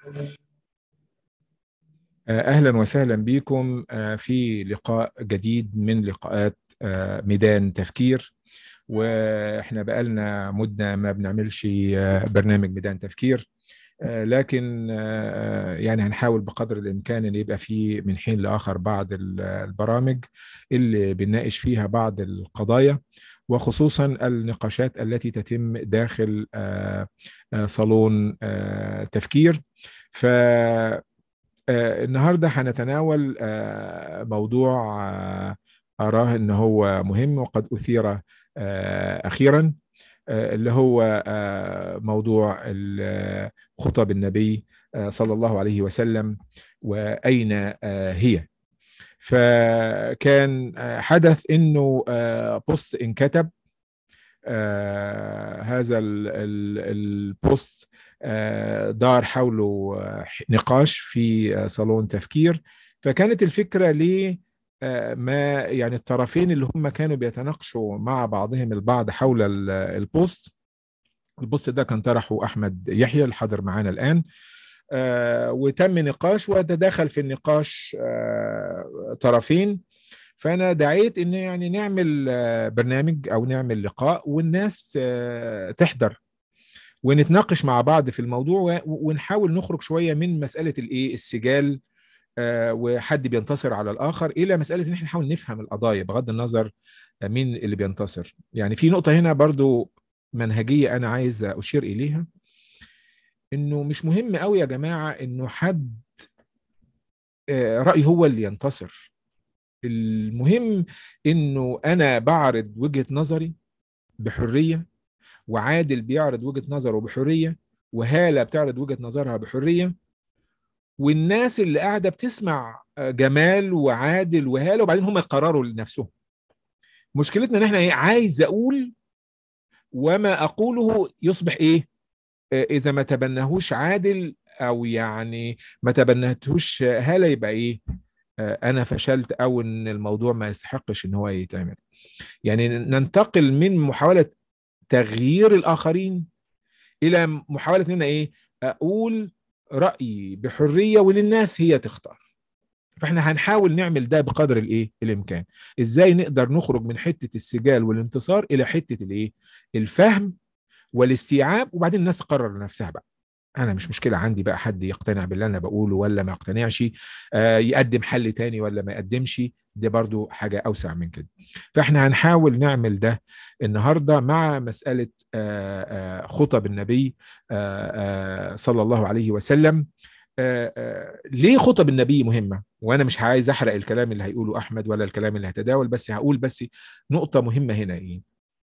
اهلا وسهلا بكم في لقاء جديد من لقاءات ميدان تفكير واحنا بقالنا مده ما بنعملش برنامج ميدان تفكير لكن يعني هنحاول بقدر الامكان ان يبقى في من حين لاخر بعض البرامج اللي بنناقش فيها بعض القضايا وخصوصا النقاشات التي تتم داخل صالون تفكير ف النهارده هنتناول موضوع اراه ان هو مهم وقد اثير اخيرا اللي هو موضوع خطب النبي صلى الله عليه وسلم واين هي فكان حدث انه بوست انكتب هذا البوست دار حوله نقاش في صالون تفكير فكانت الفكرة ل ما يعني الطرفين اللي هم كانوا بيتناقشوا مع بعضهم البعض حول البوست البوست ده كان طرحه أحمد يحيى الحاضر معانا الآن وتم نقاش وتداخل في النقاش طرفين فأنا دعيت إن يعني نعمل برنامج أو نعمل لقاء والناس تحضر ونتناقش مع بعض في الموضوع ونحاول نخرج شويه من مساله الايه السجال آه وحد بينتصر على الاخر الى مساله ان احنا نحاول نفهم القضايا بغض النظر مين اللي بينتصر يعني في نقطه هنا برضو منهجيه انا عايز اشير اليها انه مش مهم قوي يا جماعه انه حد آه راي هو اللي ينتصر المهم انه انا بعرض وجهه نظري بحريه وعادل بيعرض وجهه نظره بحريه وهاله بتعرض وجهه نظرها بحريه والناس اللي قاعده بتسمع جمال وعادل وهاله وبعدين هم يقرروا لنفسهم مشكلتنا ان احنا ايه عايز اقول وما اقوله يصبح ايه اذا ما تبناهوش عادل او يعني ما تبنتهوش هاله يبقى ايه انا فشلت او ان الموضوع ما يستحقش ان هو يتعمل يعني ننتقل من محاوله تغيير الاخرين الى محاوله ان ايه اقول رايي بحريه وللناس هي تختار فاحنا هنحاول نعمل ده بقدر الايه الامكان ازاي نقدر نخرج من حته السجال والانتصار الى حته الايه الفهم والاستيعاب وبعدين الناس تقرر لنفسها بقى انا مش مشكله عندي بقى حد يقتنع باللي انا بقوله ولا ما يقتنعش آه يقدم حل تاني ولا ما يقدمش ده برضو حاجه اوسع من كده فاحنا هنحاول نعمل ده النهارده مع مساله آه آه خطب النبي صلى الله عليه وسلم ليه خطب النبي مهمه وانا مش عايز احرق الكلام اللي هيقوله احمد ولا الكلام اللي هتداول بس هقول بس نقطه مهمه هنا ايه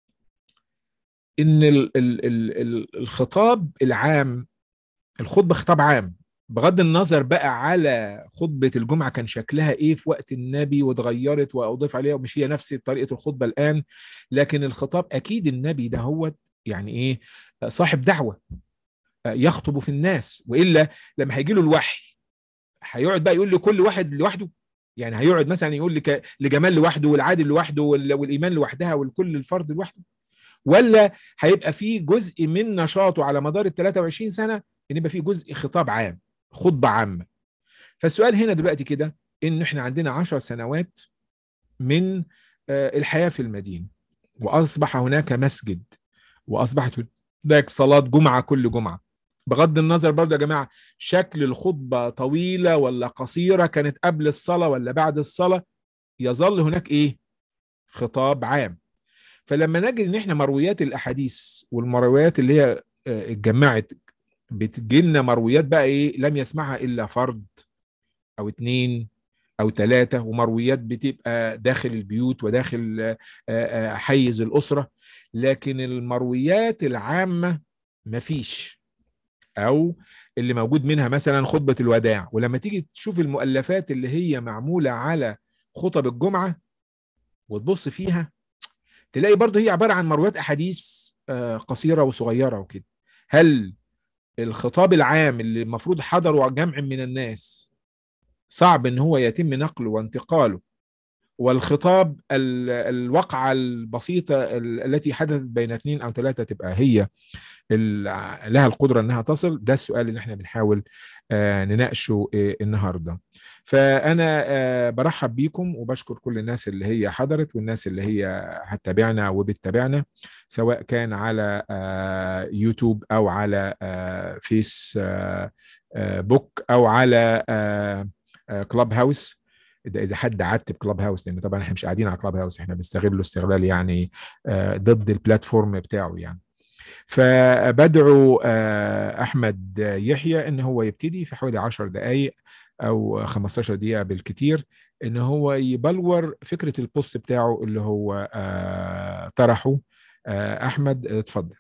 ان ال ال ال الخطاب العام الخطبه خطاب عام بغض النظر بقى على خطبة الجمعة كان شكلها ايه في وقت النبي واتغيرت واضيف عليها ومش هي نفس طريقة الخطبة الآن لكن الخطاب أكيد النبي ده هو يعني ايه صاحب دعوة يخطب في الناس وإلا لما هيجي له الوحي هيقعد بقى يقول لكل واحد لوحده يعني هيقعد مثلا يقول لك لجمال لوحده والعادل لوحده والإيمان لوحدها والكل الفرد لوحده ولا هيبقى في جزء من نشاطه على مدار ال 23 سنة ان يبقى في جزء خطاب عام خطبة عامة فالسؤال هنا دلوقتي كده ان احنا عندنا عشر سنوات من الحياة في المدينة واصبح هناك مسجد واصبحت هناك صلاة جمعة كل جمعة بغض النظر برضه يا جماعة شكل الخطبة طويلة ولا قصيرة كانت قبل الصلاة ولا بعد الصلاة يظل هناك ايه خطاب عام فلما نجد ان احنا مرويات الاحاديث والمرويات اللي هي اتجمعت بتجيلنا مرويات بقى ايه لم يسمعها الا فرد او اتنين او ثلاثة ومرويات بتبقى داخل البيوت وداخل حيز الاسرة لكن المرويات العامة مفيش او اللي موجود منها مثلا خطبة الوداع ولما تيجي تشوف المؤلفات اللي هي معمولة على خطب الجمعة وتبص فيها تلاقي برضه هي عبارة عن مرويات أحاديث قصيرة وصغيرة وكده هل الخطاب العام اللي المفروض حضروا جمع من الناس صعب ان هو يتم نقله وانتقاله والخطاب الوقعة البسيطة التي حدثت بين اثنين أو ثلاثة تبقى هي لها القدرة أنها تصل ده السؤال اللي احنا بنحاول نناقشه النهاردة فأنا برحب بيكم وبشكر كل الناس اللي هي حضرت والناس اللي هي هتتابعنا وبتتابعنا سواء كان على يوتيوب أو على فيس بوك أو على كلاب هاوس ده اذا حد عتب كلاب هاوس لان طبعا احنا مش قاعدين على كلاب هاوس احنا بنستغله استغلال يعني ضد البلاتفورم بتاعه يعني فبدعو احمد يحيى ان هو يبتدي في حوالي 10 دقائق او 15 دقيقه بالكثير ان هو يبلور فكره البوست بتاعه اللي هو طرحه احمد اتفضل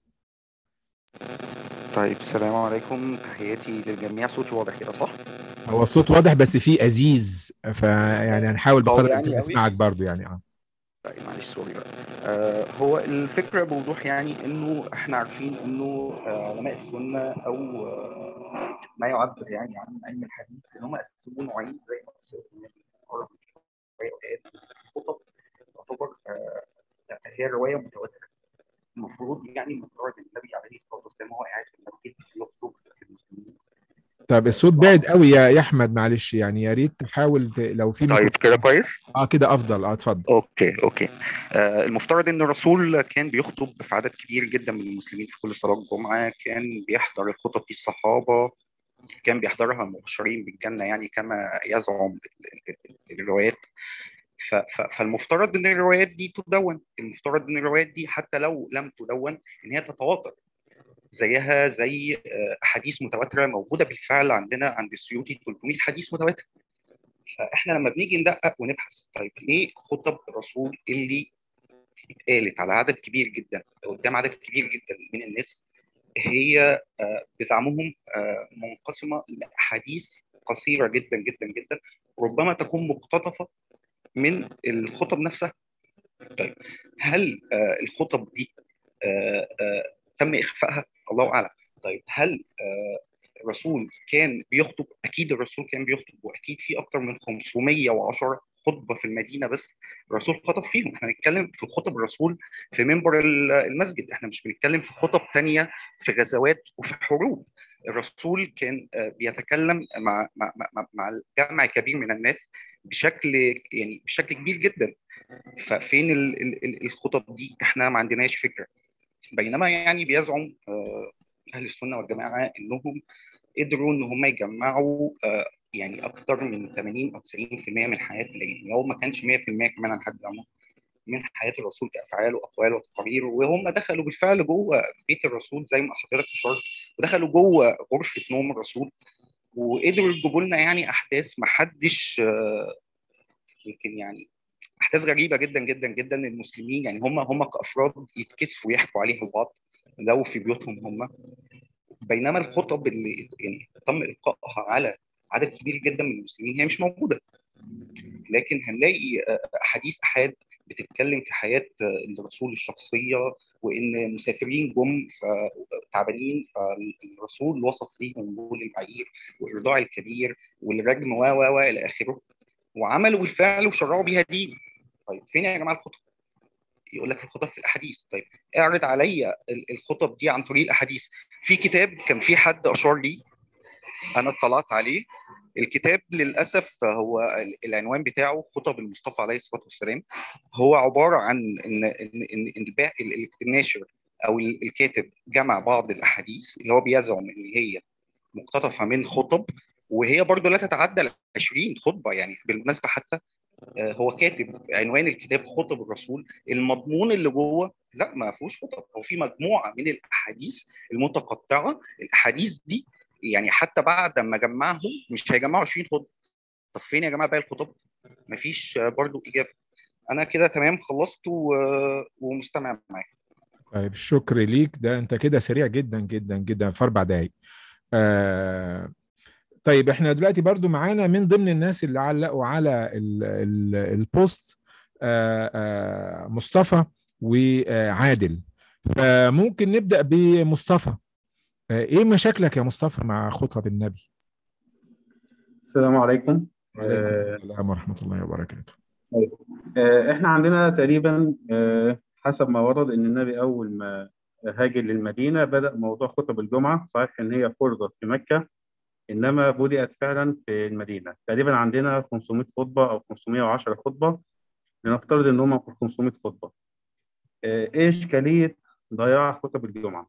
طيب السلام عليكم تحياتي للجميع صوتي واضح كده صح؟ هو الصوت واضح بس فيه ازيز فيعني هنحاول بقدر الامكان يعني نسمعك برضه يعني اه طيب معلش سوري بقى آه هو الفكره بوضوح يعني انه احنا عارفين انه علماء آه السنه او آه ما يعبر يعني عن علم الحديث ان هم قسموه نوعين زي ما قلت الخطب تعتبر هي روايه متواتره المفروض يعني المفترض ان النبي عليه الصلاه والسلام هو قاعد في المسجد يخطب في المسلمين طيب الصوت بعد قوي يا يا احمد معلش يعني يا ريت تحاول ت... لو في طيب كده كويس اه كده افضل اه اتفضل اوكي اوكي آه المفترض ان الرسول كان بيخطب في عدد كبير جدا من المسلمين في كل صلاه جمعه كان بيحضر الخطب في الصحابه كان بيحضرها المبشرين بالجنه يعني كما يزعم الروايات فالمفترض ان الروايات دي تدون المفترض ان الروايات دي حتى لو لم تدون ان هي تتواتر زيها زي احاديث متواتره موجوده بالفعل عندنا عند السيوطي 300 حديث متواتر فاحنا لما بنيجي ندقق ونبحث طيب ليه خطب الرسول اللي اتقالت على عدد كبير جدا قدام عدد كبير جدا من الناس هي بزعمهم منقسمه لاحاديث قصيره جدا جدا جدا ربما تكون مقتطفه من الخطب نفسها طيب هل الخطب دي تم اخفائها الله اعلم طيب هل الرسول كان بيخطب اكيد الرسول كان بيخطب واكيد في اكثر من 510 خطبه في المدينه بس الرسول خطب فيهم احنا بنتكلم في خطب الرسول في منبر المسجد احنا مش بنتكلم في خطب تانية في غزوات وفي حروب الرسول كان بيتكلم مع مع مع, مع الجمع الكبير من الناس بشكل يعني بشكل كبير جدا ففين الخطب دي احنا ما عندناش فكره بينما يعني بيزعم اهل السنه والجماعه انهم قدروا ان هم يجمعوا يعني اكثر من 80 او 90% من حياه النبي هو ما كانش 100% كمان عن حد زعمه من حياه الرسول كافعال واقوال وتقارير وهم دخلوا بالفعل جوه بيت الرسول زي ما حضرتك اشرت ودخلوا جوه غرفه نوم الرسول وقدروا يجيبوا لنا يعني احداث ما حدش يمكن يعني احداث غريبه جدا جدا جدا المسلمين يعني هم هم كافراد يتكسفوا يحكوا عليها لبعض لو في بيوتهم هم بينما الخطب اللي يعني تم القائها على عدد كبير جدا من المسلمين هي مش موجوده لكن هنلاقي احاديث احاد بتتكلم في حياه الرسول الشخصيه وان مسافرين جم تعبانين فالرسول وصف ليهم بول البعير والرضاع الكبير والرجم و و الى اخره وعملوا بالفعل وشرعوا بيها دين طيب فين يا جماعه الخطب؟ يقول لك الخطب في الاحاديث طيب اعرض عليا الخطب دي عن طريق الاحاديث في كتاب كان في حد اشار لي انا اطلعت عليه الكتاب للاسف هو العنوان بتاعه خطب المصطفى عليه الصلاه والسلام هو عباره عن ان ان ان الناشر او الكاتب جمع بعض الاحاديث اللي هو بيزعم ان هي مقتطفه من خطب وهي برضه لا تتعدى ال 20 خطبه يعني بالمناسبه حتى هو كاتب عنوان الكتاب خطب الرسول المضمون اللي جوه لا ما فيهوش خطب هو في مجموعه من الاحاديث المتقطعه الاحاديث دي يعني حتى بعد ما جمعهم مش هيجمعوا 20 خطبه طب فين يا جماعه باقي الخطب؟ مفيش برضو اجابه انا كده تمام خلصت و... ومستمع معاك طيب الشكر ليك ده انت كده سريع جدا جدا جدا في اربع دقايق آه طيب احنا دلوقتي برضو معانا من ضمن الناس اللي علقوا على ال ال البوست آه آه مصطفى وعادل فممكن نبدا بمصطفى ايه مشاكلك يا مصطفى مع خطب النبي السلام عليكم وعليكم السلام ورحمه الله وبركاته طيب آه، احنا عندنا تقريبا آه، حسب ما ورد ان النبي اول ما هاجر للمدينه بدا موضوع خطب الجمعه صحيح ان هي فرضت في مكه انما بدات فعلا في المدينه تقريبا عندنا 500 خطبه او 510 خطبه لنفترض ان هم 500 خطبه آه، ايه اشكاليه ضياع خطب الجمعه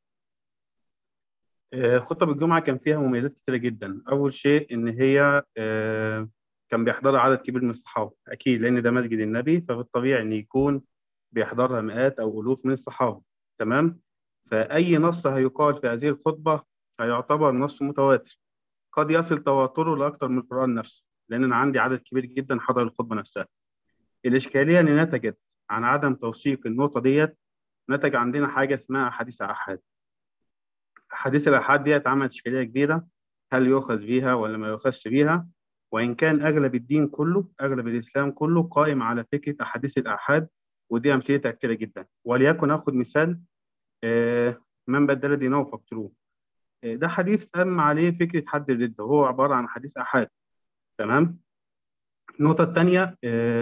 آه، خطب الجمعه كان فيها مميزات كتيره جدا اول شيء ان هي آه، كان بيحضرها عدد كبير من الصحابه اكيد لان ده مسجد النبي فبالطبيعي ان يكون بيحضرها مئات او الوف من الصحابه تمام فاي نص هيقال في هذه الخطبه هيعتبر نص متواتر قد يصل تواتره لاكثر من القران نفسه لان انا عندي عدد كبير جدا حضر الخطبه نفسها الاشكاليه اللي نتجت عن عدم توثيق النقطه ديت نتج عندنا حاجه اسمها احاديث احاد احاديث الاحاد ديت عملت اشكاليه كبيره هل يؤخذ بيها ولا ما يؤخذش بيها وان كان اغلب الدين كله اغلب الاسلام كله قائم على فكره احاديث الاحاد ودي امثلتها كتيره جدا وليكن اخذ مثال آه، من بدل دينه فاقتلوه آه، ده حديث قام عليه فكره حد الرده وهو عباره عن حديث احاد تمام النقطه الثانيه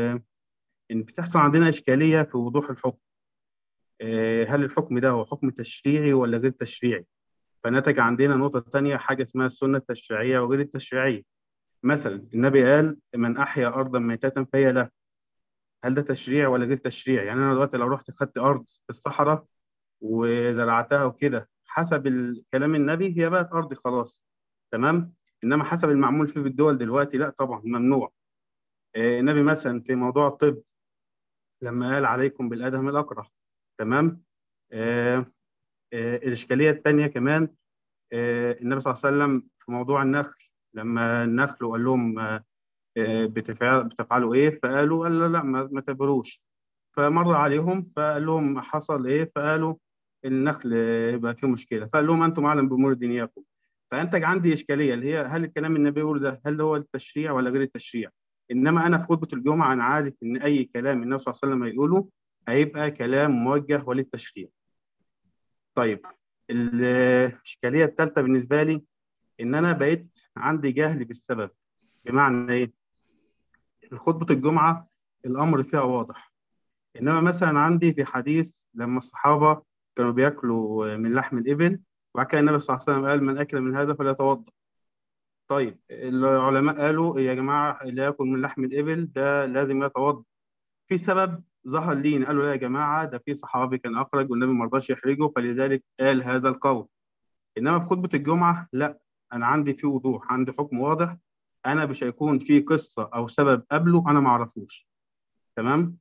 ان بتحصل عندنا اشكاليه في وضوح الحكم آه، هل الحكم ده هو حكم تشريعي ولا غير تشريعي فنتج عندنا نقطه ثانيه حاجه اسمها السنه التشريعيه وغير التشريعيه مثلا النبي قال من احيا ارضا ميتة فهي له هل ده تشريع ولا غير تشريع يعني انا دلوقتي لو رحت خدت ارض في الصحراء وزرعتها وكده حسب كلام النبي هي بقت ارض خلاص تمام انما حسب المعمول فيه بالدول دلوقتي لا طبعا ممنوع آه، النبي مثلا في موضوع الطب لما قال عليكم بالادهم الاقرع تمام آه آه الاشكاليه الثانيه كمان آه النبي صلى الله عليه وسلم في موضوع النخل لما النخل وقال لهم آه بتفعل بتفعلوا ايه فقالوا قال لا, لا ما, ما تبروش فمر عليهم فقال لهم حصل ايه فقالوا النخل يبقى فيه مشكله فقال لهم انتم اعلم بامور دنياكم فانتج عندي اشكاليه اللي هي هل الكلام النبي يقول ده هل هو التشريع ولا غير التشريع انما انا في خطبه الجمعه انا عارف ان اي كلام النبي صلى الله عليه وسلم يقوله هيبقى كلام موجه وللتشريع طيب الاشكاليه الثالثه بالنسبه لي ان انا بقيت عندي جهل بالسبب بمعنى ايه خطبه الجمعه الامر فيها واضح انما مثلا عندي في حديث لما الصحابه كانوا بياكلوا من لحم الابل وبعد كده النبي صلى الله عليه وسلم قال من اكل من هذا فليتوضا طيب العلماء قالوا يا جماعه اللي ياكل من لحم الابل ده لازم يتوضا في سبب ظهر لينا قالوا لا يا جماعه ده في صحابي كان اخرج والنبي ما رضاش يحرجه فلذلك قال هذا القول انما في خطبه الجمعه لا انا عندي في وضوح عندي حكم واضح انا مش هيكون في قصه او سبب قبله انا ما اعرفوش تمام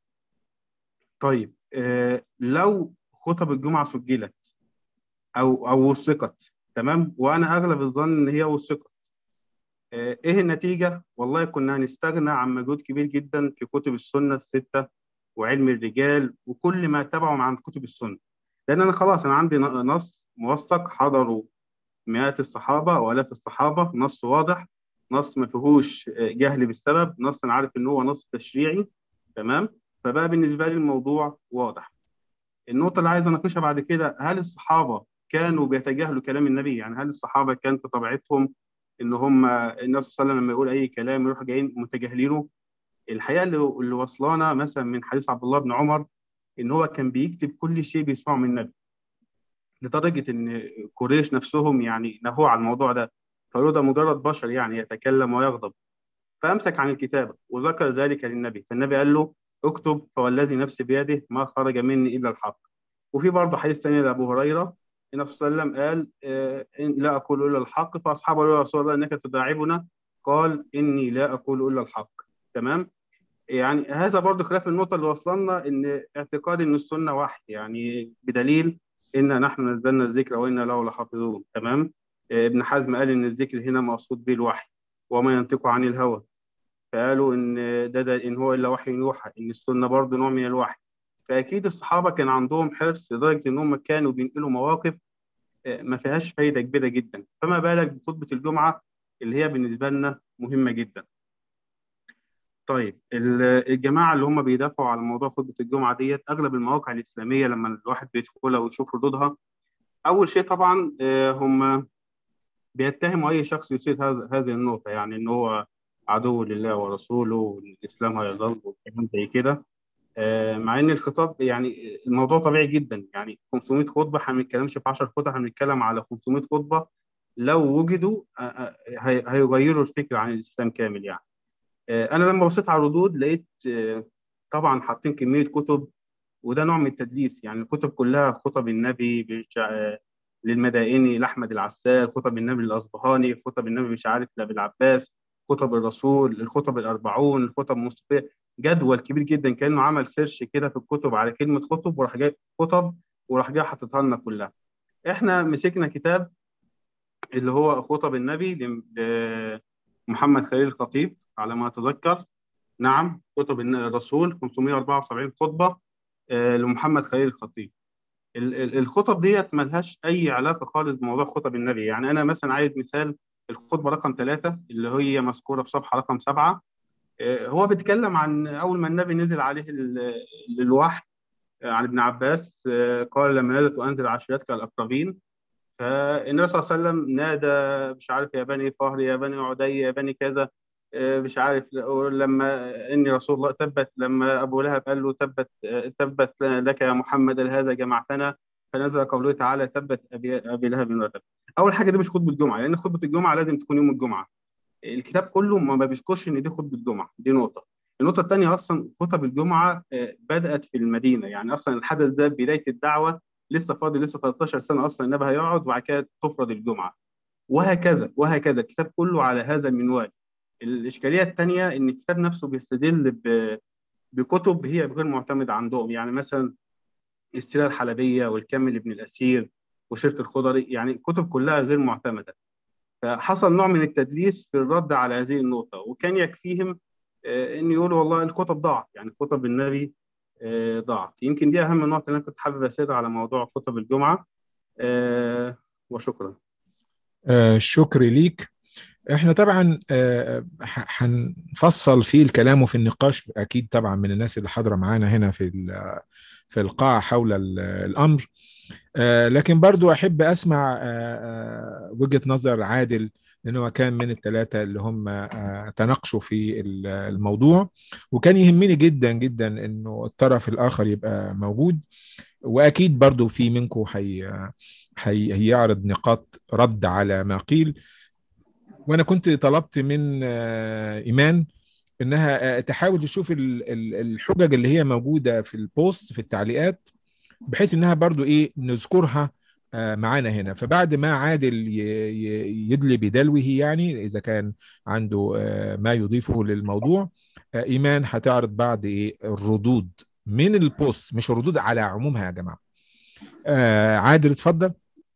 طيب آه لو خطب الجمعه سجلت او او وثقت تمام وانا اغلب الظن ان هي وثقت آه ايه النتيجه والله كنا هنستغنى عن مجهود كبير جدا في كتب السنه السته وعلم الرجال وكل ما تبعه عن كتب السنه لان انا خلاص انا عندي نص موثق حضروا مئات الصحابه والاف الصحابه نص واضح نص ما فيهوش جهل بالسبب نص انا عارف ان هو نص تشريعي تمام فبقى بالنسبه لي الموضوع واضح النقطه اللي عايز اناقشها بعد كده هل الصحابه كانوا بيتجاهلوا كلام النبي يعني هل الصحابه كان في طبيعتهم ان هم النبي صلى الله عليه وسلم لما يقول اي كلام يروحوا جايين متجاهلينه الحقيقه اللي اللي وصلانا مثلا من حديث عبد الله بن عمر ان هو كان بيكتب كل شيء بيسمعه من النبي لدرجه ان قريش نفسهم يعني نهوا عن الموضوع ده فقالوا ده مجرد بشر يعني يتكلم ويغضب فامسك عن الكتابه وذكر ذلك للنبي فالنبي قال له اكتب فوالذي نفسي بيده ما خرج مني الا الحق وفي برضه حديث ثاني لابو هريره النبي صلى الله عليه وسلم قال آه لا اقول الا الحق فاصحابه قالوا يا رسول الله انك تداعبنا قال اني لا اقول الا الحق تمام يعني هذا برضه خلاف النقطه اللي وصلنا ان اعتقاد ان السنه وحي يعني بدليل انا نحن نزلنا الذكر وانا له لحافظون تمام ابن حزم قال ان الذكر هنا مقصود به الوحي وما ينطق عن الهوى فقالوا ان ده, ده ان هو الا وحي يوحى ان السنه برضه نوع من الوحي فاكيد الصحابه كان عندهم حرص لدرجه ان هم كانوا بينقلوا مواقف ما فيهاش فايده كبيره جدا فما بالك بخطبه الجمعه اللي هي بالنسبه لنا مهمه جدا طيب الجماعه اللي هم بيدافعوا على موضوع خطبه الجمعه ديت اغلب المواقع الاسلاميه لما الواحد بيدخلها ويشوف ردودها اول شيء طبعا هم بيتهموا اي شخص يثير هذه النقطه يعني ان هو عدو لله ورسوله والاسلام هيضل وكلام زي كده آه، مع ان الخطاب يعني الموضوع طبيعي جدا يعني 500 خطبه احنا ما بنتكلمش في 10 خطب احنا بنتكلم على 500 خطبه لو وجدوا آه، آه، هي- هيغيروا الفكر عن الاسلام كامل يعني آه، انا لما بصيت على الردود لقيت آه، طبعا حاطين كميه كتب وده نوع من التدليس يعني الكتب كلها خطب النبي بش- آه، للمدائني لاحمد العسال خطب النبي للاصبهاني خطب النبي مش عارف لابي العباس خطب الرسول الخطب الاربعون الخطب المصطفى جدول كبير جدا كانه عمل سيرش كده في الكتب على كلمه خطب وراح جاي خطب وراح جاي حاططها لنا كلها احنا مسكنا كتاب اللي هو خطب النبي لم- لمحمد خليل الخطيب على ما اتذكر نعم كتب الن- الرسول 574 خطبه آه، لمحمد خليل الخطيب ال- ال- الخطب ديت ملهاش اي علاقه خالص بموضوع خطب النبي يعني انا مثلا عايز مثال الخطبه رقم ثلاثة اللي هي مذكوره في صفحه رقم سبعة آه، هو بيتكلم عن اول ما النبي نزل عليه ال- الوحي آه، عن ابن عباس آه، قال لما نزلت وانزل عشيرتك الاقربين فالنبي صلى الله عليه وسلم نادى مش عارف يا بني فهر يا بني عدي يا بني كذا آه، مش عارف لما اني رسول الله تبت لما ابو لهب قال له تبت آه، تبت لك يا محمد هذا جمعتنا فنزل قوله تعالى تبت ابي ابي لهب وتب اول حاجه دي مش خطبه الجمعه لان خطبه الجمعه لازم تكون يوم الجمعه الكتاب كله ما بيذكرش ان دي خطبه الجمعه دي نقطه النقطه الثانيه اصلا خطب الجمعه آه، بدات في المدينه يعني اصلا الحدث ده بدايه الدعوه لسه فاضي لسه 13 سنه اصلا النبي هيقعد وبعد كده تفرض الجمعه وهكذا وهكذا الكتاب كله على هذا المنوال الاشكاليه الثانيه ان الكتاب نفسه بيستدل ب- بكتب هي غير معتمده عندهم يعني مثلا السيره الحلبيه والكامل ابن الاسير وسيره الخضري يعني الكتب كلها غير معتمده فحصل نوع من التدليس في الرد على هذه النقطه وكان يكفيهم آه، ان يقولوا والله الخطب ضاعت يعني خطب النبي آه، ضاعت يمكن دي اهم النقطه اللي انا كنت حابب اسيرها على موضوع خطب الجمعه آه، وشكرا آه، شكري ليك احنا طبعا آه، ح- هنفصل في الكلام وفي النقاش اكيد طبعا من الناس اللي حاضره معانا هنا في ال- في القاعه حول ال- الامر آه، لكن برضو احب اسمع آه، آه، وجهه نظر عادل لانه هو كان من الثلاثه اللي هم آه، تناقشوا في ال- الموضوع وكان يهمني جدا جدا انه الطرف الاخر يبقى موجود واكيد برضو في منكم هي هي هيعرض نقاط رد على ما قيل وانا كنت طلبت من آه، ايمان انها آه، تحاول تشوف ال- ال- الحجج اللي هي موجوده في البوست في التعليقات بحيث انها برضو ايه نذكرها آه، معانا هنا فبعد ما عادل ي- ي- يدلي بدلوه يعني اذا كان عنده آه، ما يضيفه للموضوع آه، ايمان هتعرض بعد ايه الردود من البوست مش الردود على عمومها يا جماعه آه، عادل اتفضل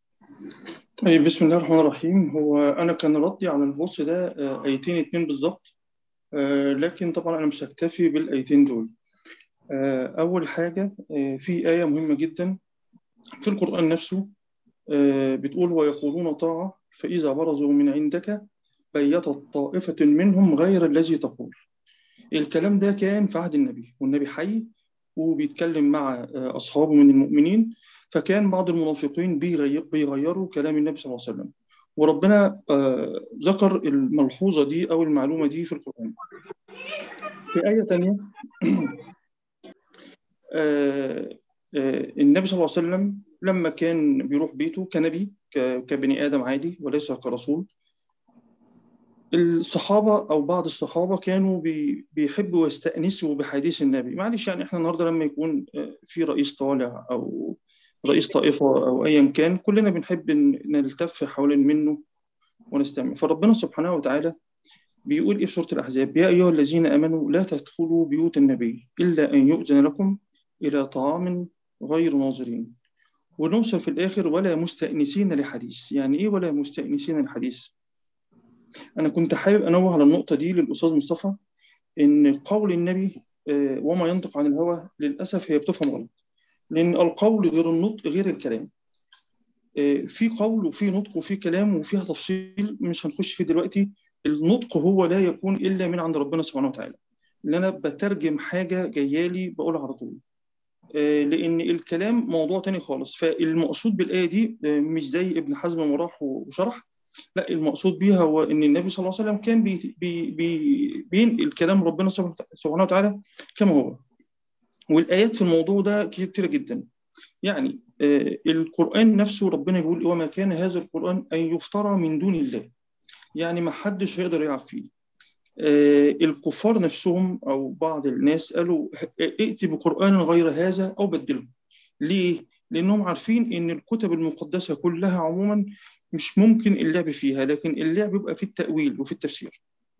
طيب بسم الله الرحمن الرحيم هو أنا كان ردي على البوست ده آه، آيتين اتنين بالظبط آه، لكن طبعا أنا مش هكتفي بالآيتين دول آه، أول حاجة آه، في آية مهمة جدا في القرآن نفسه آه، بتقول ويقولون طاعة فإذا برزوا من عندك بيتت طائفة منهم غير الذي تقول الكلام ده كان في عهد النبي والنبي حي وبيتكلم مع آه، أصحابه من المؤمنين فكان بعض المنافقين بيغير بيغيروا كلام النبي صلى الله عليه وسلم وربنا آه، ذكر الملحوظة دي أو المعلومة دي في القرآن في آية تانية آه، آه، النبي صلى الله عليه وسلم لما كان بيروح بيته كنبي ك- كبني آدم عادي وليس كرسول الصحابة أو بعض الصحابة كانوا بي- بيحبوا يستأنسوا بحديث النبي معلش يعني إحنا النهاردة لما يكون آه، في رئيس طالع أو رئيس طائفة أو أيا كان كلنا بنحب ن- نلتف حوالين منه ونستمع فربنا سبحانه وتعالى بيقول إيه في سورة الأحزاب يا أيها الذين آمنوا لا تدخلوا بيوت النبي إلا أن يؤذن لكم إلى طعام غير ناظرين ونوصل في الآخر ولا مستأنسين لحديث يعني إيه ولا مستأنسين لحديث أنا كنت حابب أنوه على النقطة دي للأستاذ مصطفى إن قول النبي آه، وما ينطق عن الهوى للأسف هي بتفهم غلط لأن القول غير النطق غير الكلام آه، في قول وفي نطق وفي كلام وفيها تفصيل مش هنخش فيه دلوقتي النطق هو لا يكون إلا من عند ربنا سبحانه وتعالى إن أنا بترجم حاجة جايالي بقولها على طول آه، لأن الكلام موضوع تاني خالص فالمقصود بالآية دي آه، مش زي ابن حزم ما راح وشرح لا المقصود بيها هو ان النبي صلى الله عليه وسلم كان بي بي بي بينقل كلام ربنا سبحانه وتعالى كما هو والايات في الموضوع ده كتيره جدا يعني آه القران نفسه ربنا بيقول وما كان هذا القران ان يفترى من دون الله يعني ما حدش هيقدر يلعب فيه آه الكفار نفسهم او بعض الناس قالوا ائت بقران غير هذا او بدله ليه لانهم عارفين ان الكتب المقدسه كلها عموما مش ممكن اللعب فيها لكن اللعب بيبقى في التاويل وفي التفسير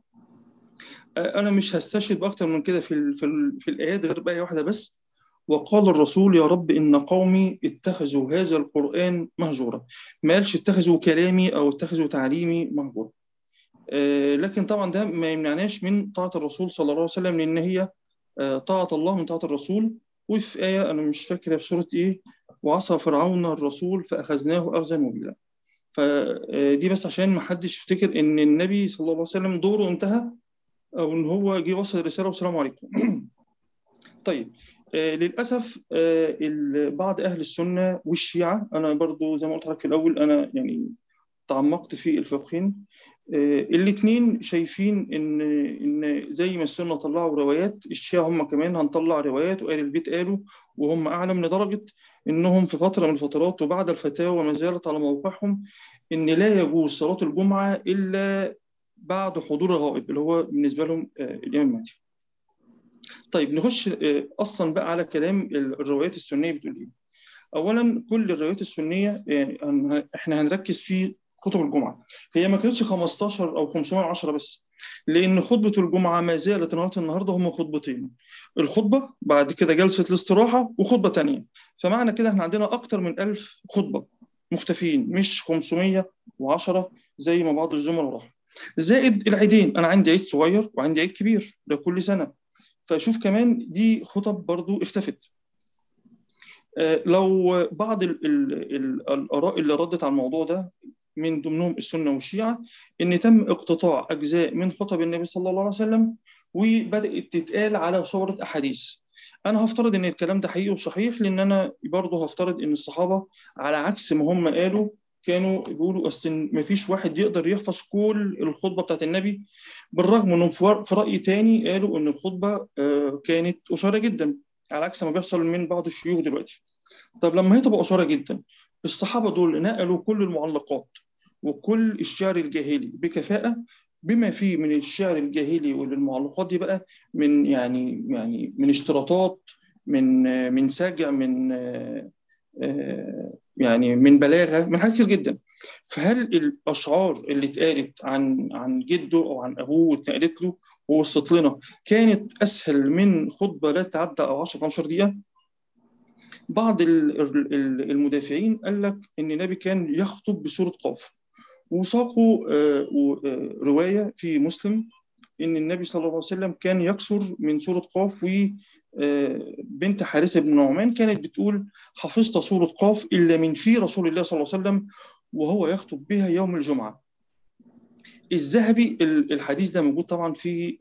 آه انا مش هستشهد باكتر من كده في ال في, ال في الايات غير بايه واحده بس وقال الرسول يا رب ان قومي اتخذوا هذا القران مهجورا ما قالش اتخذوا كلامي او اتخذوا تعليمي مهجورا آه لكن طبعا ده ما يمنعناش من طاعه الرسول صلى الله عليه وسلم لان هي آه طاعه الله من طاعه الرسول وفي ايه انا مش فاكر في سوره ايه وعصى فرعون الرسول فاخذناه اخذا وبيلا فدي بس عشان ما حدش يفتكر ان النبي صلى الله عليه وسلم دوره انتهى او ان هو جه وصل الرساله والسلام عليكم طيب آه للاسف آه بعض اهل السنه والشيعه انا برضو زي ما قلت لك في الاول انا يعني تعمقت في الفقهين آه الاثنين شايفين ان ان زي ما السنه طلعوا روايات الشيعه هم كمان هنطلع روايات وآل البيت قالوا وهم اعلم لدرجه انهم في فتره من الفترات وبعد الفتاوى ما زالت على موقعهم ان لا يجوز صلاه الجمعه الا بعد حضور الغائب اللي هو بالنسبه لهم الامام المهدي. طيب نخش اصلا بقى على كلام الروايات السنيه بتقول ايه. اولا كل الروايات السنيه يعني احنا هنركز في خطب الجمعه هي ما كانتش 15 او 510 بس لان خطبه الجمعه ما زالت لغايه النهارده هم خطبتين الخطبه بعد كده جلسه الاستراحه وخطبه ثانيه فمعنى كده احنا عندنا اكتر من 1000 خطبه مختفين مش 510 زي ما بعض الزملاء راحوا زائد العيدين انا عندي عيد صغير وعندي عيد كبير ده كل سنه فشوف كمان دي خطب برضو اختفت لو بعض ال ال ال الاراء اللي ردت على الموضوع ده من ضمنهم السنه والشيعه ان تم اقتطاع اجزاء من خطب النبي صلى الله عليه وسلم وبدات تتقال على صوره احاديث انا هفترض ان الكلام ده حقيقي وصحيح لان انا برضه هفترض ان الصحابه على عكس ما هم قالوا كانوا بيقولوا اصل ما فيش واحد يقدر يحفظ كل الخطبه بتاعت النبي بالرغم انهم في راي تاني قالوا ان الخطبه كانت قصيره جدا على عكس ما بيحصل من بعض الشيوخ دلوقتي طب لما هي تبقى قصيره جدا الصحابه دول نقلوا كل المعلقات وكل الشعر الجاهلي بكفاءه بما فيه من الشعر الجاهلي والمعلقات دي بقى من يعني يعني من اشتراطات من من سجع من يعني من بلاغه من حاجات كتير جدا فهل الاشعار اللي اتقالت عن عن جده او عن ابوه واتنقلت له ووصلت لنا كانت اسهل من خطبه لا تتعدى او 10 15 دقيقه بعض المدافعين قال لك ان النبي كان يخطب بسوره قاف وساقوا روايه في مسلم ان النبي صلى الله عليه وسلم كان يكسر من سوره قاف وبنت حارثه بن نعمان كانت بتقول حفظت سوره قاف الا من في رسول الله صلى الله عليه وسلم وهو يخطب بها يوم الجمعه الذهبي الحديث ده موجود طبعا في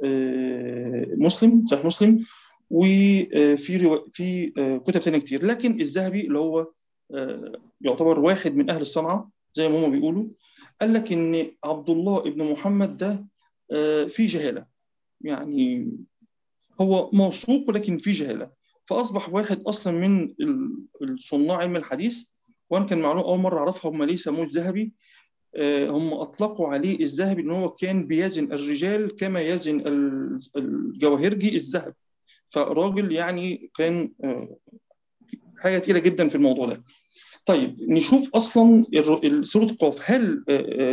مسلم صحيح مسلم وفي رو... في كتب ثانيه كتير لكن الذهبي اللي هو يعتبر واحد من اهل الصنعه زي ما هم بيقولوا قال لك ان عبد الله ابن محمد ده في جهاله يعني هو موثوق ولكن في جهاله فاصبح واحد اصلا من الصناع علم الحديث وانا كان معلومه اول مره اعرفها هم ليه سموه الذهبي هم اطلقوا عليه الذهبي ان هو كان بيزن الرجال كما يزن الجواهرجي الذهب فراجل يعني كان حاجه تقيله جدا في الموضوع ده طيب نشوف اصلا سوره قاف هل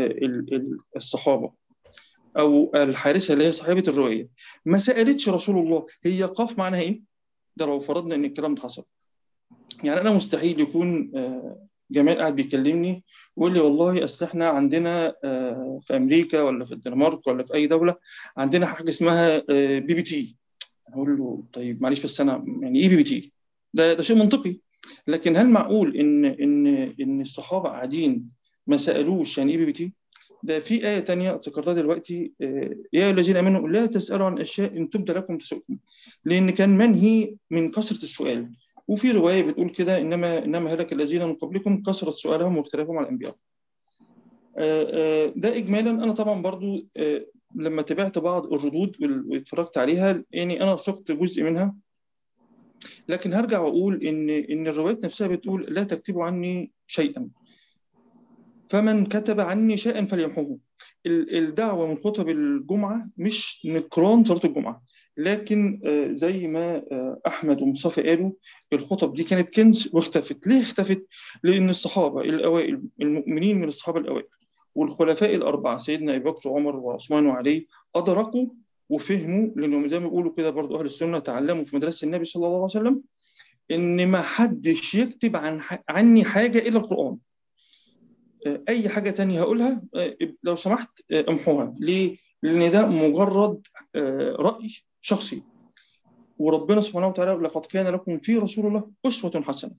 الصحابه او الحارثه اللي هي صاحبه الروايه ما سالتش رسول الله هي قاف معناها ايه؟ ده لو فرضنا ان الكلام ده حصل يعني انا مستحيل يكون جمال قاعد بيكلمني ويقول لي والله اصل احنا عندنا في امريكا ولا في الدنمارك ولا في اي دوله عندنا حاجه اسمها بي بي تي اقول له طيب معلش بس انا يعني ايه بي بي تي؟ ده ده شيء منطقي لكن هل معقول ان ان ان الصحابه قاعدين ما سالوش يعني ايه بي بي تي؟ ده في آية تانية ذكرتها دلوقتي يا أيها الذين آمنوا لا تسألوا عن أشياء إن تبدى لكم تسؤكم لأن كان منهي من كثرة السؤال وفي رواية بتقول كده إنما إنما هلك الذين من قبلكم كثرت سؤالهم واختلافهم على الأنبياء ده اجمالا انا طبعا برضو لما تابعت بعض الردود واتفرجت عليها يعني انا صقت جزء منها لكن هرجع واقول ان ان الروايات نفسها بتقول لا تكتبوا عني شيئا فمن كتب عني شيئا فليمحوه الدعوه من خطب الجمعه مش نكران صلاه الجمعه لكن زي ما احمد ومصطفى قالوا الخطب دي كانت كنز واختفت ليه اختفت لان الصحابه الاوائل المؤمنين من الصحابه الاوائل والخلفاء الاربعه سيدنا ابي بكر وعمر وعثمان وعلي ادركوا وفهموا لانهم زي ما بيقولوا كده برضو اهل السنه تعلموا في مدرسه النبي صلى الله عليه وسلم ان ما حدش يكتب عن عني حاجه الا القران اي حاجه تانية هقولها لو سمحت امحوها ليه لان ده مجرد راي شخصي وربنا سبحانه وتعالى لقد كان لكم في رسول الله اسوه حسنه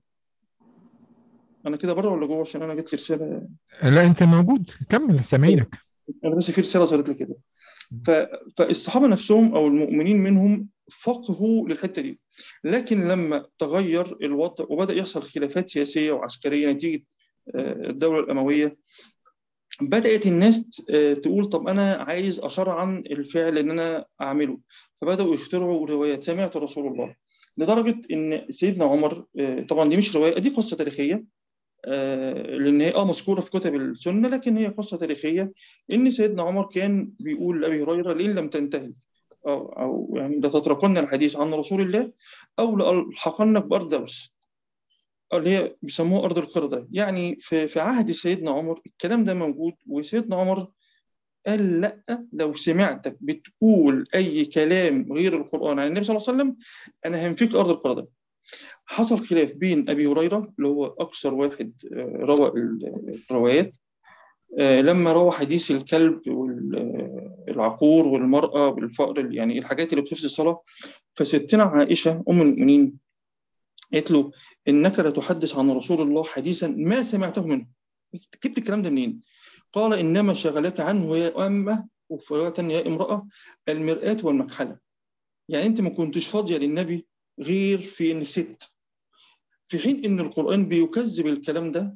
انا كده بره ولا جوه عشان انا جت لي رساله لا انت موجود كمل سامعينك انا بس في رساله صارت لي كده ف... فالصحابه نفسهم او المؤمنين منهم فقهوا للحته دي لكن لما تغير الوضع وبدا يحصل خلافات سياسيه وعسكريه نتيجه الدوله الامويه بدات الناس تقول طب انا عايز اشرعن الفعل ان انا اعمله فبداوا يخترعوا روايات سمعت رسول الله لدرجه ان سيدنا عمر طبعا دي مش روايه دي قصه تاريخيه لان هي اه مذكوره في كتب السنه لكن هي قصه تاريخيه ان سيدنا عمر كان بيقول لابي هريره لئن لم تنتهي او او يعني لتتركن الحديث عن رسول الله او لالحقنك بارض دوس اللي هي بيسموها ارض القرده يعني في في عهد سيدنا عمر الكلام ده موجود وسيدنا عمر قال لا لو سمعتك بتقول اي كلام غير القران عن النبي صلى الله عليه وسلم انا هنفيك ارض القرده حصل خلاف بين ابي هريره اللي هو اكثر واحد روى الروايات لما روى حديث الكلب والعقور والمراه والفقر يعني الحاجات اللي بتفسد الصلاه فستنا عائشه ام المؤمنين قالت له انك لتحدث عن رسول الله حديثا ما سمعته منه جبت الكلام ده منين؟ قال انما شغلك عنه يا امه وفي روايه يا امراه المراه والمكحله يعني انت ما كنتش فاضيه للنبي غير في انك ست في حين ان القران بيكذب الكلام ده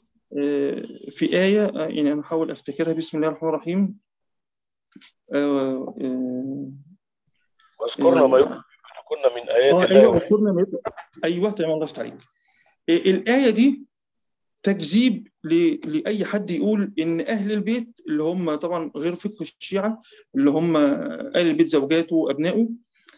في آية يعني أنا أحاول أفتكرها بسم الله الرحمن الرحيم واذكرنا ما كنا من آيات آه الله أيوه واذكرنا ما يطلع أيوه تمام الله يفتح عليك الآية دي تكذيب لأي حد يقول إن أهل البيت اللي هم طبعا غير فقه الشيعة اللي هم أهل البيت زوجاته وأبنائه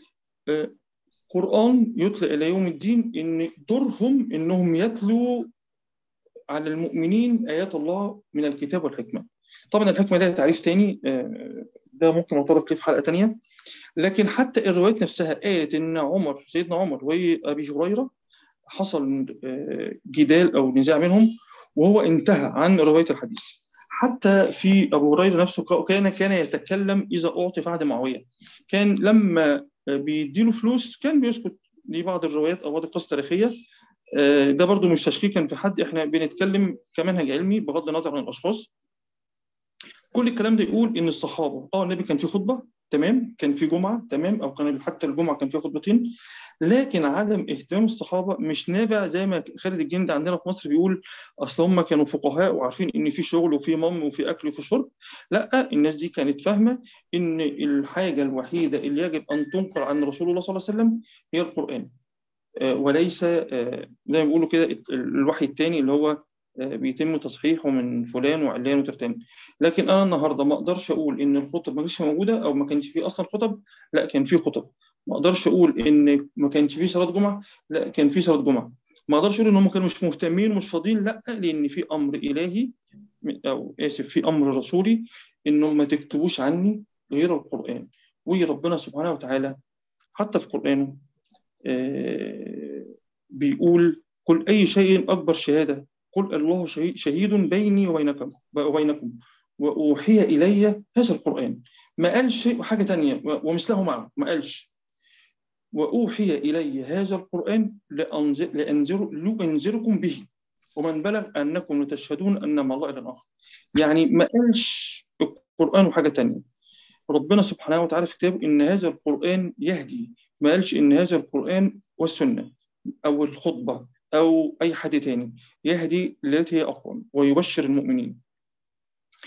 قرآن يطلق إلى يوم الدين إن دورهم إنهم يتلوا على المؤمنين آيات الله من الكتاب والحكمة طبعا الحكمة لها تعريف تاني ده ممكن نطرق فيه في حلقة تانية لكن حتى الروايات نفسها قالت إن عمر سيدنا عمر وأبي هريرة حصل جدال أو نزاع منهم وهو انتهى عن رواية الحديث حتى في أبو هريرة نفسه كان كان يتكلم إذا أعطي في عهد معاوية كان لما بيديله فلوس كان بيسكت دي بعض الروايات أو بعض القصص التاريخية ده برضو مش تشكيكا في حد احنا بنتكلم كمنهج علمي بغض النظر عن الاشخاص كل الكلام ده يقول ان الصحابه اه النبي كان في خطبه تمام كان في جمعه تمام او كان حتى الجمعه كان فيها خطبتين لكن عدم اهتمام الصحابه مش نابع زي ما خالد الجندي عندنا في مصر بيقول اصل هم كانوا فقهاء وعارفين ان في شغل وفي مم وفي اكل وفي شرب لا الناس دي كانت فاهمه ان الحاجه الوحيده اللي يجب ان تنقل عن رسول الله صلى الله عليه وسلم هي القران وليس زي ما بيقولوا كده الوحي الثاني اللي هو بيتم تصحيحه من فلان وعلان وترتان لكن انا النهارده ما اقدرش اقول ان الخطب ما كانتش موجوده او ما كانش فيه اصلا خطب لا كان فيه خطب ما اقدرش اقول ان ما كانش فيه صلاه جمعه لا كان فيه صلاه جمعه ما اقدرش اقول ان هم كانوا مش مهتمين ومش فاضيين لا لان في امر الهي او اسف في امر رسولي انه ما تكتبوش عني غير القران وربنا سبحانه وتعالى حتى في قرانه بيقول قل أي شيء أكبر شهادة قل الله شهيد بيني وبينكم وبينكم وأوحي إلي هذا القرآن ما قالش شيء حاجة تانية ومثله معه ما قالش وأوحي إلي هذا القرآن لأنذر لأنذر لأنذركم به ومن بلغ أنكم لتشهدون أن مع الله إلى آخر يعني ما قالش القرآن وحاجة تانية ربنا سبحانه وتعالى في كتابه إن هذا القرآن يهدي ما قالش إن هذا القرآن والسنة أو الخطبة أو أي حد تاني يهدي للتي هي أقوم ويبشر المؤمنين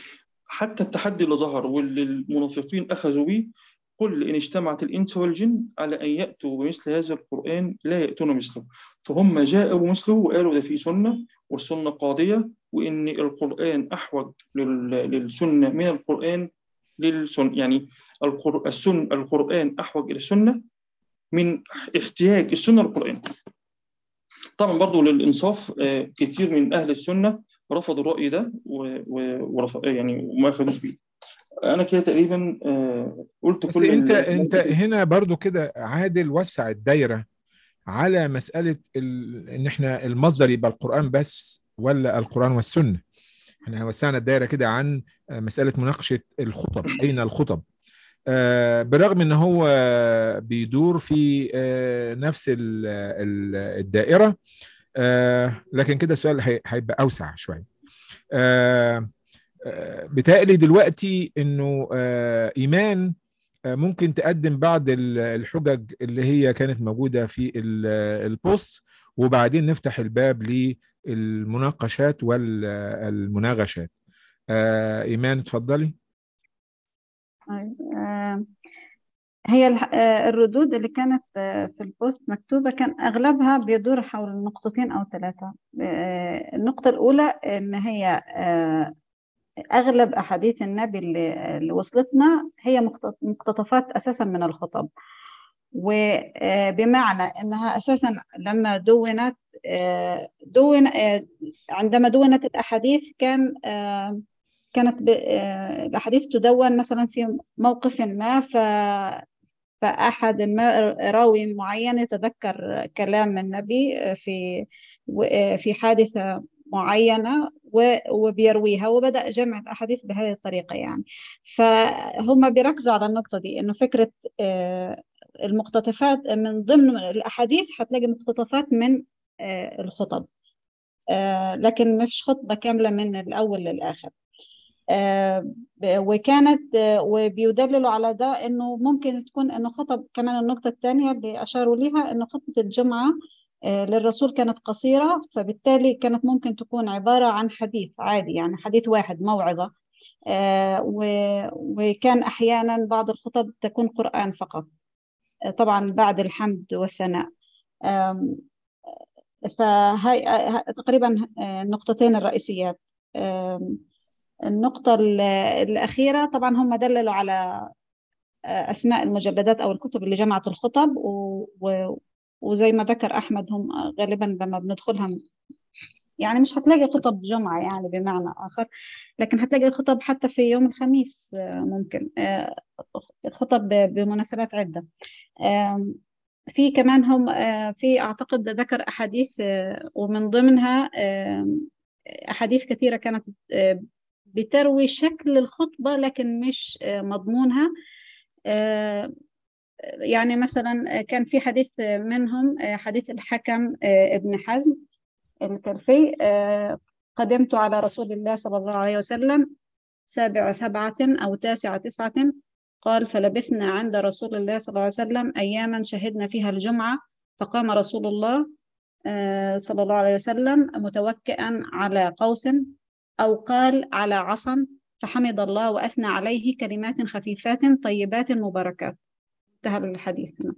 حتى التحدي اللي ظهر واللي المنافقين اخذوا به قل ان اجتمعت الانس والجن على ان ياتوا بمثل هذا القران لا ياتون مثله فهم جاءوا مثله وقالوا ده في سنه والسنه قاضيه وان القران احوج للسنه من القران للسنه يعني السن القران احوج الى السنه من احتياج السنه للقران طبعا برضو للانصاف كتير من اهل السنه رفضوا الراي ده ورفض يعني وما اخذوش بيه انا كده تقريبا قلت بس كل انت ال- انت هنا برضو كده عادل وسع الدايره على مساله ال... ان احنا المصدر يبقى القران بس ولا القران والسنه احنا وسعنا الدايره كده عن مساله مناقشه الخطب اين الخطب آه، برغم ان هو بيدور في آه، نفس ال- ال- الدائره آه، لكن كده السؤال هي- هيبقى اوسع شويه آه، آه، بتقلي دلوقتي انه آه، ايمان آه، ممكن تقدم بعض ال- الحجج اللي هي كانت موجوده في ال- البوست وبعدين نفتح الباب للمناقشات والمناغشات آه، ايمان اتفضلي طيب، آه، هي الح- آه، الردود اللي كانت آه، في البوست مكتوبة كان أغلبها بيدور حول نقطتين أو ثلاثة آه، النقطة الأولى إن هي آه، أغلب أحاديث النبي اللي اللي وصلتنا هي مقت- مقتطفات أساسا من الخطب وبمعنى أنها أساسا لما دونت آه، دون آه، عندما دونت الأحاديث كان آه، كانت ب- آه، الأحاديث تدون مثلا في موقف ما ف فأحد ما راوي معين يتذكر كلام النبي في في حادثة معينة و- وبيرويها وبدأ جمع الأحاديث بهذه الطريقة يعني فهم بيركزوا على النقطة دي إنه فكرة آه، المقتطفات من ضمن الأحاديث هتلاقي مقتطفات من آه، الخطب آه، لكن مش خطبة كاملة من الأول للآخر آه، ب- وكانت آه، وبيدللوا على ده انه ممكن تكون انه خطب كمان النقطة الثانية اللي اشاروا ليها انه خطبة الجمعة آه، للرسول كانت قصيرة فبالتالي كانت ممكن تكون عبارة عن حديث عادي يعني حديث واحد موعظة آه، و- وكان احيانا بعض الخطب تكون قرآن فقط آه، طبعا بعد الحمد والثناء آم، فهاي آه، تقريبا آه، النقطتين الرئيسيات آم، النقطة ال- الأخيرة طبعا هم دللوا على أسماء المجلدات أو الكتب اللي جمعت الخطب و... و... وزي ما ذكر أحمد هم غالبا لما بندخلها يعني مش هتلاقي خطب جمعة يعني بمعنى آخر لكن هتلاقي خطب حتى في يوم الخميس آه، ممكن آه، خطب ب- بمناسبات عدة آم، في كمان هم آه، في أعتقد ذكر أحاديث آه، ومن ضمنها آم، أحاديث كثيرة كانت آه، بتروي شكل الخطبة لكن مش آه، مضمونها آه، يعني مثلا كان في حديث منهم آه، حديث الحكم آه، ابن حزم الكرفي آه، قدمت على رسول الله صلى الله عليه وسلم سابع سبعة أو تاسع تسعة قال فلبثنا عند رسول الله صلى الله عليه وسلم أياما شهدنا فيها الجمعة فقام رسول الله آه، صلى الله عليه وسلم متوكئا على قوس أو قال على عصا فحمد الله وأثنى عليه كلمات خفيفات طيبات مباركات انتهى الحديث هنا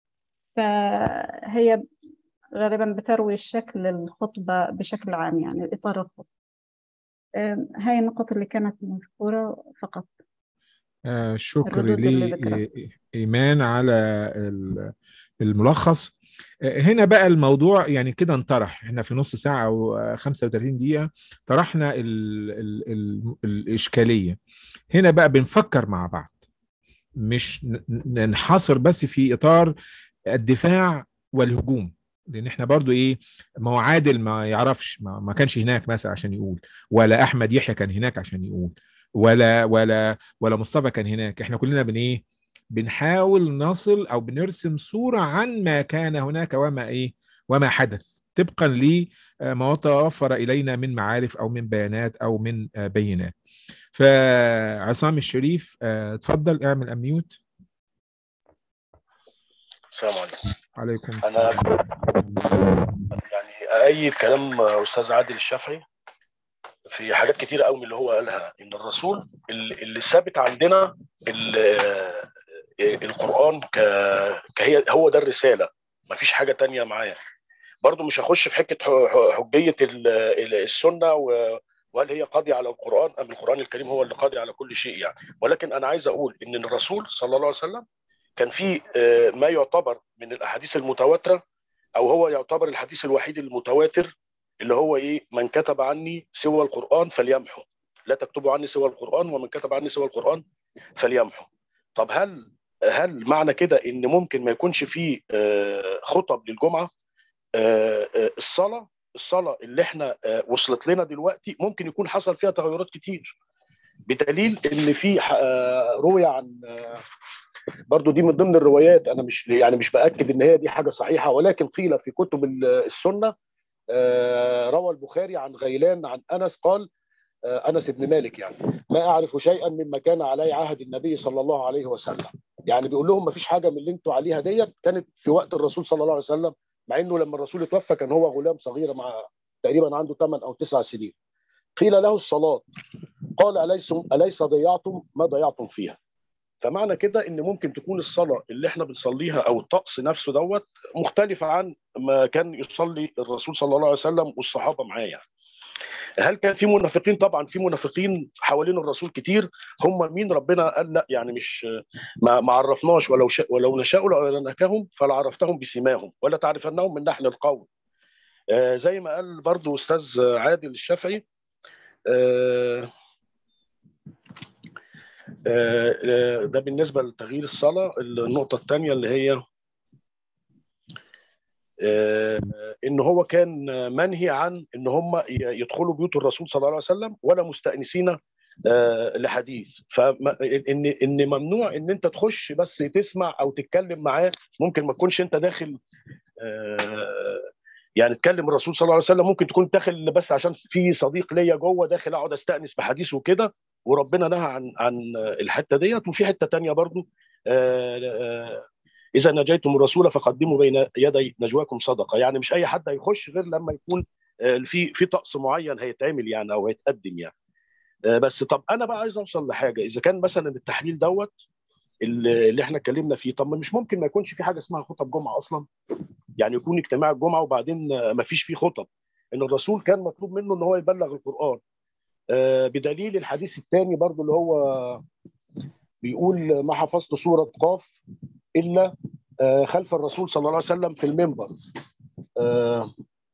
فهي غالبا بتروي الشكل الخطبة بشكل عام يعني إطار الخطبة أم، هاي النقط اللي كانت مذكورة فقط آه، شكر الردود اللي ذكرها. لإيمان على ال- الملخص آه، هنا بقى الموضوع يعني كده انطرح احنا في نص ساعة أو آه، 35 دقيقة طرحنا ال ال ال الإشكالية هنا بقى بنفكر مع بعض مش ن- ننحصر بس في إطار الدفاع والهجوم لان احنا برضو ايه ما هو عادل ما يعرفش ما, ما كانش هناك مثلا عشان يقول ولا احمد يحيى كان هناك عشان يقول ولا ولا ولا مصطفى كان هناك احنا كلنا بن ايه بنحاول نصل او بنرسم صورة عن ما كان هناك وما ايه وما حدث طبقا لما توفر الينا من معارف او من بيانات او من آه، بينات فعصام الشريف آه، اتفضل اعمل اميوت السلام عليكم عليكم انا السلام يعني اأيد كلام استاذ عادل الشافعي في حاجات كتيرة قوي من اللي هو قالها ان الرسول اللي اللي ثابت عندنا ال- القرآن ك... كهي هو ده الرسالة مفيش حاجة تانية معاه برضو مش هخش في حكة ح- ح- حجية ال- ال- السنة و... وهل هي قاضية على القرآن أم القرآن الكريم هو اللي قاضي على كل شيء يعني ولكن أنا عايز أقول إن الرسول صلى الله عليه وسلم كان في آه، ما يعتبر من الأحاديث المتواترة أو هو يعتبر الحديث الوحيد المتواتر اللي هو إيه من كتب عني سوى القرآن فليمحو لا تكتبوا عني سوى القرآن ومن كتب عني سوى القرآن فليمحو طب هل هل معنى كده ان ممكن ما يكونش فيه آه، خطب للجمعه آه، آه، الصلاه الصلاه اللي احنا آه، وصلت لنا دلوقتي ممكن يكون حصل فيها تغيرات كتير بدليل ان في آه، روي عن آه، برضو دي من ضمن الروايات انا مش يعني مش باكد ان هي دي حاجه صحيحه ولكن قيل في كتب ال- السنه آه، روى البخاري عن غيلان عن انس قال آه، انس بن مالك يعني ما اعرف شيئا مما كان عليه عهد النبي صلى الله عليه وسلم يعني بيقول لهم ما فيش حاجه من اللي انتوا عليها ديت كانت في وقت الرسول صلى الله عليه وسلم مع انه لما الرسول اتوفى كان هو غلام صغير مع تقريبا عنده 8 او 9 سنين قيل له الصلاه قال اليس اليس ضيعتم ما ضيعتم فيها فمعنى كده ان ممكن تكون الصلاه اللي احنا بنصليها او الطقس نفسه دوت مختلفه عن ما كان يصلي الرسول صلى الله عليه وسلم والصحابه معاه يعني هل كان في منافقين طبعا في منافقين حوالين الرسول كتير هم مين ربنا قال لا يعني مش ما, ما عرفناش ولو شا ولو نشاء لأريناكهم فلعرفتهم بسيماهم ولا تعرفنهم من نحن القول آه زي ما قال برضو استاذ عادل الشافعي آه آه آه، ده بالنسبه لتغيير الصلاه النقطه الثانيه اللي هي آه، ان هو كان منهي عن ان هم يدخلوا بيوت الرسول صلى الله عليه وسلم ولا مستانسين آه، لحديث فان ان ممنوع ان انت تخش بس تسمع او تتكلم معاه ممكن ما تكونش انت داخل آه، يعني تكلم الرسول صلى الله عليه وسلم ممكن تكون داخل بس عشان في صديق ليا جوه داخل اقعد استانس بحديثه وكده وربنا نهى عن عن الحته ديت وفي حته تانية برضو آه، آه، اذا نجيتم الرسول فقدموا بين يدي نجواكم صدقه يعني مش اي حد هيخش غير لما يكون آه، في في طقس معين هيتعمل يعني او هيتقدم يعني آه، بس طب انا بقى عايز اوصل لحاجه اذا كان مثلا التحليل دوت اللي اللي احنا اتكلمنا فيه طب ما مش ممكن ما يكونش في حاجه اسمها خطب جمعه اصلا يعني يكون اجتماع الجمعه وبعدين آه، ما فيش فيه خطب ان الرسول كان مطلوب منه ان هو يبلغ القران آه، بدليل الحديث الثاني برضو اللي هو بيقول ما حفظت سوره قاف الا آه، خلف الرسول صلى الله عليه وسلم في المنبر آه،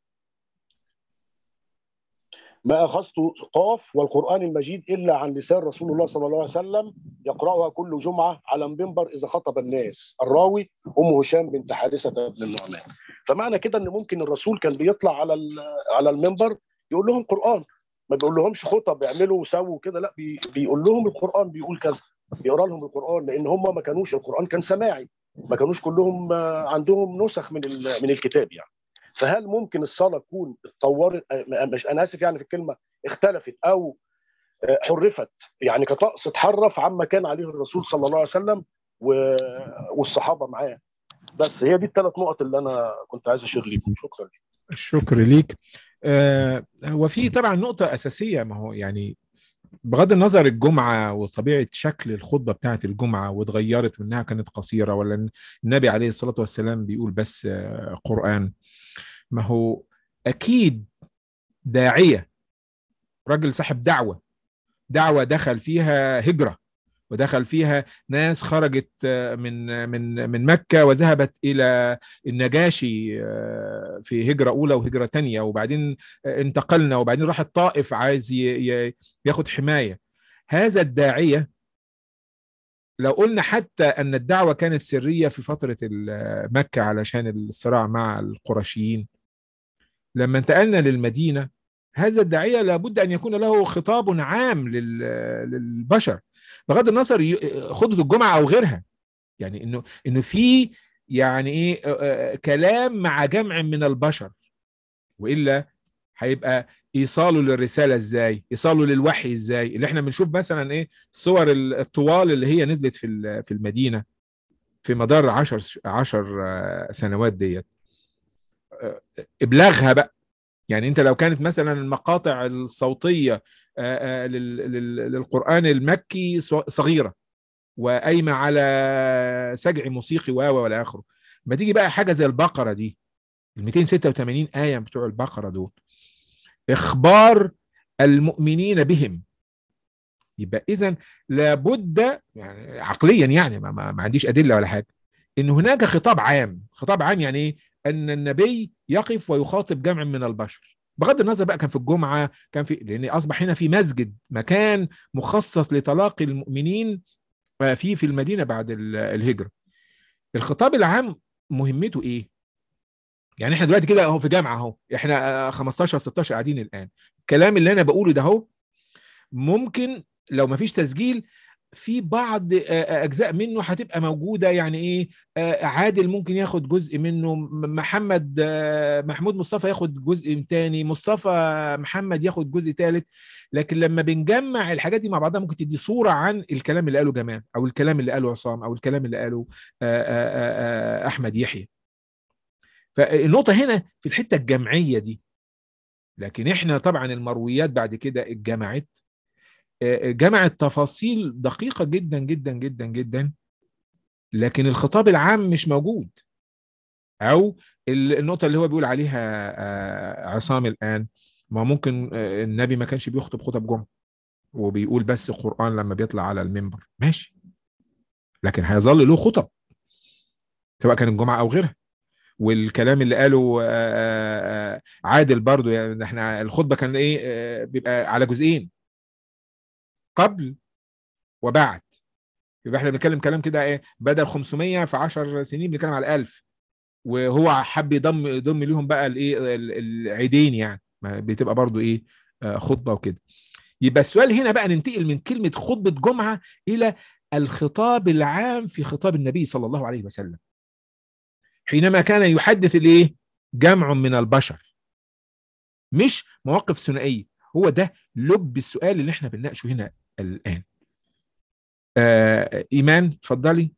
ما أخذت قاف والقرآن المجيد إلا عن لسان رسول الله صلى الله عليه وسلم يقرأها كل جمعة على المنبر إذا خطب الناس الراوي أم هشام بنت حارثة بن النعمان فمعنى كده إن ممكن الرسول كان بيطلع على ال- على المنبر يقول لهم قرآن ما بيقول لهمش خطب اعملوا وسووا كده لا بي بيقول لهم القرآن بيقول كذا يقرا لهم القرآن لأن هم ما كانوش القرآن كان سماعي ما كانوش كلهم آه، عندهم نسخ من ال- من الكتاب يعني فهل ممكن الصلاه تكون اتطورت آه، مش انا اسف يعني في الكلمه اختلفت او آه، حرفت يعني كطقس اتحرف عما كان عليه الرسول صلى الله عليه وسلم و- والصحابه معاه بس هي دي الثلاث نقط اللي انا كنت عايز اشير ليكم شكرا الشكر ليك آه هو في طبعا نقطة أساسية ما هو يعني بغض النظر الجمعة وطبيعة شكل الخطبة بتاعت الجمعة واتغيرت وإنها كانت قصيرة ولا إن النبي عليه الصلاة والسلام بيقول بس آه، قرآن ما هو أكيد داعية راجل صاحب دعوة دعوة دخل فيها هجرة ودخل فيها ناس خرجت آه، من من من مكة وذهبت إلى النجاشي آه، في هجرة أولى وهجرة تانية وبعدين آه، انتقلنا وبعدين راح الطائف عايز ي- ي- ياخد حماية هذا الداعية لو قلنا حتى أن الدعوة كانت سرية في فترة ال- مكة علشان الصراع مع القرشيين لما انتقلنا للمدينة هذا الداعية لابد أن يكون له خطاب عام لل- للبشر بغض النظر ي- خطبة الجمعة أو غيرها يعني إنه إنه في يعني إيه آه، آه، كلام مع جمع من البشر وإلا هيبقى ايصاله للرساله ازاي ايصاله للوحي ازاي اللي احنا بنشوف مثلا ايه الصور الطوال اللي هي نزلت في ال- في المدينه في مدار عشر عشر آه، سنوات ديت آه، ابلاغها بقى يعني انت لو كانت مثلا المقاطع الصوتيه للقران المكي صغيره وقايمه على سجع موسيقي و ولا اخره ما تيجي بقى حاجه زي البقره دي ال 286 ايه بتوع البقره دول اخبار المؤمنين بهم يبقى اذا لابد يعني عقليا يعني ما, ما, ما عنديش ادله ولا حاجه ان هناك خطاب عام خطاب عام يعني ايه ان النبي يقف ويخاطب جمع من البشر بغض النظر بقى كان في الجمعه كان في لان اصبح هنا في مسجد مكان مخصص لتلاقي المؤمنين فيه في المدينه بعد الهجره الخطاب العام مهمته ايه يعني احنا دلوقتي كده اهو في جامعه اهو احنا 15 16 قاعدين الان الكلام اللي انا بقوله ده اهو ممكن لو ما فيش تسجيل في بعض اجزاء منه هتبقى موجوده يعني ايه عادل ممكن ياخد جزء منه محمد محمود مصطفى ياخد جزء تاني مصطفى محمد ياخد جزء ثالث لكن لما بنجمع الحاجات دي مع بعضها ممكن تدي صوره عن الكلام اللي قاله جمال او الكلام اللي قاله عصام او الكلام اللي قاله احمد يحيى فالنقطه هنا في الحته الجمعيه دي لكن احنا طبعا المرويات بعد كده اتجمعت جمعت تفاصيل دقيقة جدا جدا جدا جدا لكن الخطاب العام مش موجود أو النقطة اللي هو بيقول عليها عصام الآن ما ممكن النبي ما كانش بيخطب خطب جمعة وبيقول بس قرآن لما بيطلع على المنبر ماشي لكن هيظل له خطب سواء كان الجمعة أو غيرها والكلام اللي قاله عادل برضو يعني احنا الخطبة كان ايه بيبقى على جزئين قبل وبعد يبقى احنا بنتكلم كلام كده ايه بدل 500 في 10 سنين بنتكلم على 1000 وهو حب يضم يضم ليهم بقى الايه العيدين يعني بتبقى برضو ايه خطبه وكده يبقى السؤال هنا بقى ننتقل من كلمه خطبه جمعه الى الخطاب العام في خطاب النبي صلى الله عليه وسلم حينما كان يحدث الايه جمع من البشر مش مواقف ثنائيه هو ده لب السؤال اللي احنا بنناقشه هنا الان آه ايمان اتفضلي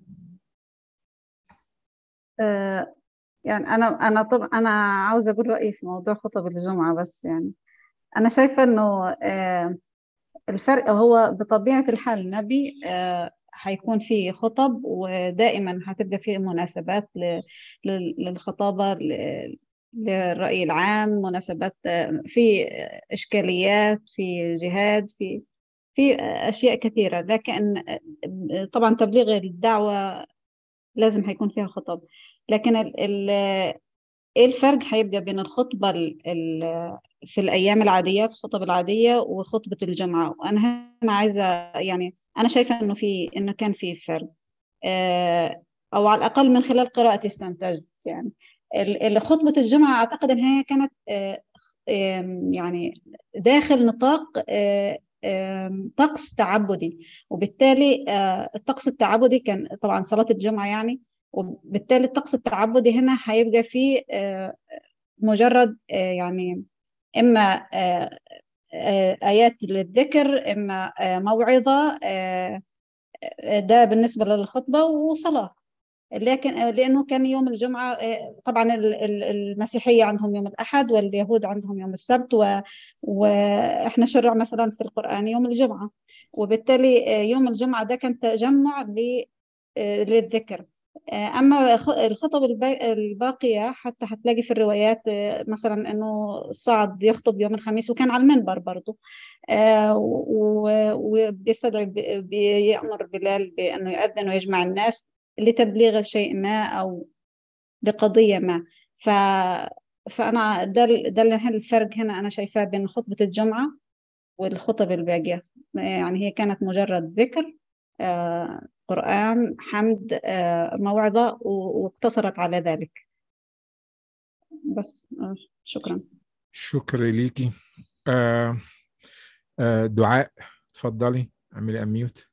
آه يعني انا انا طب انا عاوزه اقول رايي في موضوع خطب الجمعه بس يعني انا شايفه انه آه الفرق هو بطبيعه الحال النبي آه هيكون في خطب ودائما هتبقى في مناسبات للخطابه للرأي العام مناسبات في إشكاليات في جهاد في في أشياء كثيرة لكن طبعا تبليغ الدعوة لازم هيكون فيها خطب لكن ال ال ايه الفرق هيبقى بين الخطبة ال ال في الأيام العادية الخطب العادية وخطبة الجمعة وأنا هنا عايزة يعني أنا شايفة إنه في إنه كان في فرق أو على الأقل من خلال قراءتي استنتجت يعني خطبة الجمعة أعتقد أن هي كانت يعني داخل نطاق طقس تعبدي وبالتالي الطقس التعبدي كان طبعا صلاة الجمعة يعني وبالتالي الطقس التعبدي هنا هيبقى فيه مجرد يعني إما آيات للذكر إما موعظة ده بالنسبة للخطبة وصلاة لكن لانه كان يوم الجمعه طبعا المسيحيه عندهم يوم الاحد واليهود عندهم يوم السبت و... واحنا شرع مثلا في القران يوم الجمعه وبالتالي يوم الجمعه ده كان تجمع ل... للذكر اما الخطب الباقيه حتى هتلاقي في الروايات مثلا انه صعد يخطب يوم الخميس وكان على المنبر برضه وبيستدعي بيامر بلال بانه يؤذن ويجمع الناس لتبليغ شيء ما أو لقضية ما ف... فأنا ده ده الفرق هنا أنا شايفاه بين خطبة الجمعة والخطب الباقية يعني هي كانت مجرد ذكر آه قرآن حمد آه موعظة واقتصرت على ذلك بس آه شكرا شكرا ليكي آه آه دعاء تفضلي اعملي اميوت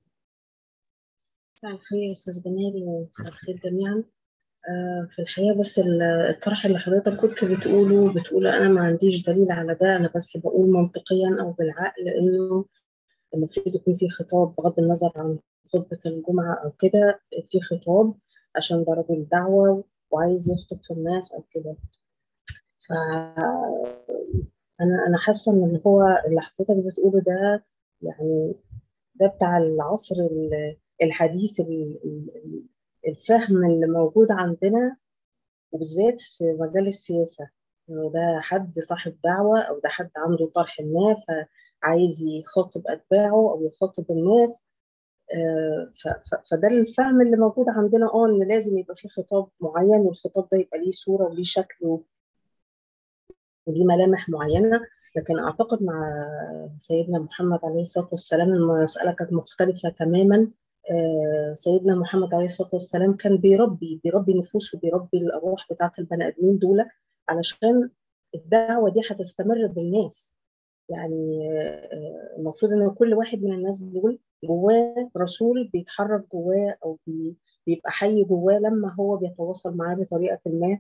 مساء الخير يا أستاذ جمال ومساء الخير جميعا آه في الحقيقة بس الطرح اللي حضرتك كنت بتقوله بتقوله أنا ما عنديش دليل على ده أنا بس بقول منطقيا أو بالعقل إنه المفروض يكون في خطاب بغض النظر عن خطبة الجمعة أو كده في خطاب عشان ده راجل دعوة وعايز يخطب في الناس أو كده ف انا انا حاسه ان اللي هو اللي حضرتك بتقوله ده يعني ده بتاع العصر ال- الحديث ال- ال- الفهم اللي موجود عندنا وبالذات في مجال السياسة إنه ده حد صاحب دعوة أو ده حد عنده طرح ما فعايز يخاطب أتباعه أو يخاطب الناس آه، ف- ف- فده الفهم اللي موجود عندنا اه إن لازم يبقى فيه خطاب معين والخطاب ده يبقى ليه صورة وليه شكل ودي ملامح معينة لكن أعتقد مع سيدنا محمد عليه الصلاة والسلام المسألة كانت مختلفة تماما آه، سيدنا محمد عليه الصلاة والسلام كان بيربي بيربي نفوس وبيربي الأرواح بتاعت البني آدمين دول علشان الدعوة دي هتستمر بالناس يعني آه، المفروض إن كل واحد من الناس دول جواه رسول بيتحرك جواه أو بي- بيبقى حي جواه لما هو بيتواصل معاه بطريقة ما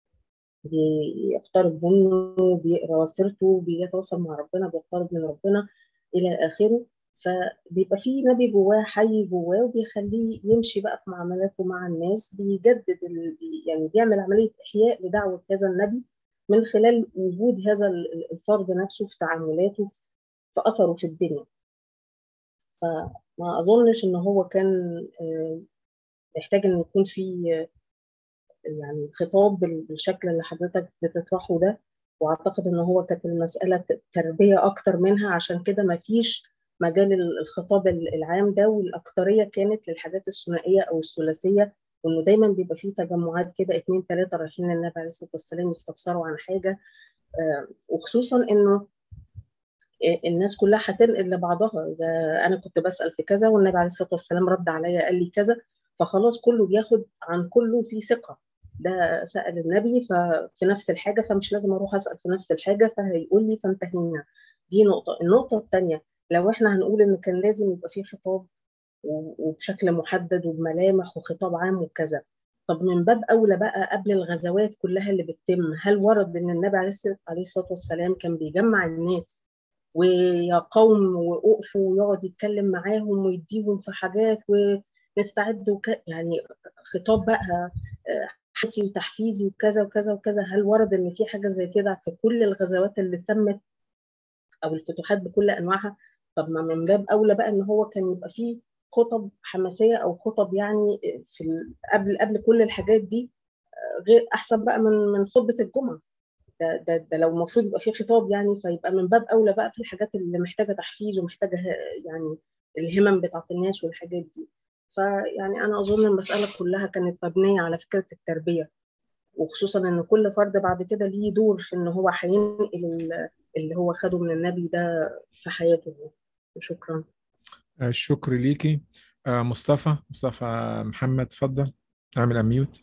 بيقترب منه بيقرا سيرته بيتواصل مع ربنا بيقترب من ربنا الى اخره فبيبقى في نبي جواه حي جواه وبيخليه يمشي بقى في معاملاته مع الناس بيجدد ال... يعني بيعمل عمليه احياء لدعوه هذا النبي من خلال وجود هذا ال- الفرد نفسه في تعاملاته في في اثره في الدنيا فما اظنش ان هو كان آه، محتاج ان يكون في آه، يعني خطاب بال- بالشكل اللي حضرتك بتطرحه ده واعتقد ان هو كانت المساله ت- تربيه اكتر منها عشان كده ما فيش مجال ال- الخطاب ال- العام ده والاكتريه كانت للحاجات الثنائيه او الثلاثيه وانه دايما بيبقى فيه تجمعات كده اتنين تلاته رايحين للنبي عليه الصلاه والسلام يستفسروا عن حاجه آه، وخصوصا انه الناس كلها هتنقل لبعضها ده انا كنت بسال في كذا والنبي عليه الصلاه والسلام رد عليا قال لي كذا فخلاص كله بياخد عن كله في ثقه ده سال النبي ففي نفس الحاجه فمش لازم اروح اسال في نفس الحاجه فهيقول لي فانتهينا دي نقطه النقطه الثانيه لو احنا هنقول ان كان لازم يبقى في خطاب و- وبشكل محدد وبملامح وخطاب عام وكذا طب من باب اولى بقى قبل الغزوات كلها اللي بتتم هل ورد ان النبي عليه الصلاه عليه الصلاة والسلام كان بيجمع الناس ويا قوم وقفوا ويقعد يتكلم معاهم ويديهم في حاجات ونستعد وك... يعني خطاب بقى آه، حسي وتحفيزي وكذا وكذا وكذا هل ورد ان في حاجه زي كده في كل الغزوات اللي تمت او الفتوحات بكل انواعها طب ما من باب اولى بقى ان هو كان يبقى فيه خطب حماسيه او خطب يعني في ال- قبل قبل كل الحاجات دي آه، غير احسن بقى من من خطبه الجمعه ده, ده, ده لو المفروض يبقى فيه خطاب يعني فيبقى من باب اولى بقى في الحاجات اللي محتاجه تحفيز ومحتاجه ه- يعني الهمم بتاعت الناس والحاجات دي فيعني انا اظن المساله كلها كانت مبنيه على فكره التربيه وخصوصا ان كل فرد بعد كده ليه دور في ان هو هينقل ال- اللي هو خده من النبي ده في حياته وشكرا الشكر ليكي آه، مصطفى مصطفى محمد تفضل اعمل اميوت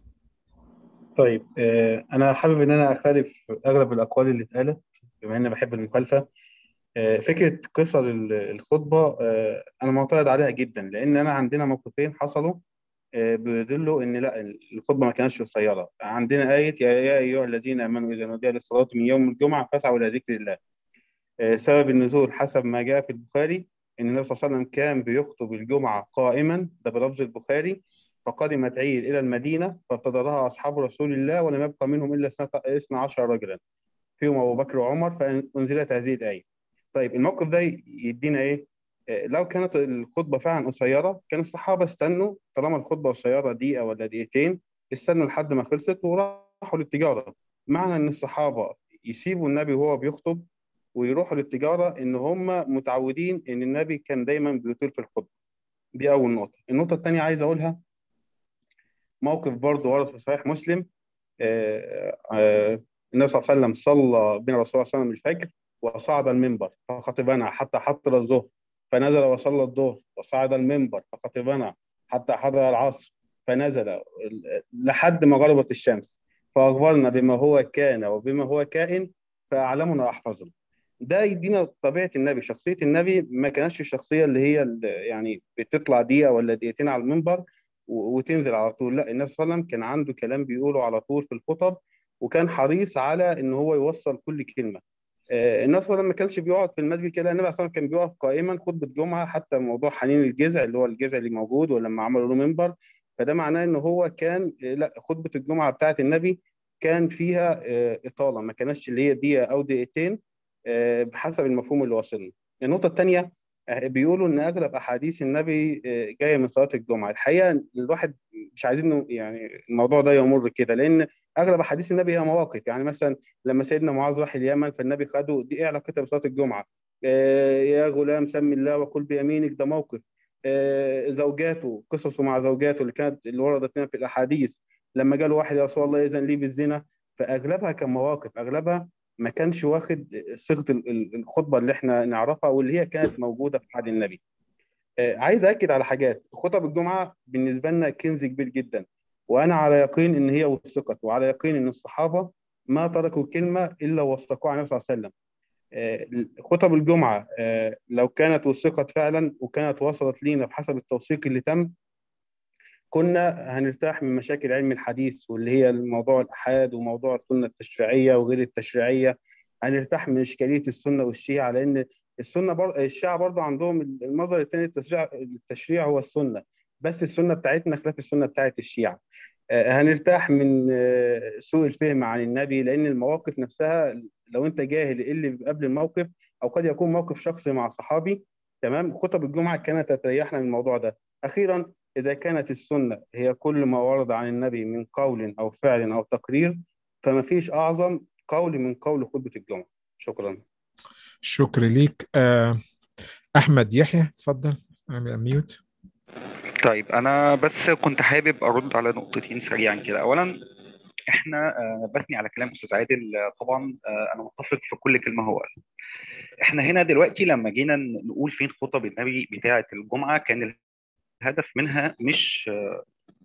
طيب آه، أنا حابب إن أنا أخالف أغلب الأقوال اللي اتقالت بما إني بحب المخالفة آه، فكرة قصر ال- الخطبة آه، أنا معترض عليها جدا لأن أنا عندنا موقفين حصلوا آه، بيدلوا إن لا الخطبة ما كانتش قصيرة عندنا آية يا يا أيها الذين آمنوا إذا نودي للصلاة من يوم الجمعة فاسعوا إلى ذكر الله آه، سبب النزول حسب ما جاء في البخاري ان النبي صلى الله عليه وسلم كان بيخطب الجمعه قائما ده بلفظ البخاري فقدمت عير الى المدينه فابتدرها اصحاب رسول الله ولم يبقى منهم الا اثنا عشر رجلا فيهم ابو بكر وعمر فانزلت هذه الايه. طيب الموقف ده يدينا ايه؟ آه، لو كانت الخطبه فعلا قصيره كان الصحابه استنوا طالما الخطبه قصيره دقيقه ولا دقيقتين استنوا لحد ما خلصت وراحوا للتجاره. معنى ان الصحابه يسيبوا النبي وهو بيخطب ويروحوا للتجارة إن هم متعودين إن النبي كان دايما بيطيل في الخطبة دي أول نقطة النقطة الثانية عايز أقولها موقف برضه ورد في صحيح مسلم آه، آه، النبي صلى الله عليه وسلم صلى بين الرسول صلى الله عليه وسلم الفجر وصعد المنبر فخطبنا حتى حضر الظهر فنزل وصلى الظهر وصعد المنبر فخطبنا حتى حضر العصر فنزل لحد ما غربت الشمس فأخبرنا بما هو كان وبما هو كائن فأعلمنا أحفظنا ده يدينا طبيعه النبي شخصيه النبي ما كانتش الشخصيه اللي هي اللي يعني بتطلع دقيقه ولا دقيقتين على المنبر و- وتنزل على طول لا النبي صلى الله عليه وسلم كان عنده كلام بيقوله على طول في الخطب وكان حريص على ان هو يوصل كل كلمه آه، النبي صلى الله عليه وسلم ما كانش بيقعد في المسجد كده النبي صلى الله عليه وسلم كان بيقف قائما خطبه جمعه حتى موضوع حنين الجذع اللي هو الجذع اللي موجود ولما عملوا له منبر فده معناه ان هو كان آه، لا خطبه الجمعه بتاعه النبي كان فيها آه، اطاله ما كانتش اللي هي دقيقه او دقيقتين آه، بحسب المفهوم اللي واصلنا النقطه الثانيه بيقولوا ان اغلب احاديث النبي آه، جايه من صلاه الجمعه الحقيقه الواحد مش عايزين يعني الموضوع ده يمر كده لان اغلب احاديث النبي هي مواقف يعني مثلا لما سيدنا معاذ راح اليمن فالنبي خده دي ايه علاقتها بصلاه الجمعه آه، يا غلام سمي الله وكل بيمينك ده موقف آه، زوجاته قصصه مع زوجاته اللي كانت اللي وردت لنا في الاحاديث لما جاله واحد يا رسول الله اذن لي بالزنا فاغلبها كان مواقف اغلبها ما كانش واخد صيغه ال- ال- الخطبه اللي احنا نعرفها واللي هي كانت موجوده في عهد النبي. آه، عايز اكد على حاجات خطب الجمعه بالنسبه لنا كنز كبير جدا وانا على يقين ان هي وثقت وعلى يقين ان الصحابه ما تركوا كلمه الا وثقوها عن النبي صلى الله عليه وسلم. آه، خطب الجمعه آه، لو كانت وثقت فعلا وكانت وصلت لينا بحسب التوثيق اللي تم كنا هنرتاح من مشاكل علم الحديث واللي هي الموضوع الأحاد وموضوع السنة التشريعية وغير التشريعية هنرتاح من إشكالية السنة والشيعة لأن السنة بر... الشيعة برضه عندهم المظهر الثاني التشريع التشريع هو السنة بس السنة بتاعتنا خلاف السنة بتاعت الشيعة آه، هنرتاح من آه، سوء الفهم عن النبي لأن المواقف نفسها لو أنت جاهل إيه اللي قبل الموقف أو قد يكون موقف شخصي مع صحابي تمام خطب الجمعة كانت تريحنا من الموضوع ده أخيرا إذا كانت السنة هي كل ما ورد عن النبي من قول أو فعل أو تقرير فما فيش أعظم قول من قول خطبة الجمعة شكرا شكر ليك آه، احمد يحيى اتفضل اعمل ميوت طيب انا بس كنت حابب ارد على نقطتين سريعا كده اولا احنا آه، بثني على كلام استاذ عادل آه، طبعا آه، انا متفق في كل كلمه هو قالها احنا هنا دلوقتي لما جينا نقول فين خطب النبي بتاعه الجمعه كان الهدف منها مش آه،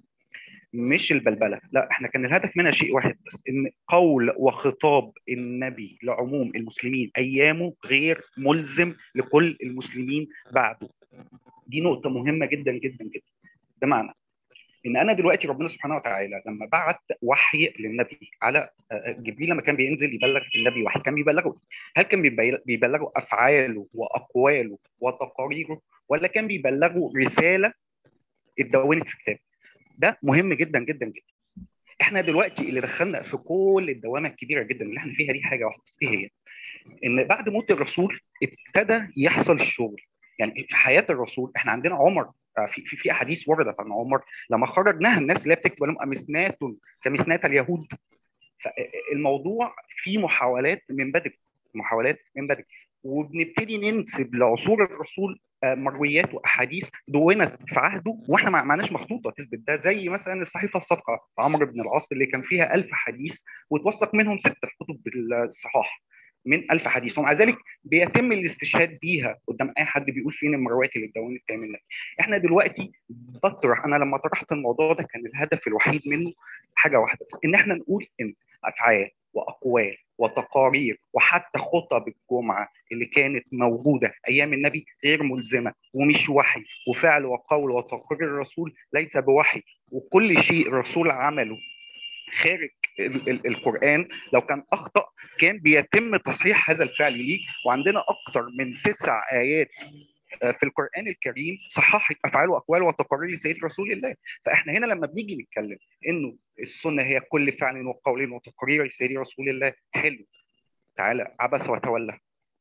مش البلبله لا احنا كان الهدف منها شيء واحد بس ان قول وخطاب النبي لعموم المسلمين ايامه غير ملزم لكل المسلمين بعده دي نقطه مهمه جدا جدا جدا بمعنى ان انا دلوقتي ربنا سبحانه وتعالى لما بعت وحي للنبي على آه، جبريل لما كان بينزل يبلغ النبي وحي كان بيبلغه هل كان بيبي- بيبلغه افعاله واقواله وتقاريره ولا كان بيبلغه رساله اتدونت في كتاب ده مهم جدا جدا جدا احنا دلوقتي اللي دخلنا في كل الدوامه الكبيره جدا اللي احنا فيها دي حاجه واحده بس ايه هي؟ ان بعد موت الرسول ابتدى يحصل الشغل يعني في حياه الرسول احنا عندنا عمر آه، في في في احاديث وردت عن عمر لما خرجناها الناس اللي هي بتكتب لهم امسنات كمسنات اليهود فالموضوع فيه محاولات من بدري محاولات من بدري وبنبتدي ننسب لعصور الرسول آه، مرويات واحاديث دونت في عهده واحنا ما معناش مخطوطه تثبت ده زي مثلا الصحيفه الصادقه عمرو بن العاص اللي كان فيها ألف حديث وتوثق منهم سته في كتب الصحاح من ألف حديث ومع ذلك بيتم الاستشهاد بيها قدام اي حد بيقول فين المرويات اللي اتدونت كامله احنا دلوقتي بطرح انا لما طرحت الموضوع ده كان الهدف الوحيد منه حاجه واحده بس ان احنا نقول ان افعال واقوال وتقارير وحتى خطب الجمعه اللي كانت موجوده ايام النبي غير ملزمه ومش وحي وفعل وقول وتقرير الرسول ليس بوحي وكل شيء الرسول عمله خارج ال- ال- القران لو كان اخطا كان بيتم تصحيح هذا الفعل ليه وعندنا اكثر من تسع ايات آه، في القران الكريم صححت افعال واقوال وتقارير سيد رسول الله فاحنا هنا لما بنيجي نتكلم انه السنه هي كل فعل وقول وتقرير سيد رسول الله حلو تعالى عبس وتولى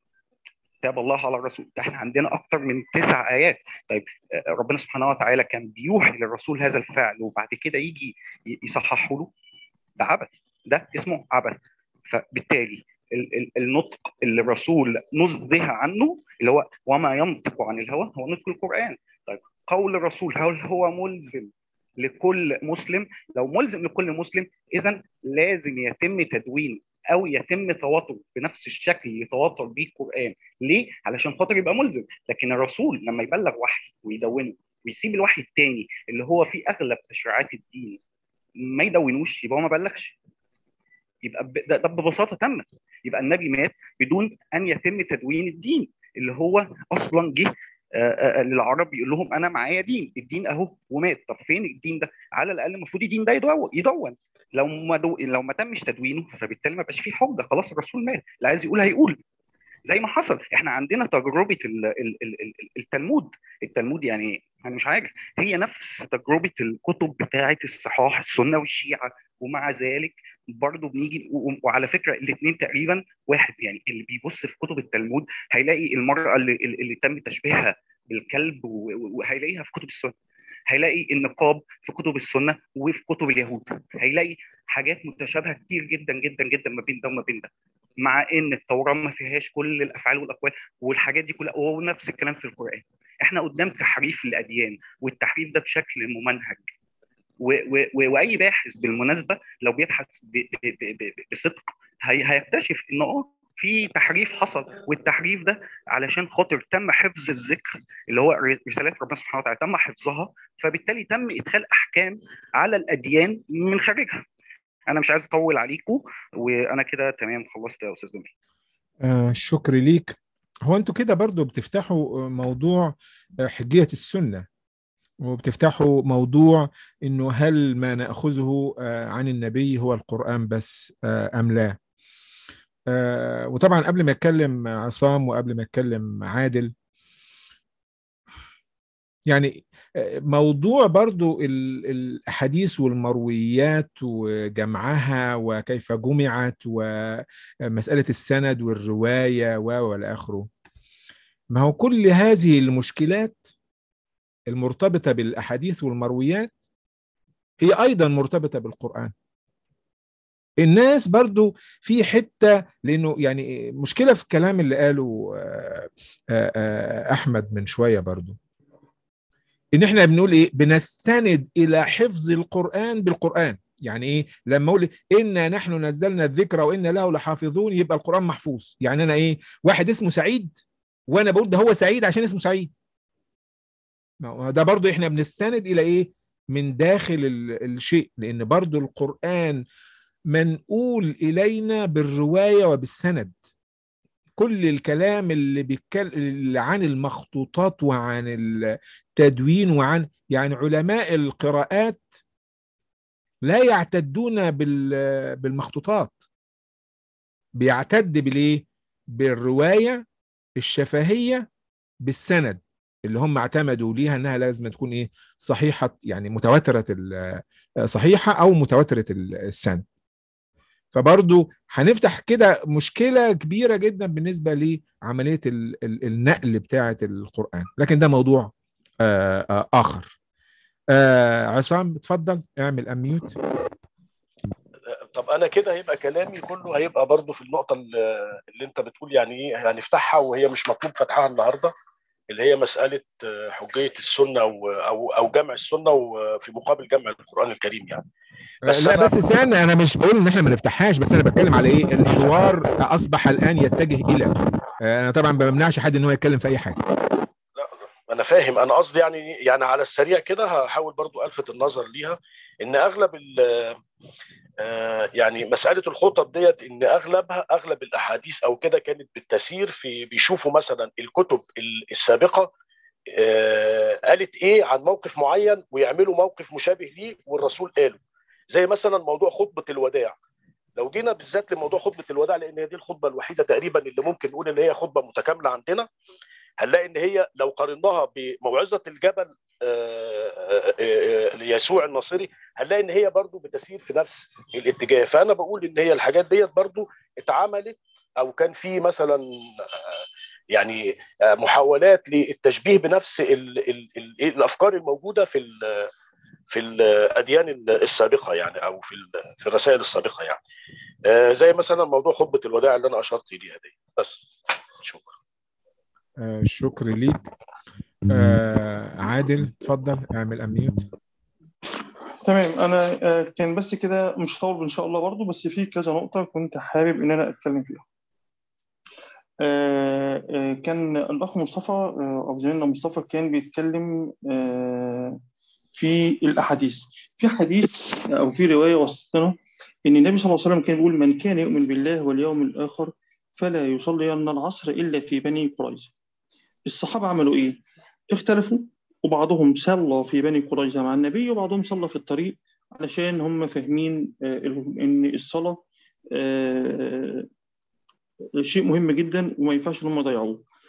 تاب الله على الرسول ده احنا عندنا اكتر من تسع ايات طيب آه، ربنا سبحانه وتعالى كان بيوحي للرسول هذا الفعل وبعد كده يجي ي- يصححه له ده عبث ده اسمه عبث فبالتالي ال- ال- النطق اللي الرسول نزه عنه اللي هو وما ينطق عن الهوى هو نطق القران طيب قول الرسول هل هو ملزم لكل مسلم لو ملزم لكل مسلم اذا لازم يتم تدوين او يتم تواتر بنفس الشكل اللي يتواتر به القران ليه علشان خاطر يبقى ملزم لكن الرسول لما يبلغ وحي ويدونه ويسيب الوحي الثاني اللي هو فيه اغلب تشريعات الدين ما يدونوش يبقى هو ما بلغش يبقى ب- ده, ده ببساطه تمت يبقى النبي مات بدون ان يتم تدوين الدين اللي هو اصلا جه آه، آه، للعرب يقول لهم انا معايا دين الدين اهو ومات طب فين الدين ده على الاقل المفروض الدين ده يدون يدون لو ما دو... لو ما تمش تدوينه فبالتالي ما بقاش فيه حجه خلاص الرسول مات اللي عايز يقول هيقول زي ما حصل احنا عندنا تجربه ال- ال- ال- ال- التلمود التلمود يعني يعني مش حاجه هي نفس تجربه الكتب بتاعه الصحاح السنه والشيعه ومع ذلك برضه بنيجي و- وعلى فكره الاثنين تقريبا واحد يعني اللي بيبص في كتب التلمود هيلاقي المراه اللي, اللي تم تشبيهها بالكلب و- و- وهيلاقيها في كتب السنه هيلاقي النقاب في كتب السنه وفي كتب اليهود هيلاقي حاجات متشابهه كتير جدا جدا جدا ما بين ده وما بين ده مع ان التوراه ما فيهاش كل الافعال والاقوال والحاجات دي كلها ونفس الكلام في القران احنا قدام تحريف للاديان والتحريف ده بشكل ممنهج و- و- و- واي باحث بالمناسبه لو بيبحث ب- ب- ب- ب- بصدق هي- هيكتشف ان اه في تحريف حصل والتحريف ده علشان خاطر تم حفظ الذكر اللي هو ر- رسالات ربنا سبحانه وتعالى تم حفظها فبالتالي تم ادخال احكام على الاديان من خارجها انا مش عايز اطول عليكم وانا كده تمام خلصت يا استاذ جميل آه شكر ليك هو انتوا كده برضو بتفتحوا موضوع آه، حجية السنة وبتفتحوا موضوع انه هل ما ناخذه آه، عن النبي هو القران بس آه، ام لا آه، وطبعا قبل ما اتكلم عصام وقبل ما اتكلم عادل يعني آه، موضوع برضو ال- الاحاديث والمرويات وجمعها وكيف جمعت ومساله السند والروايه و والى اخره ما هو كل هذه المشكلات المرتبطة بالأحاديث والمرويات هي أيضا مرتبطة بالقرآن الناس برضو في حتة لأنه يعني مشكلة في الكلام اللي قاله آه، آه، آه، أحمد من شوية برضو إن إحنا بنقول إيه بنستند إلى حفظ القرآن بالقرآن يعني إيه لما أقول إنا نحن نزلنا الذكر وإنا له لحافظون يبقى القرآن محفوظ يعني أنا إيه واحد اسمه سعيد وأنا بقول ده هو سعيد عشان اسمه سعيد ما هو ده برضو احنا بنستند الى ايه من داخل ال- الشيء لان برضو القرآن منقول الينا بالرواية وبالسند كل الكلام اللي بيتكلم عن المخطوطات وعن التدوين وعن يعني علماء القراءات لا يعتدون بال- بالمخطوطات بيعتد بالايه بالرواية الشفهية بالسند اللي هم اعتمدوا ليها انها لازم تكون ايه صحيحه يعني متواتره ال- صحيحه او متواتره ال- السند فبرضو هنفتح كده مشكله كبيره جدا بالنسبه لعمليه ال- ال- النقل بتاعه القران لكن ده موضوع آه، آه، اخر آه، عصام اتفضل اعمل اميوت طب انا كده هيبقى كلامي كله هيبقى برضو في النقطه اللي اللي انت بتقول يعني ايه هنفتحها وهي مش مطلوب فتحها النهارده اللي هي مساله آه، حجيه السنه و- او او جمع السنه وفي مقابل جمع القران الكريم يعني بس لا أنا- بس استنى انا مش بقول ان احنا ما نفتحهاش بس انا بتكلم على ايه الحوار اصبح الان يتجه الى آه، انا طبعا ما بمنعش حد ان هو يتكلم في اي حاجه لا انا فاهم انا قصدي يعني يعني على السريع كده هحاول برضو الفت النظر ليها ان اغلب ال آه، يعني مساله الخطب ديت ان اغلبها اغلب الاحاديث او كده كانت بالتسير في بيشوفوا مثلا الكتب ال- السابقه آه، قالت ايه عن موقف معين ويعملوا موقف مشابه ليه والرسول قاله زي مثلا موضوع خطبه الوداع لو جينا بالذات لموضوع خطبه الوداع لان هي دي الخطبه الوحيده تقريبا اللي ممكن نقول ان هي خطبه متكامله عندنا هنلاقي ان هي لو قارناها بموعظه الجبل آه، آه، آه، ليسوع الناصري هنلاقي ان هي برضو بتسير في نفس الاتجاه فانا بقول ان هي الحاجات ديت برضو اتعملت او كان في مثلا آه، يعني آه، محاولات للتشبيه بنفس ال ال ال الافكار الموجوده في ال في الاديان السابقه يعني او في ال- في الرسائل السابقه يعني آه، زي مثلا موضوع خطبه الوداع اللي انا اشرت ليها دي بس شكرا آه، شكر ليك آه، عادل اتفضل اعمل اميوت تمام انا آه، كان بس كده مش هطول ان شاء الله برضو بس في كذا نقطه كنت حابب ان انا اتكلم فيها آه، آه، كان الاخ مصطفى آه، او زميلنا مصطفى كان بيتكلم آه، في الاحاديث في حديث او في روايه وصلتنا ان النبي صلى الله عليه وسلم كان بيقول من كان يؤمن بالله واليوم الاخر فلا يصلين العصر الا في بني قريظه الصحابه عملوا ايه اختلفوا وبعضهم صلى في بني قريظة مع النبي وبعضهم صلى في الطريق علشان هم فاهمين آه، إن الصلاة آه، شيء مهم جدا وما ينفعش إن هم يضيعوه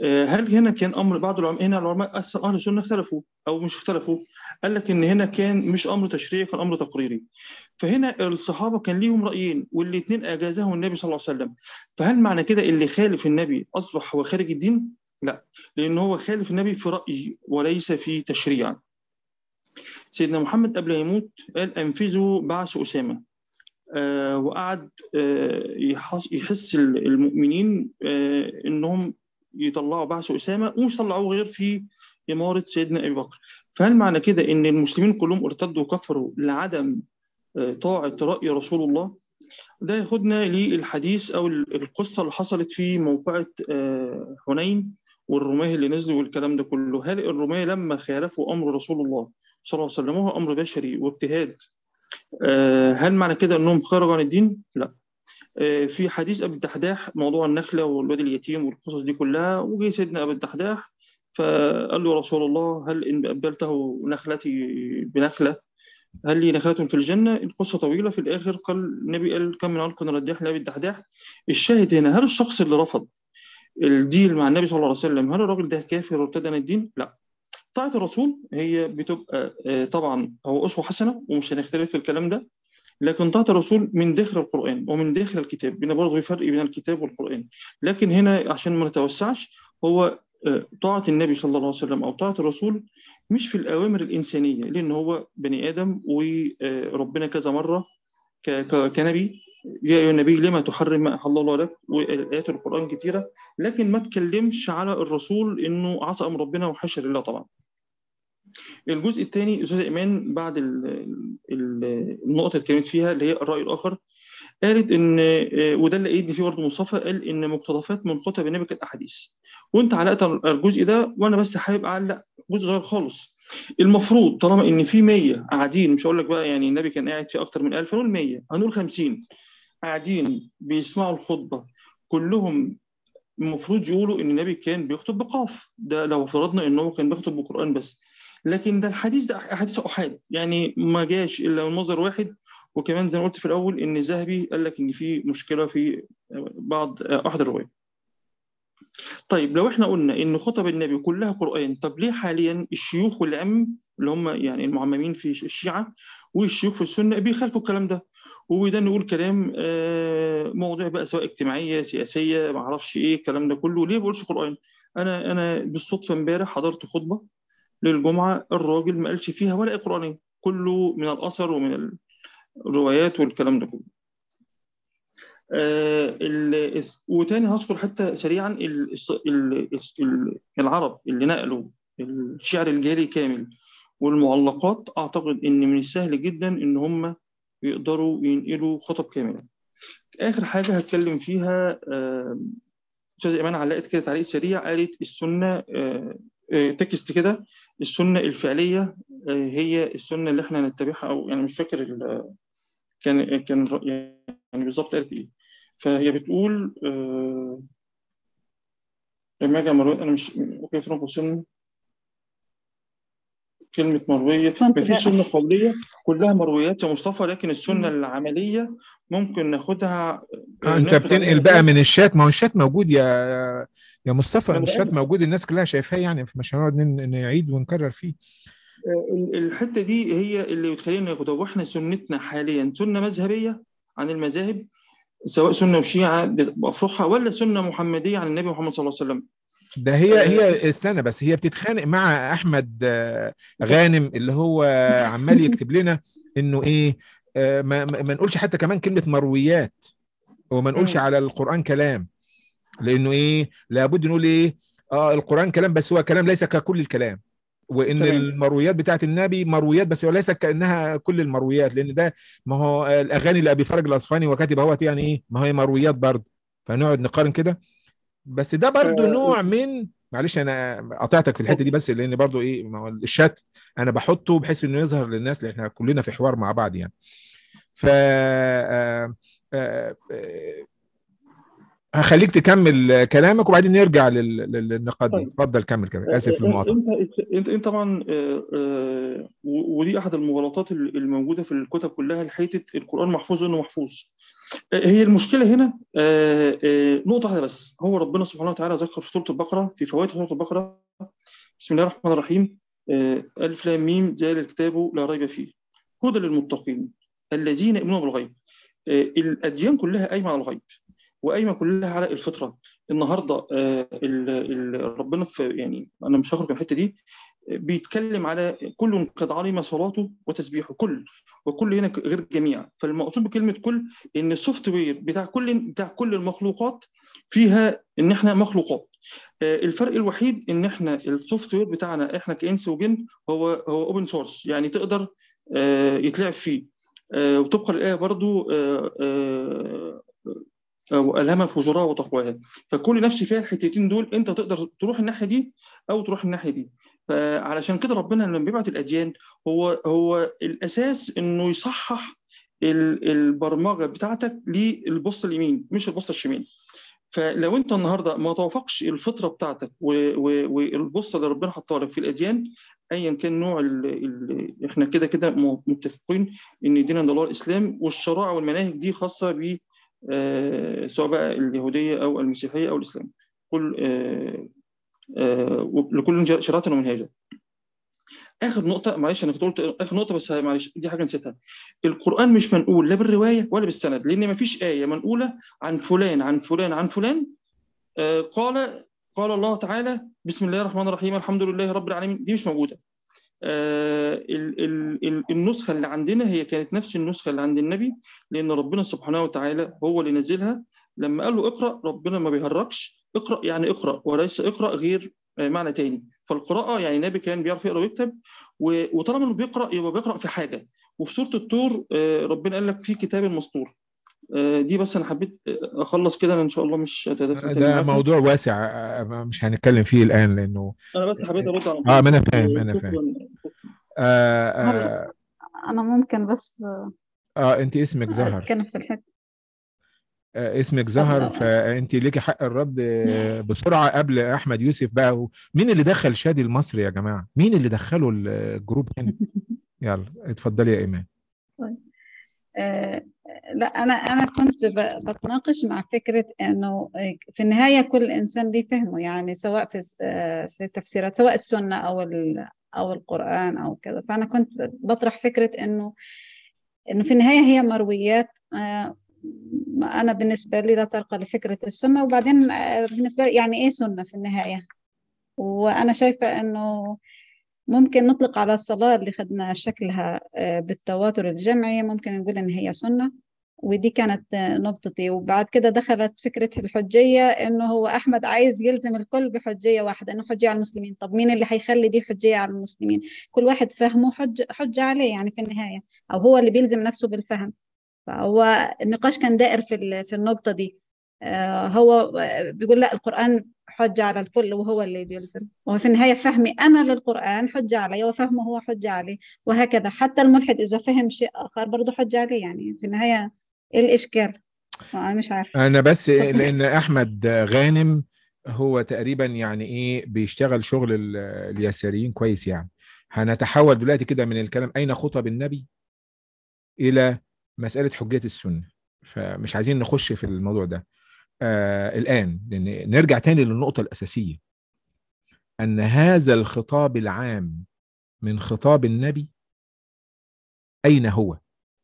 آه، هل هنا كان امر بعض العلماء هنا العلماء أصلاً اهل السنه اختلفوا او مش اختلفوا قال لك ان هنا كان مش امر تشريعي كان امر تقريري فهنا الصحابه كان ليهم رايين والاثنين اجازهم النبي صلى الله عليه وسلم فهل معنى كده اللي خالف النبي اصبح هو خارج الدين لا لان هو خالف النبي في راي وليس في تشريع سيدنا محمد قبل ما يموت قال انفذوا بعث اسامه آه وقعد آه يحس, يحس المؤمنين آه انهم يطلعوا بعث اسامه ومش طلعوه غير في اماره سيدنا ابي بكر فهل معنى كده ان المسلمين كلهم ارتدوا وكفروا لعدم آه، طاعه راي رسول الله ده ياخدنا للحديث او القصه اللي حصلت في موقعه آه، حنين والرماه اللي نزلوا والكلام ده كله هل الرماه لما خالفوا امر رسول الله صلى الله عليه وسلم وهو امر بشري واجتهاد آه، هل معنى كده انهم خرجوا عن الدين؟ لا آه، في حديث ابي الدحداح موضوع النخله والواد اليتيم والقصص دي كلها وجي سيدنا ابي الدحداح فقال له يا رسول الله هل ان ابدلته نخلتي بنخله هل لي نخلة في الجنة؟ القصة طويلة في الآخر قال النبي قال كم من علق رداح لأبي الدحداح الشاهد هنا هل الشخص اللي رفض الديل مع النبي صلى الله عليه وسلم هل الراجل ده كافر وارتد عن الدين؟ لا طاعة الرسول هي بتبقى آه، طبعا هو أسوة حسنة ومش هنختلف في الكلام ده لكن طاعة الرسول من داخل القرآن ومن داخل الكتاب بين برضه في فرق بين الكتاب والقرآن لكن هنا عشان ما نتوسعش هو آه، طاعة النبي صلى الله عليه وسلم أو طاعة الرسول مش في الأوامر الإنسانية لأن هو بني آدم وربنا كذا مرة ك- ك- كنبي يا أيها النبي لما تحرم ما أحل الله لك وآيات القرآن كتيرة لكن ما تكلمش على الرسول إنه عصى أمر ربنا وحاشا لله طبعا الجزء الثاني استاذ ايمان بعد ال ال النقطه اللي اتكلمت فيها اللي هي الراي الاخر قالت ان آه، وده اللي ايدي فيه برضه مصطفى قال ان مقتطفات من كتب النبي كانت احاديث وانت علقت على الجزء ده وانا بس حابب اعلق جزء صغير خالص المفروض طالما ان في 100 قاعدين مش هقول لك بقى يعني النبي كان قاعد في اكتر من 1000 هنقول 100 هنقول 50 قاعدين بيسمعوا الخطبه كلهم المفروض يقولوا ان النبي كان بيخطب بقاف ده لو فرضنا ان هو كان بيخطب بقران بس لكن ده الحديث ده احاديث احاد يعني ما جاش الا من مصدر واحد وكمان زي ما قلت في الاول ان الذهبي قال لك ان في مشكله في بعض احد الروايات طيب لو احنا قلنا ان خطب النبي كلها قران طب ليه حاليا الشيوخ والعم اللي هم يعني المعممين في الشيعه والشيوخ في السنه بيخالفوا الكلام ده وده نقول كلام آه، مواضيع بقى سواء اجتماعيه سياسيه ما اعرفش ايه الكلام ده كله ليه ما بقولش قران انا انا بالصدفه امبارح حضرت خطبه للجمعه الراجل ما قالش فيها ولا آية قرانيه كله من الاثر ومن الروايات والكلام ده كله آه، ال- وتاني هذكر حتى سريعا ال- ال- ال- العرب اللي نقلوا الشعر الجاهلي كامل والمعلقات اعتقد ان من السهل جدا ان هم يقدروا ينقلوا خطب كامله اخر حاجه هتكلم فيها آه، استاذ ايمان علقت كده تعليق سريع قالت السنه آه، آه، تكست كده السنه الفعليه آه، هي السنه اللي احنا نتبعها او يعني مش فاكر ال- كان كان ر- يعني بالظبط قالت ايه فهي بتقول آه، لما اجي مروي انا مش اوكي في قوسين كلمة مروية كنت ما في بقى- سنة قولية كلها مرويات يا مصطفى لكن السنة العملية ممكن ناخدها آه انت ناخد بتنقل عليها بقى من الشات ما هو الشات موجود يا يا مصطفى أنا الشات بقول. موجود الناس كلها شايفاه يعني مش هنقعد ن- نعيد ونكرر فيه ال- الحته دي هي اللي بتخلينا ناخدها واحنا سنتنا حاليا سنه مذهبيه عن المذاهب سواء سنه وشيعه بافرحها ولا سنه محمديه عن النبي محمد صلى الله عليه وسلم ده هي آه. هي السنة بس هي بتتخانق مع احمد آه، غانم اللي هو عمال يكتب لنا انه ايه آه، ما, ما ما نقولش حتى كمان كلمة مرويات وما نقولش مم. على القرآن كلام لانه ايه لابد نقول ايه اه القرآن كلام بس هو كلام ليس ككل الكلام وان تمام. المرويات بتاعت النبي مرويات بس وليس كانها كل المرويات لان ده ما هو الاغاني اللي ابي فرج الاصفهاني وكاتب اهوت يعني ايه ما هي مرويات برضه فنقعد نقارن كده بس ده برضه آه. نوع من معلش انا قطعتك في الحته دي بس لان برضه ايه ما هو الشات انا بحطه بحيث انه يظهر للناس لان احنا كلنا في حوار مع بعض يعني ف آه، آه، آه، هخليك تكمل كلامك وبعدين نرجع لل- لل- للنقاط دي طيب. اتفضل كمل كلامك اسف في المقاطعه انت انت انت طبعا آه، آه، و- ودي احد المغالطات ال- الموجوده في الكتب كلها حته القران محفوظ انه محفوظ آه، هي المشكله هنا آه، آه، نقطه واحده بس هو ربنا سبحانه وتعالى ذكر في سوره البقره في فوائد سوره البقره بسم الله الرحمن الرحيم آه، الف لام ميم ذلك الكتاب لا ريب فيه هدى للمتقين الذين يؤمنون بالغيب آه، الاديان كلها قايمه على الغيب وقايمه كلها على الفطره النهارده آه، ال- ال- ربنا في يعني انا مش هخرج من الحته دي آه، بيتكلم على كل قد علم صلاته وتسبيحه كل وكل هنا غير جميع فالمقصود بكلمه كل ان السوفت وير بتاع كل بتاع كل المخلوقات فيها ان احنا مخلوقات آه، الفرق الوحيد ان احنا السوفت وير بتاعنا احنا كانس وجن هو هو اوبن سورس يعني تقدر آه، يتلعب فيه آه، وطبقا للايه برضو آه، آه، والهمها فجورها وتقواها فكل نفس فيها الحتتين دول انت تقدر تروح الناحيه دي او تروح الناحيه دي فعلشان كده ربنا لما بيبعت الاديان هو هو الاساس انه يصحح ال- البرمجه بتاعتك للبوسطه اليمين مش البوسطه الشمال فلو انت النهارده ما توافقش الفطره بتاعتك و- و- والبوسطه اللي ربنا حطها لك في الاديان ايا كان نوع ال ال احنا كده كده م- متفقين ان دين عند الله الاسلام والشرائع والمناهج دي خاصه ب آه، سواء بقى اليهوديه او المسيحيه او الاسلام كل آه، آه، لكل شريعه ومنهاجا اخر نقطه معلش انا كنت قلت اخر نقطه بس معلش دي حاجه نسيتها القران مش منقول لا بالروايه ولا بالسند لان ما فيش ايه منقوله عن فلان عن فلان عن فلان آه، قال قال الله تعالى بسم الله الرحمن الرحيم الحمد لله رب العالمين دي مش موجوده آه، ال- ال- ال- النسخه اللي عندنا هي كانت نفس النسخه اللي عند النبي لان ربنا سبحانه وتعالى هو اللي نزلها لما قال له اقرا ربنا ما بيهرجش اقرا يعني اقرا وليس اقرا غير آه، معنى تاني فالقراءه يعني النبي كان بيعرف يقرا ويكتب و- وطالما انه بيقرا يبقى بيقرا في حاجه وفي سوره الطور آه، ربنا قال لك في كتاب مسطور آه، دي بس انا حبيت آه، اخلص كده أنا ان شاء الله مش هتدخل تاني ده معاكم. موضوع واسع آه، مش هنتكلم فيه الان لانه انا بس حبيت ارد على اه ما انا فاهم انا شكراً. فاهم آه آه, أنا ممكن بس اه انت اسمك زهر أتكلم في الحتة آه اسمك زهر اتفضل. فانت ليكي حق الرد آه، بسرعه قبل احمد يوسف بقى و- مين اللي دخل شادي المصري يا جماعه مين اللي دخله الجروب هنا يلا اتفضلي يا ايمان آه، لا أنا أنا كنت ب- بتناقش مع فكرة إنه آه، في النهاية كل إنسان ليه فهمه يعني سواء في آه، في التفسيرات سواء السنة أو ال- أو القرآن أو كذا فأنا كنت بطرح فكرة إنه إنه في النهاية هي مرويات آه، أنا بالنسبة لي لا ترقى لفكرة السنة وبعدين آه، بالنسبة لي يعني إيه سنة في النهاية وأنا شايفة إنه ممكن نطلق على الصلاة اللي خدنا شكلها آه، بالتواتر الجمعي ممكن نقول إن هي سنة ودي كانت آه، نقطتي وبعد كده دخلت فكرة الحجية إنه هو أحمد عايز يلزم الكل بحجية واحدة إنه حجية على المسلمين طب مين اللي هيخلي دي حجية على المسلمين كل واحد فهمه حج حجة عليه يعني في النهاية أو هو اللي بيلزم نفسه بالفهم فهو النقاش كان دائر في ال- في النقطة دي آه، هو آه، بيقول لا القرآن حجة على الكل وهو اللي بيلزم وفي النهاية فهمي أنا للقرآن حجة علي وفهمه هو حجة عليه وهكذا حتى الملحد إذا فهم شيء آخر برضه حجة عليه يعني في النهاية إيه الإشكال أنا مش عارفة انا بس لان احمد غانم هو تقريبا يعني ايه بيشتغل شغل ال- اليساريين كويس يعني هنتحول دلوقتي كده من الكلام اين خطب النبي الى مساله حجيه السنه فمش عايزين نخش في الموضوع ده آه الان لان نرجع تاني للنقطه الاساسيه ان هذا الخطاب العام من خطاب النبي اين هو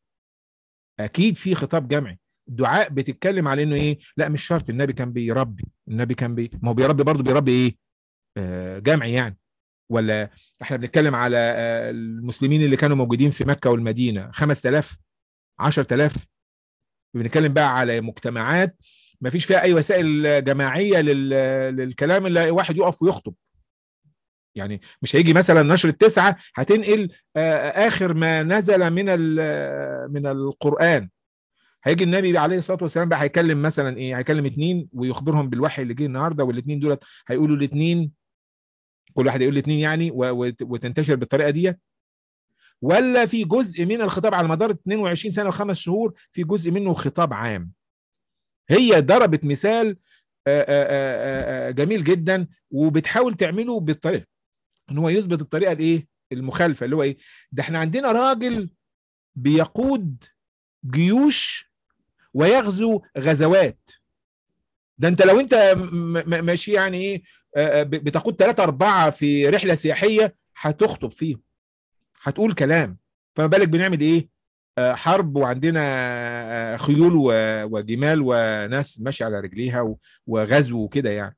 اكيد في خطاب جمعي الدعاء بتتكلم على انه ايه لا مش شرط النبي كان بيربي النبي كان بي ما هو بيربي برضه بيربي ايه آه جمعي يعني ولا احنا بنتكلم على آه المسلمين اللي كانوا موجودين في مكة والمدينة 5000 10000 بنتكلم بقى على مجتمعات ما فيش فيها اي وسائل جماعية لل- للكلام اللي واحد يقف ويخطب يعني مش هيجي مثلا نشر التسعة هتنقل آه، آخر ما نزل من ال- من القرآن هيجي النبي عليه الصلاه والسلام بقى هيكلم مثلا ايه هيكلم اتنين ويخبرهم بالوحي اللي جه النهارده والاتنين دولت هيقولوا الاتنين كل واحد يقول الاتنين يعني و- وت- وتنتشر بالطريقه ديت ولا في جزء من الخطاب على مدار 22 سنه وخمس شهور في جزء منه خطاب عام هي ضربت مثال آه، آه، آه، آه، جميل جدا وبتحاول تعمله بالطريقه ان هو يثبت الطريقه الايه المخالفه اللي هو ايه ده احنا عندنا راجل بيقود جيوش ويغزو غزوات ده انت لو انت م- م- ماشي يعني ايه آه، آه، ب- بتقود ثلاثة أربعة في رحلة سياحية هتخطب فيهم هتقول كلام فما بالك بنعمل ايه آه، حرب وعندنا آه، خيول و- وجمال وناس ماشية على رجليها و- وغزو وكده يعني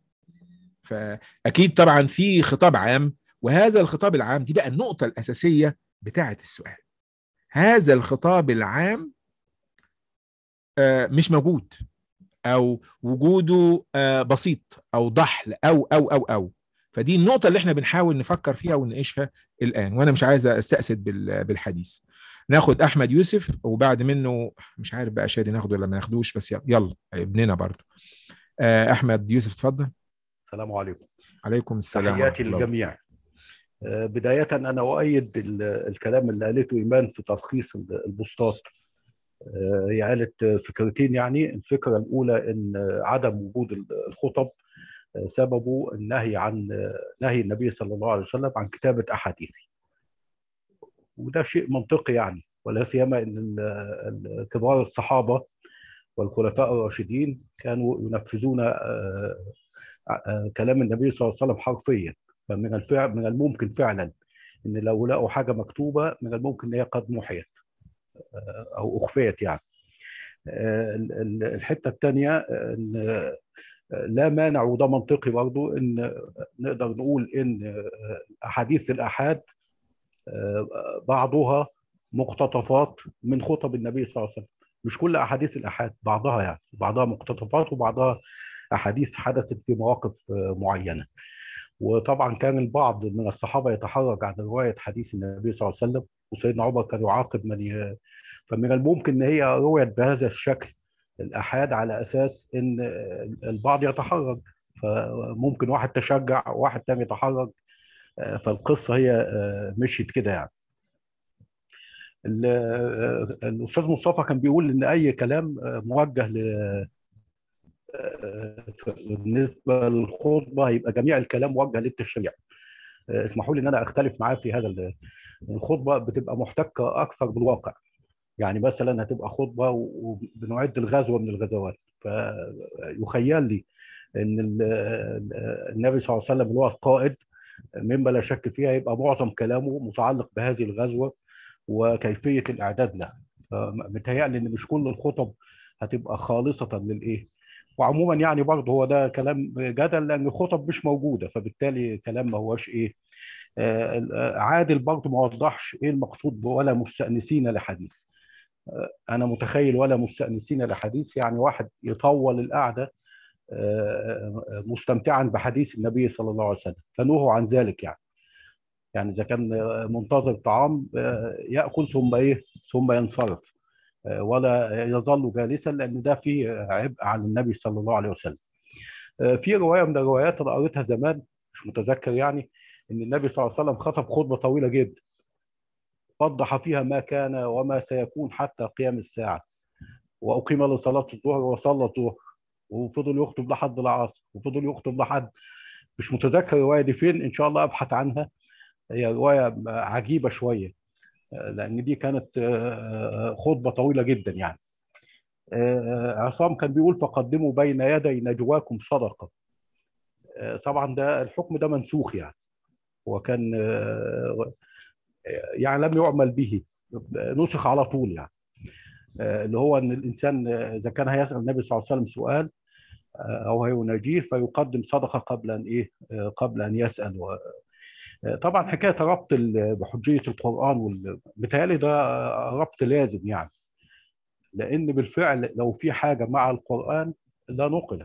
فأكيد طبعا في خطاب عام وهذا الخطاب العام دي بقى النقطة الأساسية بتاعة السؤال هذا الخطاب العام آه، مش موجود او وجوده آه، بسيط او ضحل او او او او فدي النقطة اللي احنا بنحاول نفكر فيها ونناقشها الآن وأنا مش عايز أستأسد بال- بالحديث ناخد أحمد يوسف وبعد منه مش عارف بقى شادي ناخده ولا ما ناخدوش بس يلا, يلا ابننا برضو آه، أحمد يوسف اتفضل السلام عليكم عليكم السلام تحياتي ورحمة الله. للجميع آه، بداية أنا أؤيد ال- الكلام اللي قالته إيمان في تلخيص ال- البوستات آه، هي قالت فكرتين يعني الفكرة الأولى إن عدم وجود ال- الخطب آه، سببه النهي عن نهي النبي صلى الله عليه وسلم عن كتابة أحاديثه وده شيء منطقي يعني ولا سيما ان ال- ال- كبار الصحابه والخلفاء الراشدين كانوا ينفذون آه، آه، كلام النبي صلى الله عليه وسلم حرفيا فمن الفعل من الممكن فعلا ان لو لقوا حاجه مكتوبه من الممكن ان هي قد محيت آه، او اخفيت يعني آه، ال- ال- الحته الثانيه ان آه، لا مانع وده منطقي برضو ان نقدر نقول ان آه، احاديث الاحاد آه، بعضها مقتطفات من خطب النبي صلى الله عليه وسلم مش كل احاديث الاحاد بعضها يعني بعضها مقتطفات وبعضها احاديث حدثت في مواقف آه، معينه وطبعا كان البعض من الصحابه يتحرج عن روايه حديث النبي صلى الله عليه وسلم وسيدنا عمر كان يعاقب من ي... فمن الممكن ان هي رويت بهذا الشكل الاحاد على اساس ان البعض يتحرج فممكن واحد تشجع وواحد تاني يتحرج آه، فالقصه هي آه، مشيت كده يعني ال- آه، الاستاذ مصطفى كان بيقول ان اي كلام آه، موجه ل آه، بالنسبه للخطبه هيبقى جميع الكلام موجه للتشريع آه، اسمحوا لي ان انا اختلف معاه في هذا ال- الخطبه بتبقى محتكه اكثر بالواقع يعني مثلا هتبقى خطبه وبنعد الغزوه من الغزوات فيخيل لي ان ال- ال- النبي صلى الله عليه وسلم اللي هو القائد مما لا شك فيها يبقى معظم كلامه متعلق بهذه الغزوه وكيفيه الاعداد لها فمتهيألي ان مش كل الخطب هتبقى خالصه للايه وعموما يعني برضه هو ده كلام جدل لان الخطب مش موجوده فبالتالي كلام ما هوش ايه آه، آه، عادل برضه ما وضحش ايه المقصود ولا مستأنسين لحديث آه، انا متخيل ولا مستأنسين لحديث يعني واحد يطول القعده آه، آه، مستمتعا بحديث النبي صلى الله عليه وسلم فنهوا عن ذلك يعني يعني اذا كان آه، منتظر طعام آه، ياكل ثم ايه ثم ينصرف آه، ولا يظل جالسا لان ده فيه عبء على النبي صلى الله عليه وسلم آه، في روايه من الروايات انا قريتها زمان مش متذكر يعني ان النبي صلى الله عليه وسلم خطب خطبه طويله جدا وضح فيها ما كان وما سيكون حتى قيام الساعه واقيم لصلاه الظهر وصلى الظهر وفضل يخطب لحد العصر وفضل يخطب لحد مش متذكر الروايه دي فين ان شاء الله ابحث عنها هي روايه عجيبه شويه آه، لان دي كانت آه، خطبه طويله جدا يعني آه، عصام كان بيقول فقدموا بين يدي نجواكم صدقه آه، طبعا ده الحكم ده منسوخ يعني وكان آه، يعني لم يعمل به نسخ على طول يعني آه، اللي هو ان الانسان آه، اذا كان هيسال النبي صلى الله عليه وسلم سؤال آه، او هيناجيه فيقدم صدقه قبل ان ايه آه، قبل ان يسال و... آه، طبعا حكايه ربط ال- بحجيه القران وال... بيتهيألي ده آه، ربط لازم يعني لان بالفعل لو في حاجه مع القران لا نقلت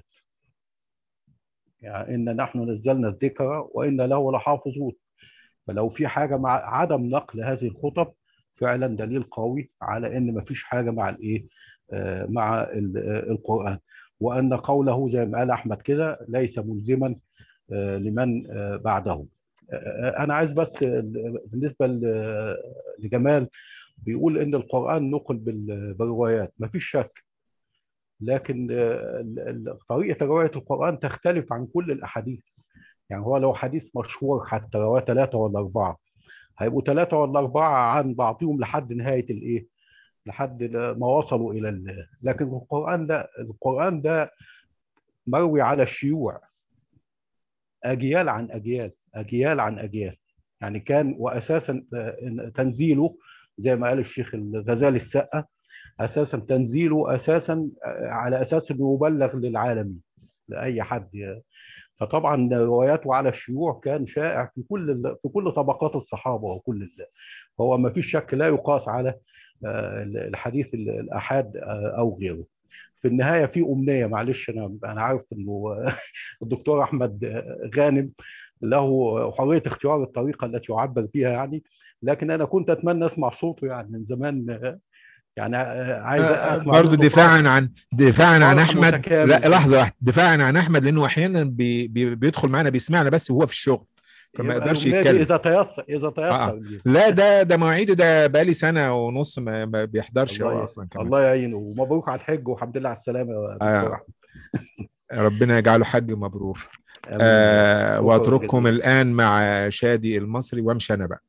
يعني ان نحن نزلنا الذكر وان له لحافظون فلو في حاجه مع عدم نقل هذه الخطب فعلا دليل قوي على ان مفيش حاجه مع الايه آه، مع ال- آه، القران وان قوله زي ما قال احمد كده ليس ملزما آه، لمن آه، بعده آه، انا عايز بس آه، بالنسبه ل- لجمال بيقول ان القران نقل بال- بالروايات مفيش شك لكن آه، ال- ال- طريقه روايه القران تختلف عن كل الاحاديث يعني هو لو حديث مشهور حتى رواه ثلاثه ولا اربعه هيبقوا ثلاثه ولا اربعه عن بعضهم لحد نهايه الايه لحد ما وصلوا الى ال... لكن القران ده القران ده مروي على الشيوع اجيال عن اجيال اجيال عن اجيال يعني كان واساسا آه، تنزيله زي ما قال الشيخ الغزالي السقا اساسا تنزيله اساسا آه، على اساس انه يبلغ للعالمين لاي حد فطبعا رواياته على الشيوع كان شائع في كل ال- في كل طبقات الصحابه وكل ال- هو ما فيش شك لا يقاس على آه، الحديث ال- الاحاد آه، او غيره في النهايه في امنيه معلش انا انا عارف انه الدكتور احمد غانم له حريه اختيار الطريقه التي يعبر بها يعني لكن انا كنت اتمنى اسمع صوته يعني من زمان يعني عايز اسمع برضه منه دفاعا عن دفاعا عن طرح احمد متكامل لا كده. لحظه واحده دفاعا عن احمد لانه احيانا بي بي بيدخل معانا بيسمعنا بس وهو في الشغل فما يبقى يقدرش الأمنية دي يتكلم اذا تيسر اذا تيسر آه. ليه. لا ده ده مواعيده ده بقالي سنه ونص ما, ما بيحضرش الله هو ي- اصلا كمان الله يعينه ومبروك على الحج والحمد لله على السلامه يا دكتور آه. احمد ربنا يجعله حج مبرور آمين. آه شكراً واترككم جزيلاً. الان مع شادي المصري وامشي انا بقى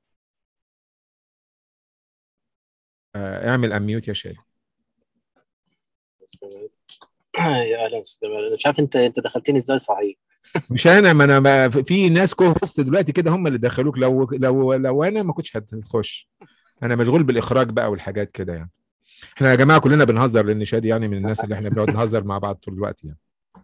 آه اعمل اميوت يا شادي يا اهلا استاذ جمال. انا مش عارف انت انت دخلتني ازاي صحيح مش انا ما انا ما في ناس كو هوست دلوقتي كده هم اللي دخلوك لو لو لو انا ما كنتش هتخش انا مشغول بالاخراج بقى والحاجات كده يعني احنا يا جماعه كلنا بنهزر لان شادي يعني من الناس اللي احنا بنقعد نهزر مع بعض طول الوقت يعني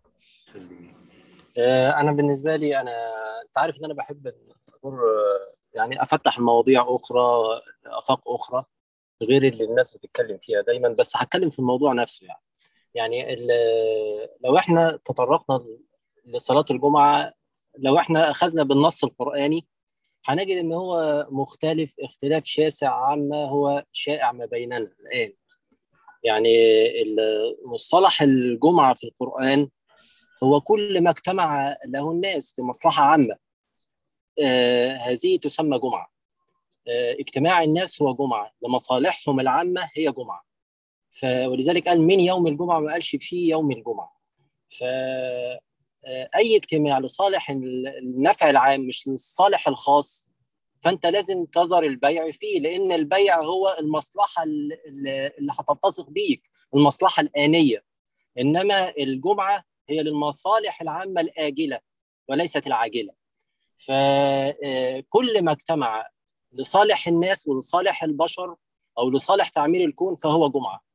آه، انا بالنسبه لي انا انت عارف ان انا بحب إن أذكر، آه، يعني افتح مواضيع اخرى افاق اخرى غير اللي الناس بتتكلم فيها دايما بس هتكلم في الموضوع نفسه يعني يعني ال- لو احنا تطرقنا لصلاه الجمعه لو احنا اخذنا بالنص القراني هنجد ان هو مختلف اختلاف شاسع عما هو شائع ما بيننا الان يعني ال- مصطلح الجمعه في القران هو كل ما اجتمع له الناس في مصلحة عامة آه هذه تسمى جمعة آه اجتماع الناس هو جمعة لمصالحهم العامة هي جمعة ف ولذلك قال من يوم الجمعة ما قالش في يوم الجمعة ف آه، أي اجتماع لصالح ال- النفع العام مش للصالح الخاص فأنت لازم تظهر البيع فيه لأن البيع هو المصلحة ال- ال- اللي هتلتصق بيك المصلحة الآنية إنما الجمعة هي للمصالح العامة الآجلة وليست العاجلة فكل ما اجتمع لصالح الناس ولصالح البشر أو لصالح تعمير الكون فهو جمعة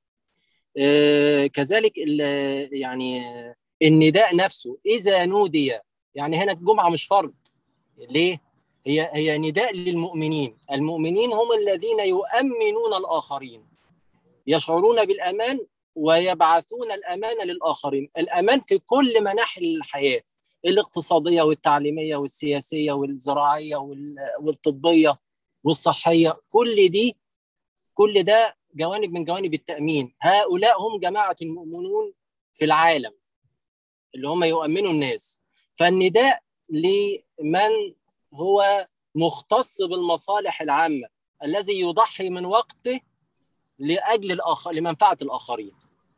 آه، كذلك ال- يعني النداء نفسه إذا نودي يعني هنا الجمعة مش فرض ليه؟ هي هي نداء للمؤمنين المؤمنين هم الذين يؤمنون الآخرين يشعرون بالأمان ويبعثون الأمان للآخرين الأمان في كل مناحي الحياة الاقتصادية والتعليمية والسياسية والزراعية وال- والطبية والصحية كل دي كل ده جوانب من جوانب التأمين هؤلاء هم جماعة المؤمنون في العالم اللي هم يؤمنوا الناس فالنداء لمن هو مختص بالمصالح العامة الذي يضحي من وقته لاجل الآخر لمنفعه الاخرين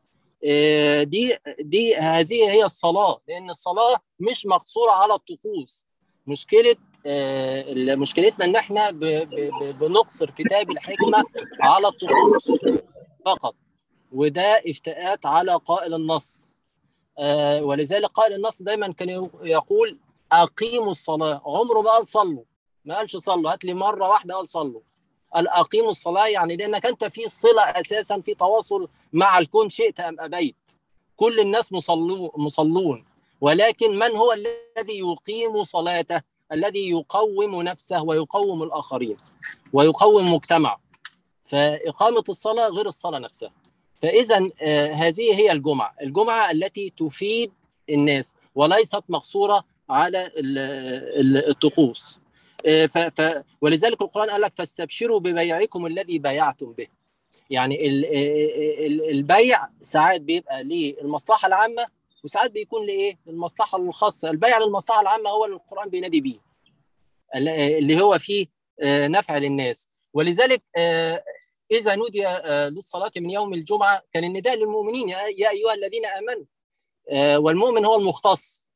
آه، دي دي هذه هي الصلاه لان الصلاه مش مقصوره على الطقوس مشكله آه، مشكلتنا ان احنا ب- ب- ب- بنقصر كتاب الحكمه على الطقوس فقط وده افتاءات على قائل النص آه، ولذلك قائل النص دايما كان يقول اقيموا الصلاه عمره ما قال صلوا ما قالش صلوا هات لي مره واحده قال صلوا قال اقيموا الصلاه يعني لانك انت في صله اساسا في تواصل مع الكون شئت ام ابيت كل الناس مصلو مصلون ولكن من هو الذي يقيم صلاته الذي يقوم نفسه ويقوم الاخرين ويقوم مجتمع فاقامه الصلاه غير الصلاه نفسها فاذا آه، هذه هي الجمعه الجمعه التي تفيد الناس وليست مقصوره على ال- ال- الطقوس آه، ف ف ولذلك القرآن قال لك فاستبشروا ببيعكم الذي بايعتم به يعني ال- ال- البيع ساعات بيبقى للمصلحة العامة وساعات بيكون لإيه؟ للمصلحة الخاصة البيع للمصلحة العامة هو اللي القرآن بينادي بيه ال- اللي هو فيه آه، نفع للناس ولذلك آه، اذا نودي للصلاه من يوم الجمعه كان النداء للمؤمنين يا ايها الذين امنوا والمؤمن هو المختص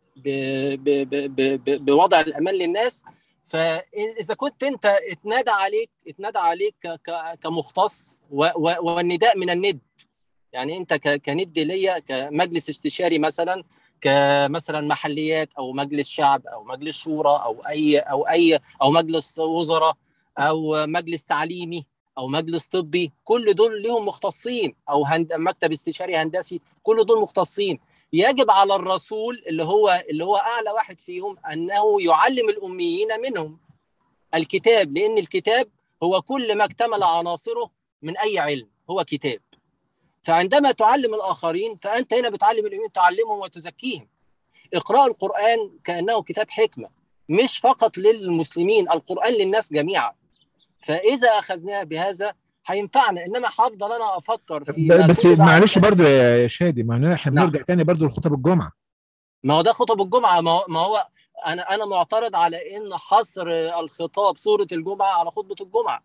بوضع الامان للناس فاذا كنت انت اتنادى عليك اتنادى عليك كمختص والنداء من الند يعني انت كند ليا كمجلس استشاري مثلا كمثلا محليات او مجلس شعب او مجلس شورى او اي او اي او مجلس وزراء او مجلس تعليمي او مجلس طبي كل دول لهم مختصين او هند... مكتب استشاري هندسي كل دول مختصين يجب على الرسول اللي هو اللي هو اعلى واحد فيهم انه يعلم الاميين منهم الكتاب لان الكتاب هو كل ما اكتمل عناصره من اي علم هو كتاب فعندما تعلم الاخرين فانت هنا بتعلم الاميين تعلمهم وتزكيهم اقراء القران كانه كتاب حكمه مش فقط للمسلمين القران للناس جميعا فاذا اخذناه بهذا هينفعنا انما هفضل انا افكر في بس معلش برضو يا شادي ما احنا نعم. بنرجع تاني برضو لخطب الجمعه ما هو ده خطب الجمعه ما هو, ما هو انا انا معترض على ان حصر الخطاب سوره الجمعه على خطبه الجمعه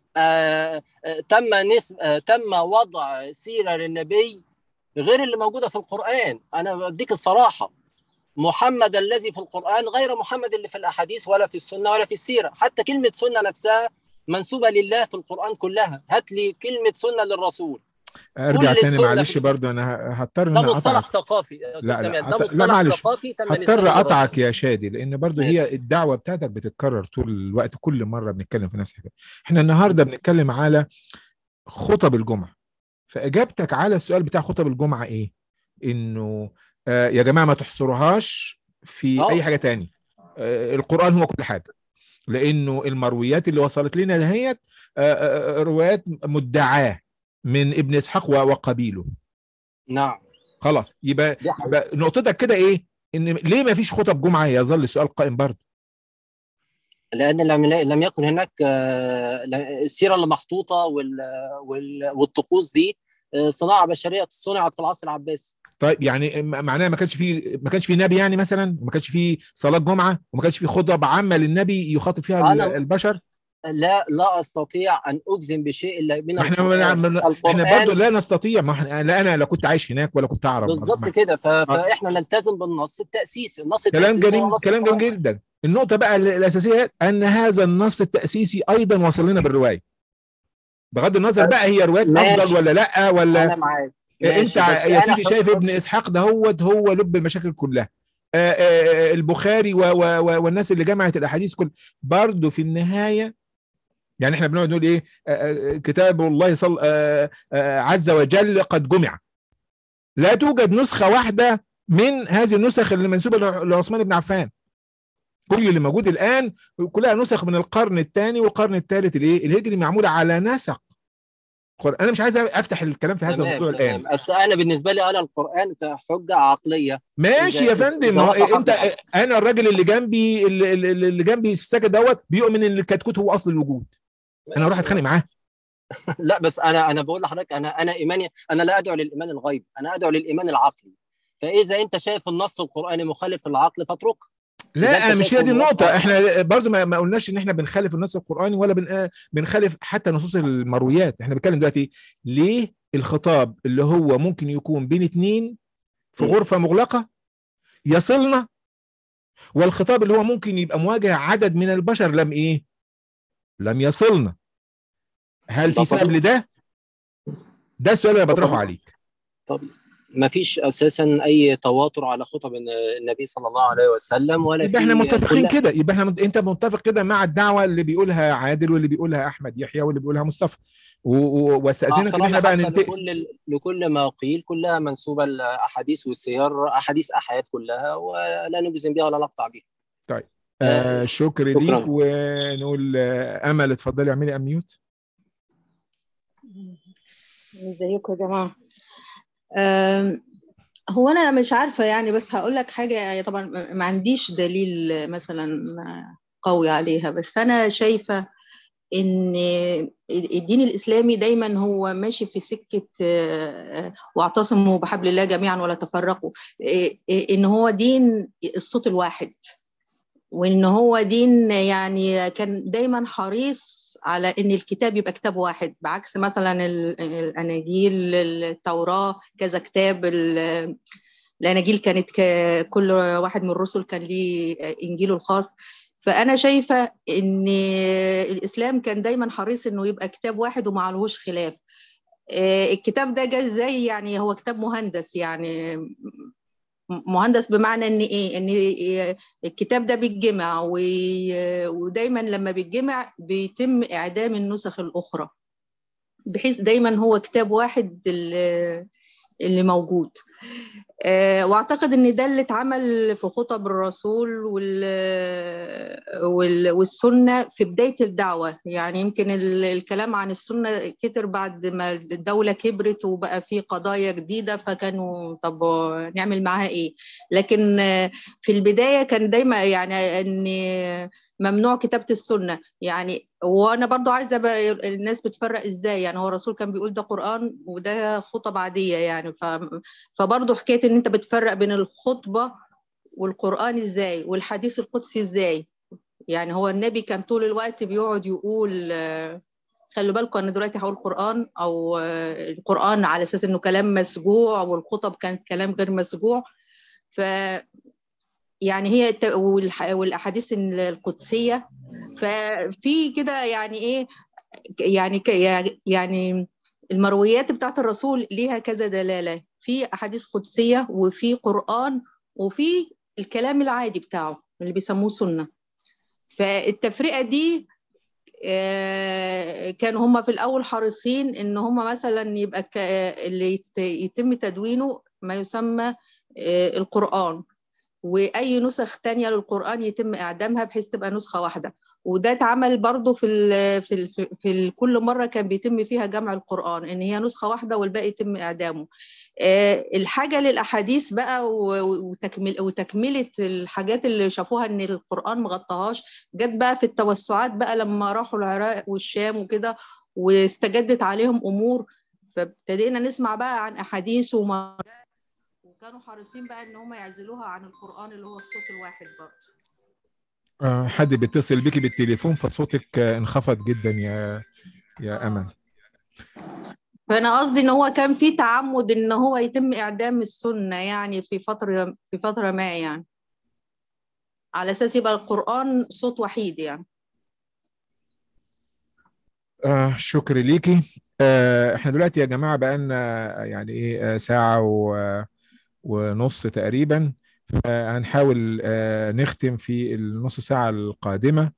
آه آه تم نسب آه تم وضع سيره للنبي غير اللي موجوده في القران انا بديك الصراحه محمد الذي في القران غير محمد اللي في الاحاديث ولا في السنه ولا في السيره حتى كلمه سنه نفسها منسوبه لله في القران كلها هات لي كلمه سنه للرسول ارجع تاني معلش برضو انا هضطر ده مصطلح ثقافي يا لا لا ده مصطلح ثقافي هضطر اقطعك يا شادي لان برضو ماشي. هي الدعوه بتاعتك بتتكرر طول الوقت كل مره بنتكلم في نفس الحاجه احنا النهارده بنتكلم على خطب الجمعه فاجابتك على السؤال بتاع خطب الجمعه ايه انه آه يا جماعه ما تحصروهاش في أوه. اي حاجه تاني آه القران هو كل حاجه لانه المرويات اللي وصلت لنا دهيت روايات مدعاه من ابن اسحاق وقبيله نعم خلاص يبقى, يبقى نقطتك كده ايه ان ليه ما فيش خطب جمعه يظل السؤال قائم برضه لان لم لم يكن هناك السيره اللي محطوطه والطقوس دي صناعه بشريه صنعت في العصر العباسي طيب يعني معناها ما كانش في ما كانش في نبي يعني مثلا وما كانش في صلاه جمعه وما كانش في خطب عامه للنبي يخاطب فيها أنا البشر لا لا استطيع ان اجزم بشيء الا من احنا من احنا برضه لا نستطيع ما احنا لا انا لا كنت عايش هناك ولا كنت اعرف بالظبط كده ف... فاحنا نلتزم بالنص التاسيسي النص كلام التاسيسي جميل كلام جميل جدا النقطه بقى الاساسيه ان هذا النص التاسيسي ايضا وصل لنا بالروايه بغض النظر بقى هي روايات افضل ولا لا ولا انا معاك انت يا سيدي شايف ابن اسحاق ده هو هو لب المشاكل كلها آآ آآ البخاري و و و والناس اللي جمعت الاحاديث كل برضه في النهايه يعني احنا بنقعد نقول ايه كتاب الله صل عز وجل قد جمع لا توجد نسخه واحده من هذه النسخ اللي منسوبه لعثمان بن عفان كل اللي موجود الان كلها نسخ من القرن الثاني والقرن الثالث الايه الهجري معموله على نسق انا مش عايز افتح الكلام في هذا تمام الموضوع تمام الان بس انا بالنسبه لي انا القران كحجه عقليه ماشي يا إذا- فندم إذا ما هو وافق انت بالعكس. انا الراجل اللي جنبي اللي, اللي اللي جنبي في السكن دوت بيؤمن ان الكتكوت هو اصل الوجود انا اروح اتخانق معاه لا بس انا انا بقول لحضرتك انا انا ايماني انا لا ادعو للايمان الغيب انا ادعو للايمان العقلي فاذا انت شايف النص القراني مخالف للعقل فاتركه إذا لا أنت مش هي شايفه دي النقطة موافق- احنا برضو ما ما قلناش ان احنا بنخالف النص القرآني ولا بن آه، بنخالف حتى نصوص المرويات احنا بنتكلم دلوقتي ليه الخطاب اللي هو ممكن يكون بين اتنين في م. غرفة مغلقة يصلنا والخطاب اللي هو ممكن يبقى مواجه عدد من البشر لم ايه لم يصلنا هل ده في سبب طبيعي. لده ده السؤال اللي أنا بطرحه طبيعي. عليك طب ما فيش اساسا اي تواتر على خطب النبي صلى الله عليه وسلم ولا يبقى احنا في متفقين كل- كده يبقى احنا انت متفق كده مع الدعوه اللي بيقولها عادل واللي بيقولها احمد يحيى واللي بيقولها مصطفى و- و- مع واستاذنك ان احترامي احنا بقى حتى ننتقل لكل لكل ما قيل كلها منسوبه الاحاديث والسير احاديث احاد كلها ولا نجزم بها ولا نقطع بها آه شكر شكراً. ليك ونقول آه امل اتفضلي اعملي اميوت ازيكم يا جماعة أم، هو أنا مش عارفة يعني بس هقول لك حاجة طبعا ما ما عنديش دليل مثلا قوي عليها بس أنا شايفة إن الدين الإسلامي دايما هو ماشي في سكة آه، واعتصموا بحبل الله جميعا ولا تفرقوا إيه- إيه- إن هو دين الصوت الواحد وإن هو دين يعني كان دايما حريص على ان الكتاب يبقى كتاب واحد بعكس مثلا ال- الاناجيل التوراه كذا كتاب ال- الاناجيل كانت ك- كل واحد من الرسل كان ليه انجيله الخاص فانا شايفه ان الاسلام كان دايما حريص انه يبقى كتاب واحد وما عليهوش خلاف آه، الكتاب ده جه ازاي يعني هو كتاب مهندس يعني م- مهندس بمعنى ان ايه ان إيه الكتاب ده بيتجمع و- ودايما لما بيتجمع بيتم اعدام النسخ الاخرى بحيث دايما هو كتاب واحد اللي اللي موجود آه، واعتقد ان ده اللي اتعمل في خطب الرسول وال... وال... والسنه في بدايه الدعوه يعني يمكن ال- الكلام عن السنه كتر بعد ما الدوله كبرت وبقى في قضايا جديده فكانوا طب نعمل معاها ايه لكن آه، في البدايه كان دايما يعني ان ممنوع كتابه السنه يعني وانا برضو عايزه بقى الناس بتفرق ازاي يعني هو الرسول كان بيقول ده قران وده خطب عاديه يعني ف... فبرضه حكايه ان انت بتفرق بين الخطبه والقران ازاي والحديث القدسي ازاي يعني هو النبي كان طول الوقت بيقعد يقول آه، خلوا بالكم انا دلوقتي هقول قران او آه، القران على اساس انه كلام مسجوع والخطب كانت كلام غير مسجوع ف يعني هي الت- والح- والاحاديث القدسيه ففي كده يعني ايه يعني ك- يعني المرويات بتاعت الرسول ليها كذا دلالة في أحاديث قدسية وفي قرآن وفي الكلام العادي بتاعه اللي بيسموه سنة فالتفرقة دي آه، كانوا هم في الأول حريصين إن هم مثلا يبقى ك- اللي يت- يتم تدوينه ما يسمى آه، القرآن واي نسخ تانية للقران يتم اعدامها بحيث تبقى نسخه واحده وده اتعمل برضو في ال في ال في ال كل مره كان بيتم فيها جمع القران ان هي نسخه واحده والباقي يتم اعدامه آه، الحاجه للاحاديث بقى و- وتكمل وتكمله الحاجات اللي شافوها ان القران مغطاهاش جت بقى في التوسعات بقى لما راحوا العراق والشام وكده واستجدت عليهم امور فابتدينا نسمع بقى عن احاديث وما وكانوا حريصين بقى ان هم يعزلوها عن القران اللي هو الصوت الواحد برضه آه، حد بيتصل بيكي بالتليفون فصوتك آه، انخفض جدا يا يا امل فانا قصدي ان هو كان في تعمد ان هو يتم اعدام السنه يعني في فتره في فتره ما يعني على اساس يبقى القران صوت وحيد يعني آه شكر ليكي آه احنا دلوقتي يا جماعة بقالنا يعني ايه آه ساعة و- ونص تقريبا فهنحاول آه نختم في النص ساعة القادمة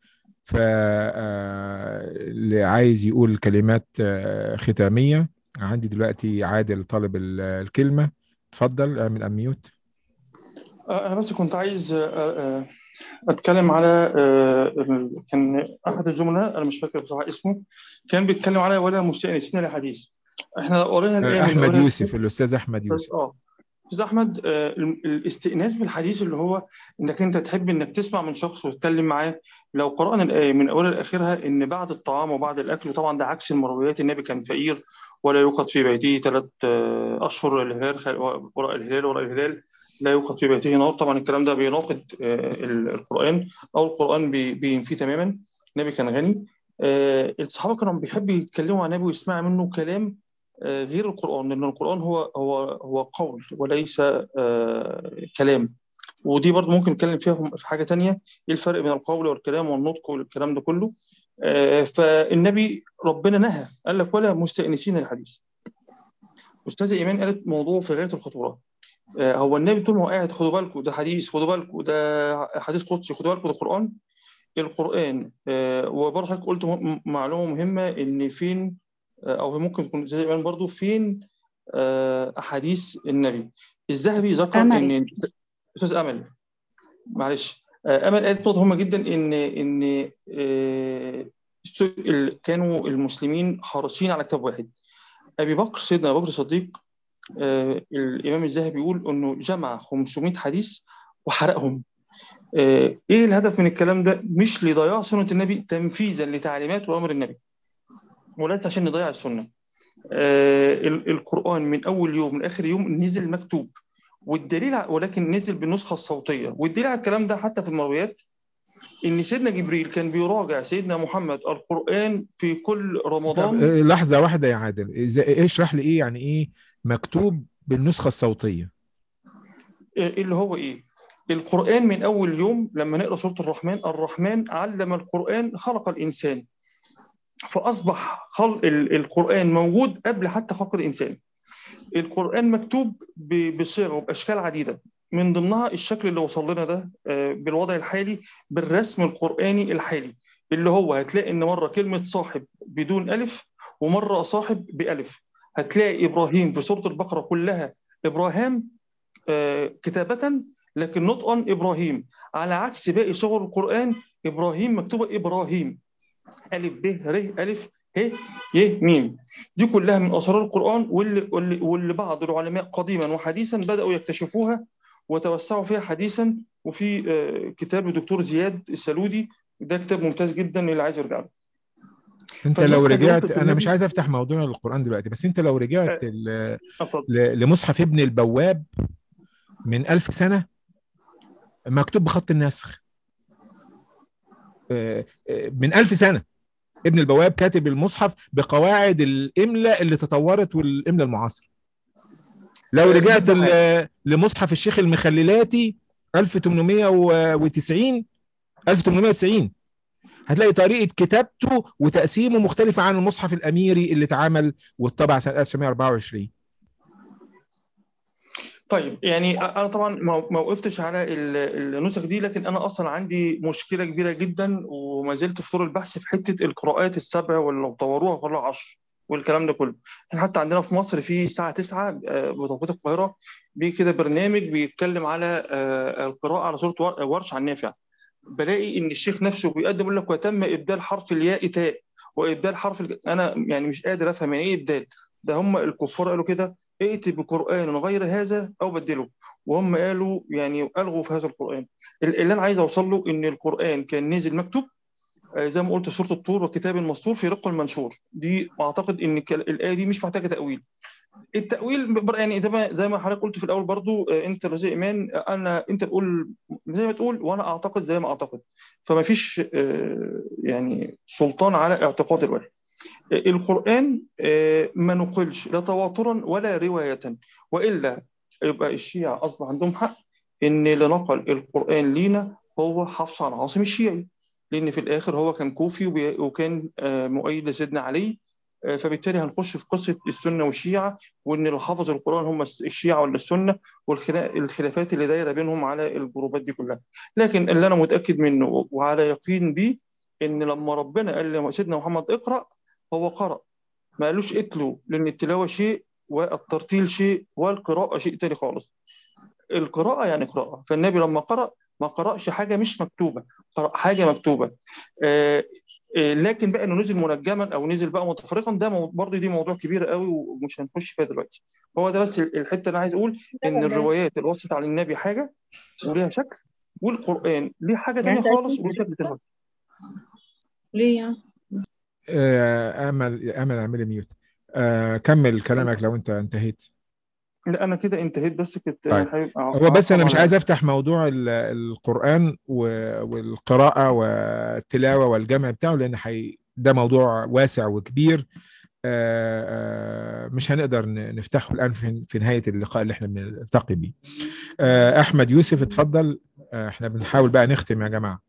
فاللي عايز يقول كلمات آه ختامية عندي دلوقتي عادل طالب ال- الكلمة اتفضل اعمل اميوت آه، أنا بس كنت عايز آه، آه، أتكلم على آه، ال- كان أحد الزملاء أنا مش فاكر بصراحة اسمه كان بيتكلم على ولا مستأنسين لحديث إحنا قرينا الآية من احمد أولها يوسف الاستاذ احمد يوسف اه استاذ احمد آه، ال- الاستئناس بالحديث اللي هو انك انت تحب انك تسمع من شخص وتتكلم معاه لو قرانا الايه من اولها لاخرها ان بعد الطعام وبعد الاكل وطبعا ده عكس المرويات النبي كان فقير ولا يوقد في بيته ثلاث اشهر الهلال خ- وراء الهلال وراء الهلال لا يوقد في بيته نار طبعا الكلام ده بيناقض آه، ال- القران او القران بي- بينفيه تماما النبي كان غني آه، الصحابه كانوا بيحبوا يتكلموا عن النبي ويسمعوا منه كلام آه، غير القرآن لأن القرآن هو هو هو قول وليس آه، كلام ودي برضو ممكن نتكلم فيها في حاجة تانية إيه الفرق بين القول والكلام والنطق والكلام ده كله آه، فالنبي ربنا نهى قال لك ولا مستأنسين الحديث أستاذة إيمان قالت موضوع في غاية الخطورة آه، هو النبي طول ما هو قاعد خدوا بالكم ده حديث خدوا بالكم ده حديث قدسي خدوا بالكم ده قرآن القرآن آه، وبرضه حضرتك قلت م- معلومة مهمة إن فين آه، أو ممكن تكون زي إيمان برضه فين آه، أحاديث النبي الذهبي ذكر أمل. إن أستاذ أمل معلش آه، أمل قالت نقطة مهمة جدا إن إن آه، ال- كانوا المسلمين حريصين على كتاب واحد أبي بكر سيدنا أبو بكر الصديق آه، الإمام الذهبي يقول إنه جمع 500 حديث وحرقهم آه، ايه الهدف من الكلام ده مش لضياع سنة النبي تنفيذا لتعليمات وامر النبي وليس عشان نضيع السنة آه، ال- القرآن من اول يوم لاخر يوم نزل مكتوب والدليل ع- ولكن نزل بالنسخة الصوتية والدليل على الكلام ده حتى في المرويات ان سيدنا جبريل كان بيراجع سيدنا محمد القران في كل طب رمضان آه، لحظة واحدة يا عادل ازاي اشرح لي ايه يعني ايه مكتوب بالنسخة الصوتية اللي هو ايه القران من اول يوم لما نقرا سوره الرحمن الرحمن علم القران خلق الانسان فاصبح خلق ال- القران موجود قبل حتى خلق الانسان القرآن مكتوب ب- بصيغ وبأشكال عديدة من ضمنها الشكل اللي وصل لنا ده آه، بالوضع الحالي بالرسم القرآني الحالي اللي هو هتلاقي إن مرة كلمة صاحب بدون ألف ومرة صاحب بألف هتلاقي إبراهيم في سورة البقرة كلها إبراهام آه، كتابة لكن نطقا إبراهيم على عكس باقي صور القرآن إبراهيم مكتوبة إبراهيم ألف ب ر ألف ه ي ميم دي كلها من اسرار القران واللي واللي, واللي بعض العلماء قديما وحديثا بداوا يكتشفوها وتوسعوا فيها حديثا وفي آه، كتاب الدكتور زياد السلودي ده كتاب ممتاز جدا اللي عايز يرجع له انت فالنسخة لو دي رجعت ممكن انا مش تكون- عايز افتح موضوع القرآن دلوقتي بس انت لو رجعت ل- اتفضل ل- لمصحف ابن البواب من ألف سنة مكتوب بخط النسخ آه، آه، من ألف سنة ابن البواب كاتب المصحف بقواعد الإملاء اللي تطورت والإملاء المعاصر لو آه، رجعت ده ل- لمصحف الشيخ المخللاتي 1890 1890 هتلاقي طريقة كتابته وتقسيمه مختلفة عن المصحف الأميري اللي اتعمل واتطبع سنة 1924 طيب يعني انا طبعا ما ما وقفتش على ال- النسخ دي لكن انا اصلا عندي مشكله كبيره جدا وما زلت في طور البحث في حته القراءات السبع واللي طوروها قراءه 10 والكلام ده كله احنا حتى عندنا في مصر في الساعه 9 آه، بتوقيت القاهره بي كده برنامج بيتكلم على آه، القراءه على سوره ور- ورش عن نافع بلاقي ان الشيخ نفسه بيقدم يقول لك وتم ابدال حرف الياء تاء وابدال حرف الج... انا يعني مش قادر افهم يعني ايه ابدال ده هم الكفار قالوا كده ائت بقران غير هذا او بدله وهم قالوا يعني الغوا في هذا القران ال- اللي انا عايز اوصل له ان القران كان نزل مكتوب آه، زي ما قلت سوره الطور وكتاب مسطور في رق المنشور دي اعتقد ان الك- الايه دي مش محتاجه تاويل التأويل بر- يعني زي ما زي ما حضرتك قلت في الأول برضو آه، أنت رزق إيمان آه، أنا أنت تقول زي ما تقول وأنا أعتقد زي ما أعتقد فما فيش آه، يعني سلطان على اعتقاد الواحد آه، القرآن آه، ما نقلش لا تواترا ولا رواية وإلا يبقى الشيعة أصبح عندهم حق إن اللي نقل القرآن لينا هو حفص عن عاصم الشيعي لأن في الآخر هو كان كوفي وبي- وكان آه، مؤيد لسيدنا علي آه، فبالتالي هنخش في قصة السنة والشيعة وإن اللي حافظ القرآن هم الشيعة ولا السنة والخلافات اللي دايرة بينهم على الجروبات دي كلها لكن اللي أنا متأكد منه وعلى يقين بيه إن لما ربنا قال لسيدنا محمد اقرأ هو قرأ ما قالوش اتلو لأن التلاوة شيء والترتيل شيء والقراءة شيء تاني خالص القراءة يعني قراءة فالنبي لما قرأ ما قرأش حاجة مش مكتوبة قرأ حاجة مكتوبة آه، آه، لكن بقى انه نزل منجما او نزل بقى متفرقا ده مو- برضه دي موضوع كبير قوي ومش هنخش فيها دلوقتي هو ده بس ال- الحته اللي انا عايز اقول ان الروايات اللي وصلت على النبي حاجه وليها شكل والقران ليه حاجه تانية خالص وليه شكل تاني خالص. ليه يعني؟ آه، امل امل اعملي ميوت آه، كمل كلامك لو انت انتهيت لا انا كده انتهيت بس كنت طيب. حابب أع- هو بس انا أعقب مش على- عايز افتح موضوع ال- القرآن و- والقراءة والتلاوة والجمع بتاعه لان حي ده موضوع واسع وكبير آه، آه، مش هنقدر ن- نفتحه الان في في نهاية اللقاء اللي احنا بنلتقي بيه آه، احمد يوسف اتفضل آه، احنا بنحاول بقى نختم يا جماعة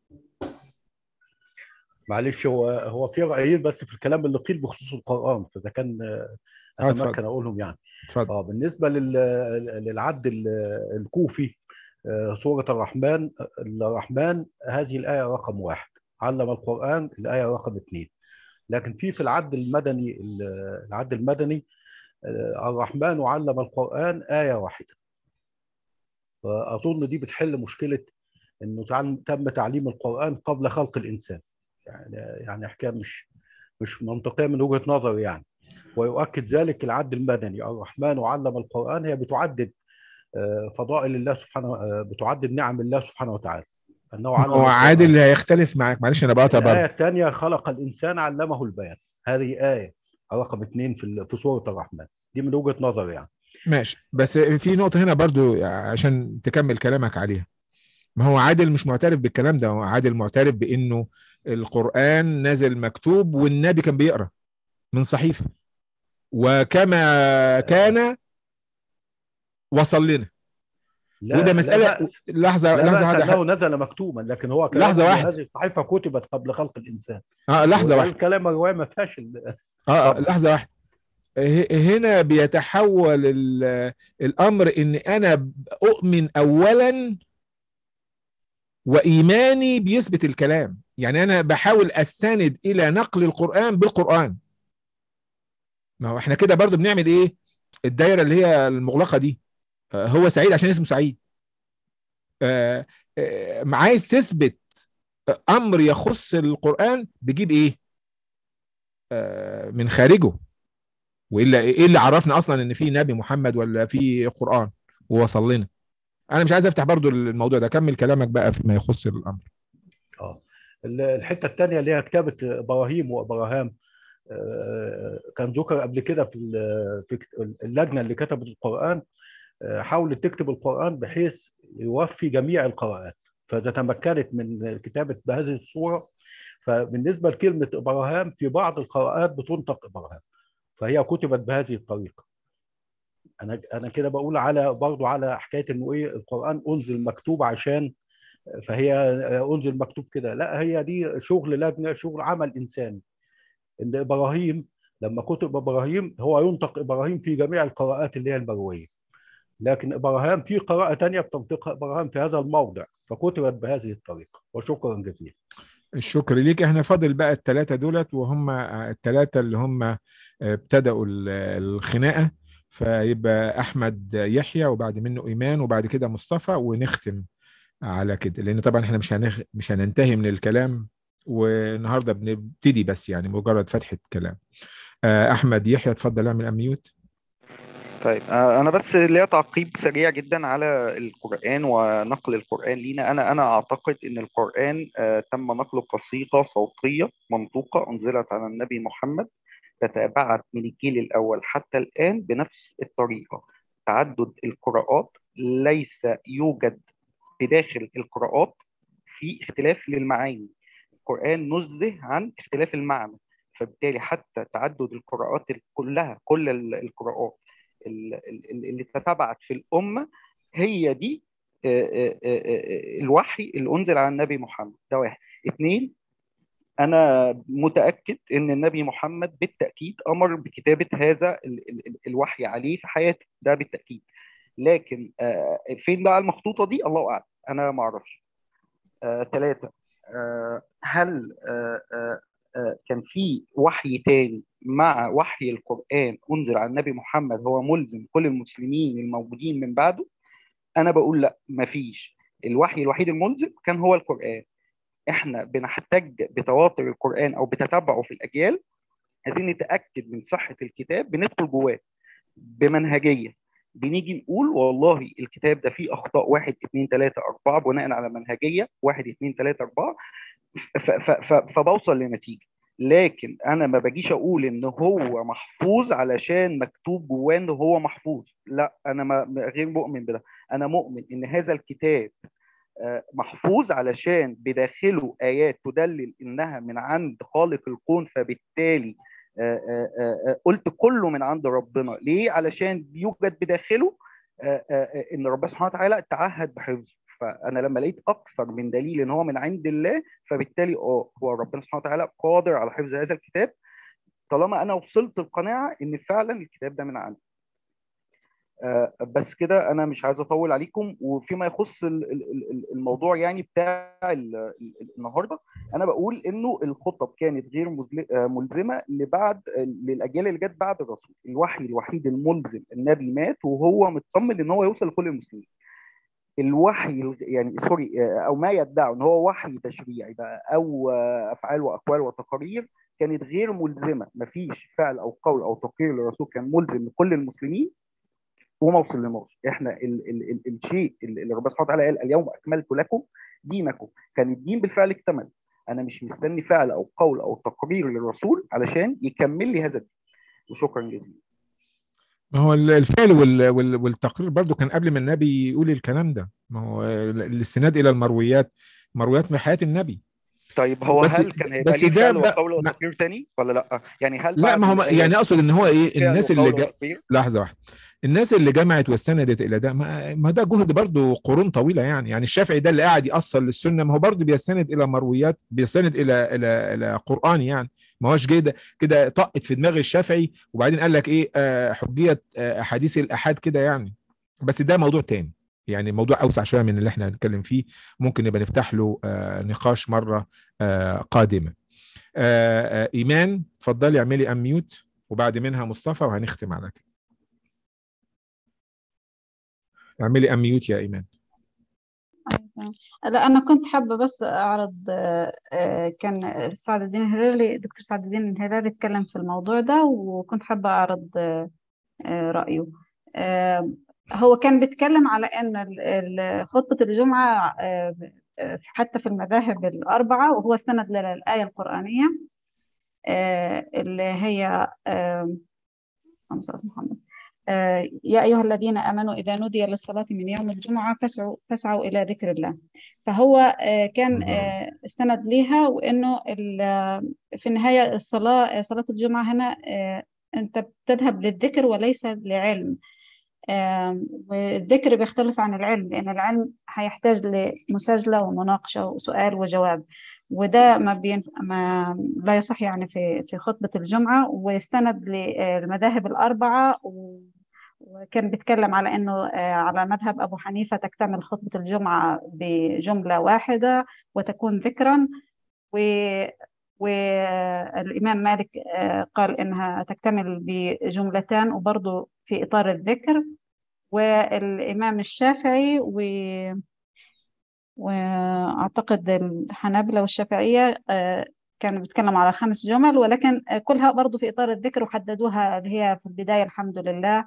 معلش هو هو في رايين بس في الكلام اللي قيل بخصوص القران فاذا كان آه، آه، اتفضل. اتمكن اقولهم يعني اتفضل اه بالنسبه لل- للعد ال- الكوفي آه، سوره الرحمن الرحمن هذه الايه رقم واحد علم القران الايه رقم اثنين لكن في في العد المدني العد المدني آه، الرحمن علم القران ايه واحده فاظن دي بتحل مشكله انه تعلم- تم تعليم القران قبل خلق الانسان يعني يعني حكايه مش مش منطقيه من وجهه نظري يعني ويؤكد ذلك العد المدني الرحمن علم القرآن هي بتعدد آه، فضائل الله سبحانه آه، بتعدد نعم الله سبحانه وتعالى أنه علم هو القرآن. عادل هيختلف معاك معلش انا بقطع الآية برضه الثانية خلق الإنسان علمه البيان هذه آية رقم اثنين في ال- في سورة الرحمن دي من وجهة نظري يعني ماشي بس في نقطة هنا برضو عشان تكمل كلامك عليها ما هو عادل مش معترف بالكلام ده هو عادل معترف بانه القران نزل مكتوب والنبي كان بيقرا من صحيفه وكما كان وصل لنا لا وده لا مساله بأس لحظه لا لحظه بأس واحده أنه نزل مكتوبا لكن هو كلام لحظة إن واحدة. هذه الصحيفة كتبت قبل خلق الإنسان اه لحظه واحده والكلام الرواية ما فيهاش ال- اه آه، طبعا. لحظه واحده ه- هنا بيتحول ال- الامر ان انا اؤمن اولا وايماني بيثبت الكلام يعني انا بحاول استند الى نقل القران بالقران ما هو احنا كده برضو بنعمل ايه الدايره اللي هي المغلقه دي آه، هو سعيد عشان اسمه سعيد آه، آه، عايز تثبت امر يخص القران بيجيب ايه آه، من خارجه والا ايه اللي عرفنا اصلا ان في نبي محمد ولا في قران ووصل لنا انا مش عايز افتح برضو الموضوع ده كمل كلامك بقى فيما يخص الامر اه ال- الحته الثانيه اللي هي كتابه ابراهيم وابراهام آه، كان ذكر قبل كده في ال- في اللجنه اللي كتبت القران آه، حاولت تكتب القران بحيث يوفي جميع القراءات فاذا تمكنت من كتابه بهذه الصوره فبالنسبه لكلمه ابراهام في بعض القراءات بتنطق ابراهام فهي كتبت بهذه الطريقه انا انا كده بقول على برضو على حكايه انه ايه القران انزل مكتوب عشان فهي انزل مكتوب كده لا هي دي شغل لجنه شغل عمل انساني ان ابراهيم لما كتب ابراهيم هو ينطق ابراهيم في جميع القراءات اللي هي المرويه لكن ابراهام في قراءه ثانيه بتنطقها ابراهام في هذا الموضع فكتبت بهذه الطريقه وشكرا جزيلا الشكر ليك احنا فاضل بقى الثلاثه دولت وهم الثلاثه اللي هم ابتدأوا ال- الخناقه فيبقى احمد يحيى وبعد منه ايمان وبعد كده مصطفى ونختم على كده لان طبعا احنا مش هنخ... مش هننتهي من الكلام والنهارده بنبتدي بس يعني مجرد فتحه كلام آه، احمد يحيى اتفضل اعمل اميوت طيب آه، انا بس ليا تعقيب سريع جدا على القران ونقل القران لينا انا انا اعتقد ان القران آه، تم نقله قصيده صوتيه منطوقه انزلت على النبي محمد تتابعت من الجيل الاول حتى الان بنفس الطريقه تعدد القراءات ليس يوجد بداخل القراءات في اختلاف للمعاني القرآن نزه عن اختلاف المعنى فبالتالي حتى تعدد القراءات كلها كل ال- القراءات ال- ال- اللي تتبعت في الأمة هي دي آه، آه، آه، آه، الوحي اللي أنزل على النبي محمد ده واحد اثنين أنا متأكد إن النبي محمد بالتأكيد أمر بكتابة هذا ال- ال- ال- الوحي عليه في حياته ده بالتأكيد لكن آه، فين بقى المخطوطة دي الله أعلم أنا ما أعرفش ثلاثة هل آه، آه، آه، كان في وحي تاني مع وحي القرآن أنزل على النبي محمد هو ملزم كل المسلمين الموجودين من بعده أنا بقول لا مفيش الوحي الوحيد الملزم كان هو القرآن احنا بنحتج بتواتر القرآن أو بتتبعه في الأجيال عايزين نتأكد من صحة الكتاب بندخل جواه بمنهجية بنيجي نقول والله الكتاب ده فيه أخطاء واحد اتنين تلاتة أربعة بناء على منهجية واحد اتنين تلاتة أربعة ف- ف- ف- فبوصل لنتيجة لكن أنا ما باجيش أقول إن هو محفوظ علشان مكتوب جواه إن هو محفوظ لا أنا ما ما- غير مؤمن بده أنا مؤمن إن هذا الكتاب آه، محفوظ علشان بداخله آيات تدلل إنها من عند خالق الكون فبالتالي آه، آه، آه، آه، قلت كله من عند ربنا ليه علشان بيوجد بداخله آه، آه، آه، ان ربنا سبحانه وتعالى تعهد بحفظه فانا لما لقيت اكثر من دليل ان هو من عند الله فبالتالي اه هو ربنا سبحانه وتعالى قادر على حفظ هذا الكتاب طالما انا وصلت القناعه ان فعلا الكتاب ده من عنده آه، بس كده انا مش عايز اطول عليكم وفيما يخص ال- ال- ال- الموضوع يعني بتاع ال- ال- النهارده انا بقول انه الخطب كانت غير مزل- آه، ملزمه لبعد للاجيال اللي جت بعد الرسول الوحي الوحيد الملزم النبي مات وهو مطمن ان هو يوصل لكل المسلمين الوحي الغ- يعني سوري آه، او ما يدعوا ان هو وحي تشريعي بقى او آه، افعال واقوال وتقارير كانت غير ملزمه مفيش فعل او قول او تقرير للرسول كان ملزم لكل المسلمين وما وصلناش احنا ال ال ال الشيء اللي اللي ربنا سبحانه وتعالى قال اليوم اكملت لكم دينكم كان الدين بالفعل اكتمل انا مش مستني فعل او قول او تقرير للرسول علشان يكمل لي هذا الدين وشكرا جزيلا ما هو الفعل وال- وال- والتقرير برضو كان قبل ما النبي يقول الكلام ده ما هو الاستناد الى المرويات مرويات من حياه النبي طيب هو بس- هل كان هيبقى بس ليه ده فعل بقى- وقول ما- وتقرير تاني ولا لا؟ يعني هل لا بعد ما هو الآية يعني اقصد ان هو ايه فعل الناس اللي وقول جا... وتقرير؟ لحظه واحده الناس اللي جمعت واستندت الى ده ما, ما ده جهد برضو قرون طويله يعني يعني الشافعي ده اللي قاعد يأصل للسنه ما هو برضو بيستند الى مرويات بيستند الى الى الى قران يعني ما هوش كده كده طقت في دماغ الشافعي وبعدين قال لك ايه آه حجيه آه احاديث الاحاد كده يعني بس ده موضوع تاني يعني موضوع اوسع شويه من اللي احنا هنتكلم فيه ممكن نبقى نفتح له آه نقاش مره آه قادمه آه آه ايمان اتفضلي اعملي اميوت وبعد منها مصطفى وهنختم على كده اعملي اميوت يا ايمان أيوة. لا أنا كنت حابة بس أعرض آه، آه، كان سعد الدين الهلالي دكتور سعد الدين الهلالي اتكلم في الموضوع ده وكنت حابة أعرض آه، آه، رأيه آه، هو كان بيتكلم على أن ال- ال- خطبة الجمعة آه، آه، حتى في المذاهب الأربعة وهو استند للآية القرآنية آه، اللي هي آه، اللهم صل على محمد آه، يا أيها الذين آمنوا إذا نودي للصلاة من يوم الجمعة فاسعوا فاسعوا إلى ذكر الله فهو آه، كان آه، استند ليها وإنه ال- في النهاية الصلاة صلاة الجمعة هنا آه، أنت بتذهب للذكر وليس لعلم آم، والذكر بيختلف عن العلم لأن العلم هيحتاج لمساجلة ومناقشة وسؤال وجواب وده ما, بين ما لا يصح يعني في في خطبة الجمعة ويستند للمذاهب الأربعة و- وكان بيتكلم على انه آه، على مذهب ابو حنيفه تكتمل خطبه الجمعه بجمله واحده وتكون ذكرا و والإمام مالك آه، قال إنها تكتمل بجملتان وبرضه في إطار الذكر والإمام الشافعي و وأعتقد الحنابلة والشافعية آه، كانوا بيتكلموا على خمس جمل ولكن آه، كلها برضو في إطار الذكر وحددوها اللي هي في البداية الحمد لله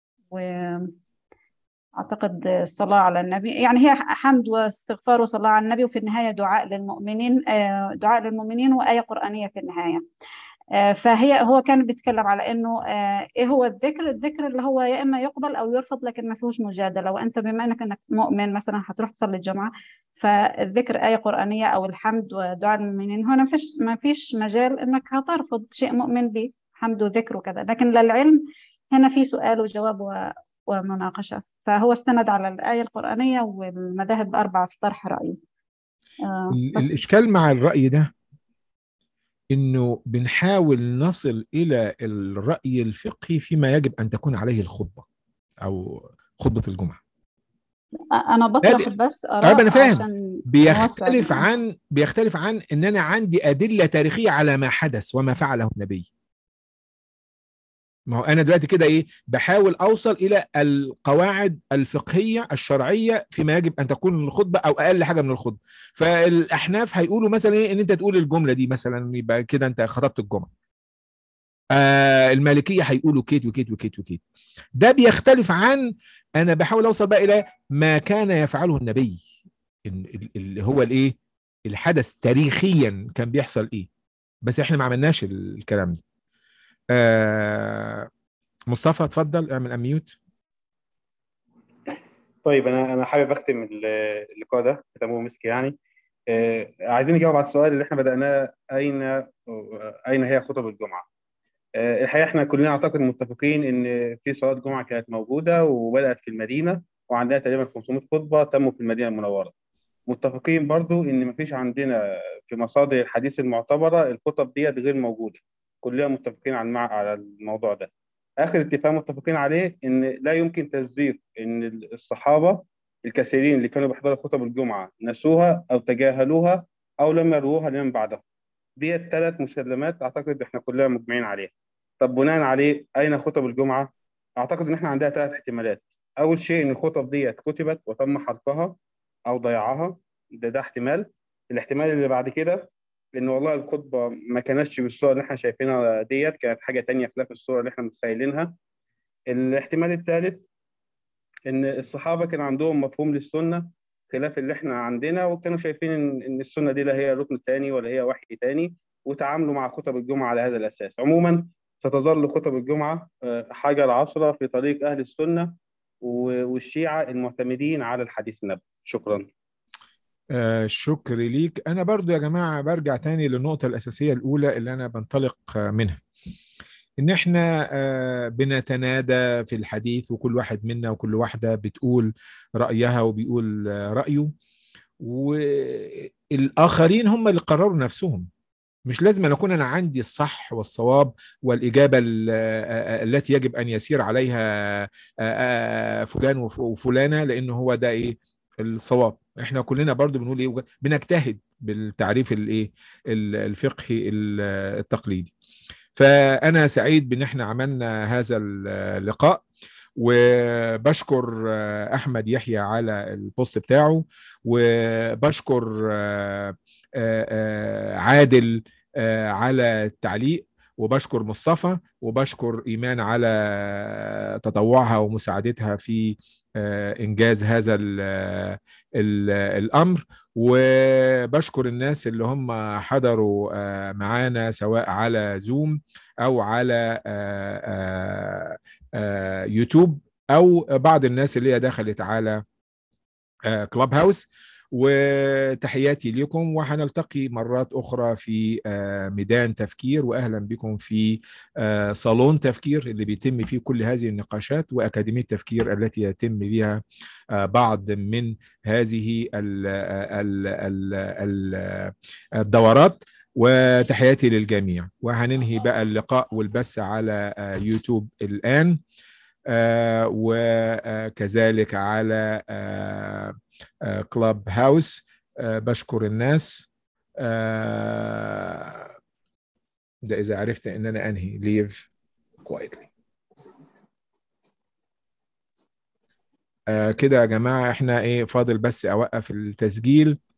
وأعتقد الصلاة على النبي يعني هي حمد واستغفار وصلاة على النبي وفي النهاية دعاء للمؤمنين آه، دعاء للمؤمنين وآية قرآنية في النهاية آه، فهي هو كان بيتكلم على انه آه، ايه هو الذكر الذكر اللي هو يا اما يقبل او يرفض لكن ما فيهوش مجادله وانت بما انك انك مؤمن مثلا هتروح تصلي الجمعه فالذكر ايه قرانيه او الحمد ودعاء المؤمنين هنا فيش ما فيش مجال انك هترفض شيء مؤمن به حمد وذكر وكذا لكن للعلم هنا في سؤال وجواب و- ومناقشه فهو استند على الايه القرانيه والمذاهب الاربعه في طرح رايه آه، ال- بس الاشكال مع الراي ده انه بنحاول نصل الى الراي الفقهي فيما يجب ان تكون عليه الخطبه او خطبه الجمعه انا بطرح لا، بس طيب اراء انا فاهم عشان نوسع بيختلف الموضوع. عن بيختلف عن ان انا عندي ادله تاريخيه على ما حدث وما فعله النبي ما هو انا دلوقتي كده ايه بحاول اوصل الى القواعد الفقهيه الشرعيه فيما يجب ان تكون الخطبه او اقل حاجه من الخطبه فالاحناف هيقولوا مثلا ايه ان انت تقول الجمله دي مثلا يبقى كده انت خطبت الجمعه آه المالكيه هيقولوا كيت وكيت وكيت وكيت ده بيختلف عن انا بحاول اوصل بقى الى ما كان يفعله النبي ال- ال- اللي هو الايه الحدث تاريخيا كان بيحصل ايه بس احنا ما عملناش الكلام ده آه مصطفى اتفضل اعمل اميوت طيب انا انا حابب اختم ال- اللقاء ده ختامه مسك يعني آه، عايزين نجاوب على السؤال اللي احنا بدأناه اين اين هي خطب الجمعه آه، الحقيقه احنا كلنا اعتقد متفقين ان في صلاه جمعه كانت موجوده وبدات في المدينه وعندها تقريبا 500 خطبه تموا في المدينه المنوره متفقين برضو ان مفيش عندنا في مصادر الحديث المعتبره الخطب ديت غير موجوده كلنا متفقين على المع... على الموضوع ده اخر اتفاق متفقين عليه ان لا يمكن تسبيق ان الصحابه الكثيرين اللي كانوا بيحضروا خطب الجمعه نسوها او تجاهلوها او لم يروها لمن بعدهم ديت ثلاث مسلمات اعتقد احنا كلنا مجمعين عليها طب بناء عليه اين خطب الجمعه اعتقد ان احنا عندنا ثلاث احتمالات اول شيء ان الخطب ديت كتبت وتم حرفها او ضياعها ده ده احتمال الاحتمال اللي بعد كده ان والله الخطبه ما كانتش بالصوره اللي احنا شايفينها ديت كانت حاجه تانية خلاف الصوره اللي احنا متخيلينها الاحتمال الثالث ان الصحابه كان عندهم مفهوم للسنه خلاف اللي احنا عندنا وكانوا شايفين ان ان السنه دي لا هي ركن ثاني ولا هي وحي ثاني وتعاملوا مع خطب الجمعه على هذا الاساس عموما ستظل خطب الجمعة آه، حجر عصرة في طريق أهل السنة و- والشيعة المعتمدين على الحديث النبوي شكرا آه شكر ليك أنا برضو يا جماعة برجع تاني للنقطة الأساسية الأولى اللي أنا بنطلق آه، منها إن إحنا آه بنتنادى في الحديث وكل واحد منا وكل واحدة بتقول رأيها وبيقول آه، رأيه والآخرين هم اللي قرروا نفسهم مش لازم أن أكون أنا عندي الصح والصواب والإجابة ال- آه، التي يجب أن يسير عليها آه، آه، فلان وف- وفلانة لأنه هو ده إيه الصواب احنا كلنا برضو بنقول ايه بنجتهد بالتعريف الايه ال- الفقهي ال- التقليدي فانا سعيد بان احنا عملنا هذا اللقاء وبشكر آه، احمد يحيى على البوست بتاعه وبشكر آه، آه، آه، عادل آه، على التعليق وبشكر مصطفى وبشكر ايمان على تطوعها ومساعدتها في آه، انجاز هذا ال ال الامر وبشكر الناس اللي هم حضروا آه، معانا سواء على زوم او على آه، آه، آه، يوتيوب او بعض الناس اللي هي دخلت على كلاب هاوس وتحياتي لكم وهنلتقي مرات أخرى في آه، ميدان تفكير وأهلا بكم في آه، صالون تفكير اللي بيتم فيه كل هذه النقاشات وأكاديمية تفكير التي يتم بها آه، بعض من هذه ال ال ال ال الدورات وتحياتي للجميع وهننهي بقى اللقاء والبث على آه، يوتيوب الآن آه، وكذلك على آه، آه، كلاب هاوس آه، بشكر الناس آه، ده إذا عرفت إن أنا أنهي ليف quietly آه، كده يا جماعة إحنا إيه فاضل بس أوقف التسجيل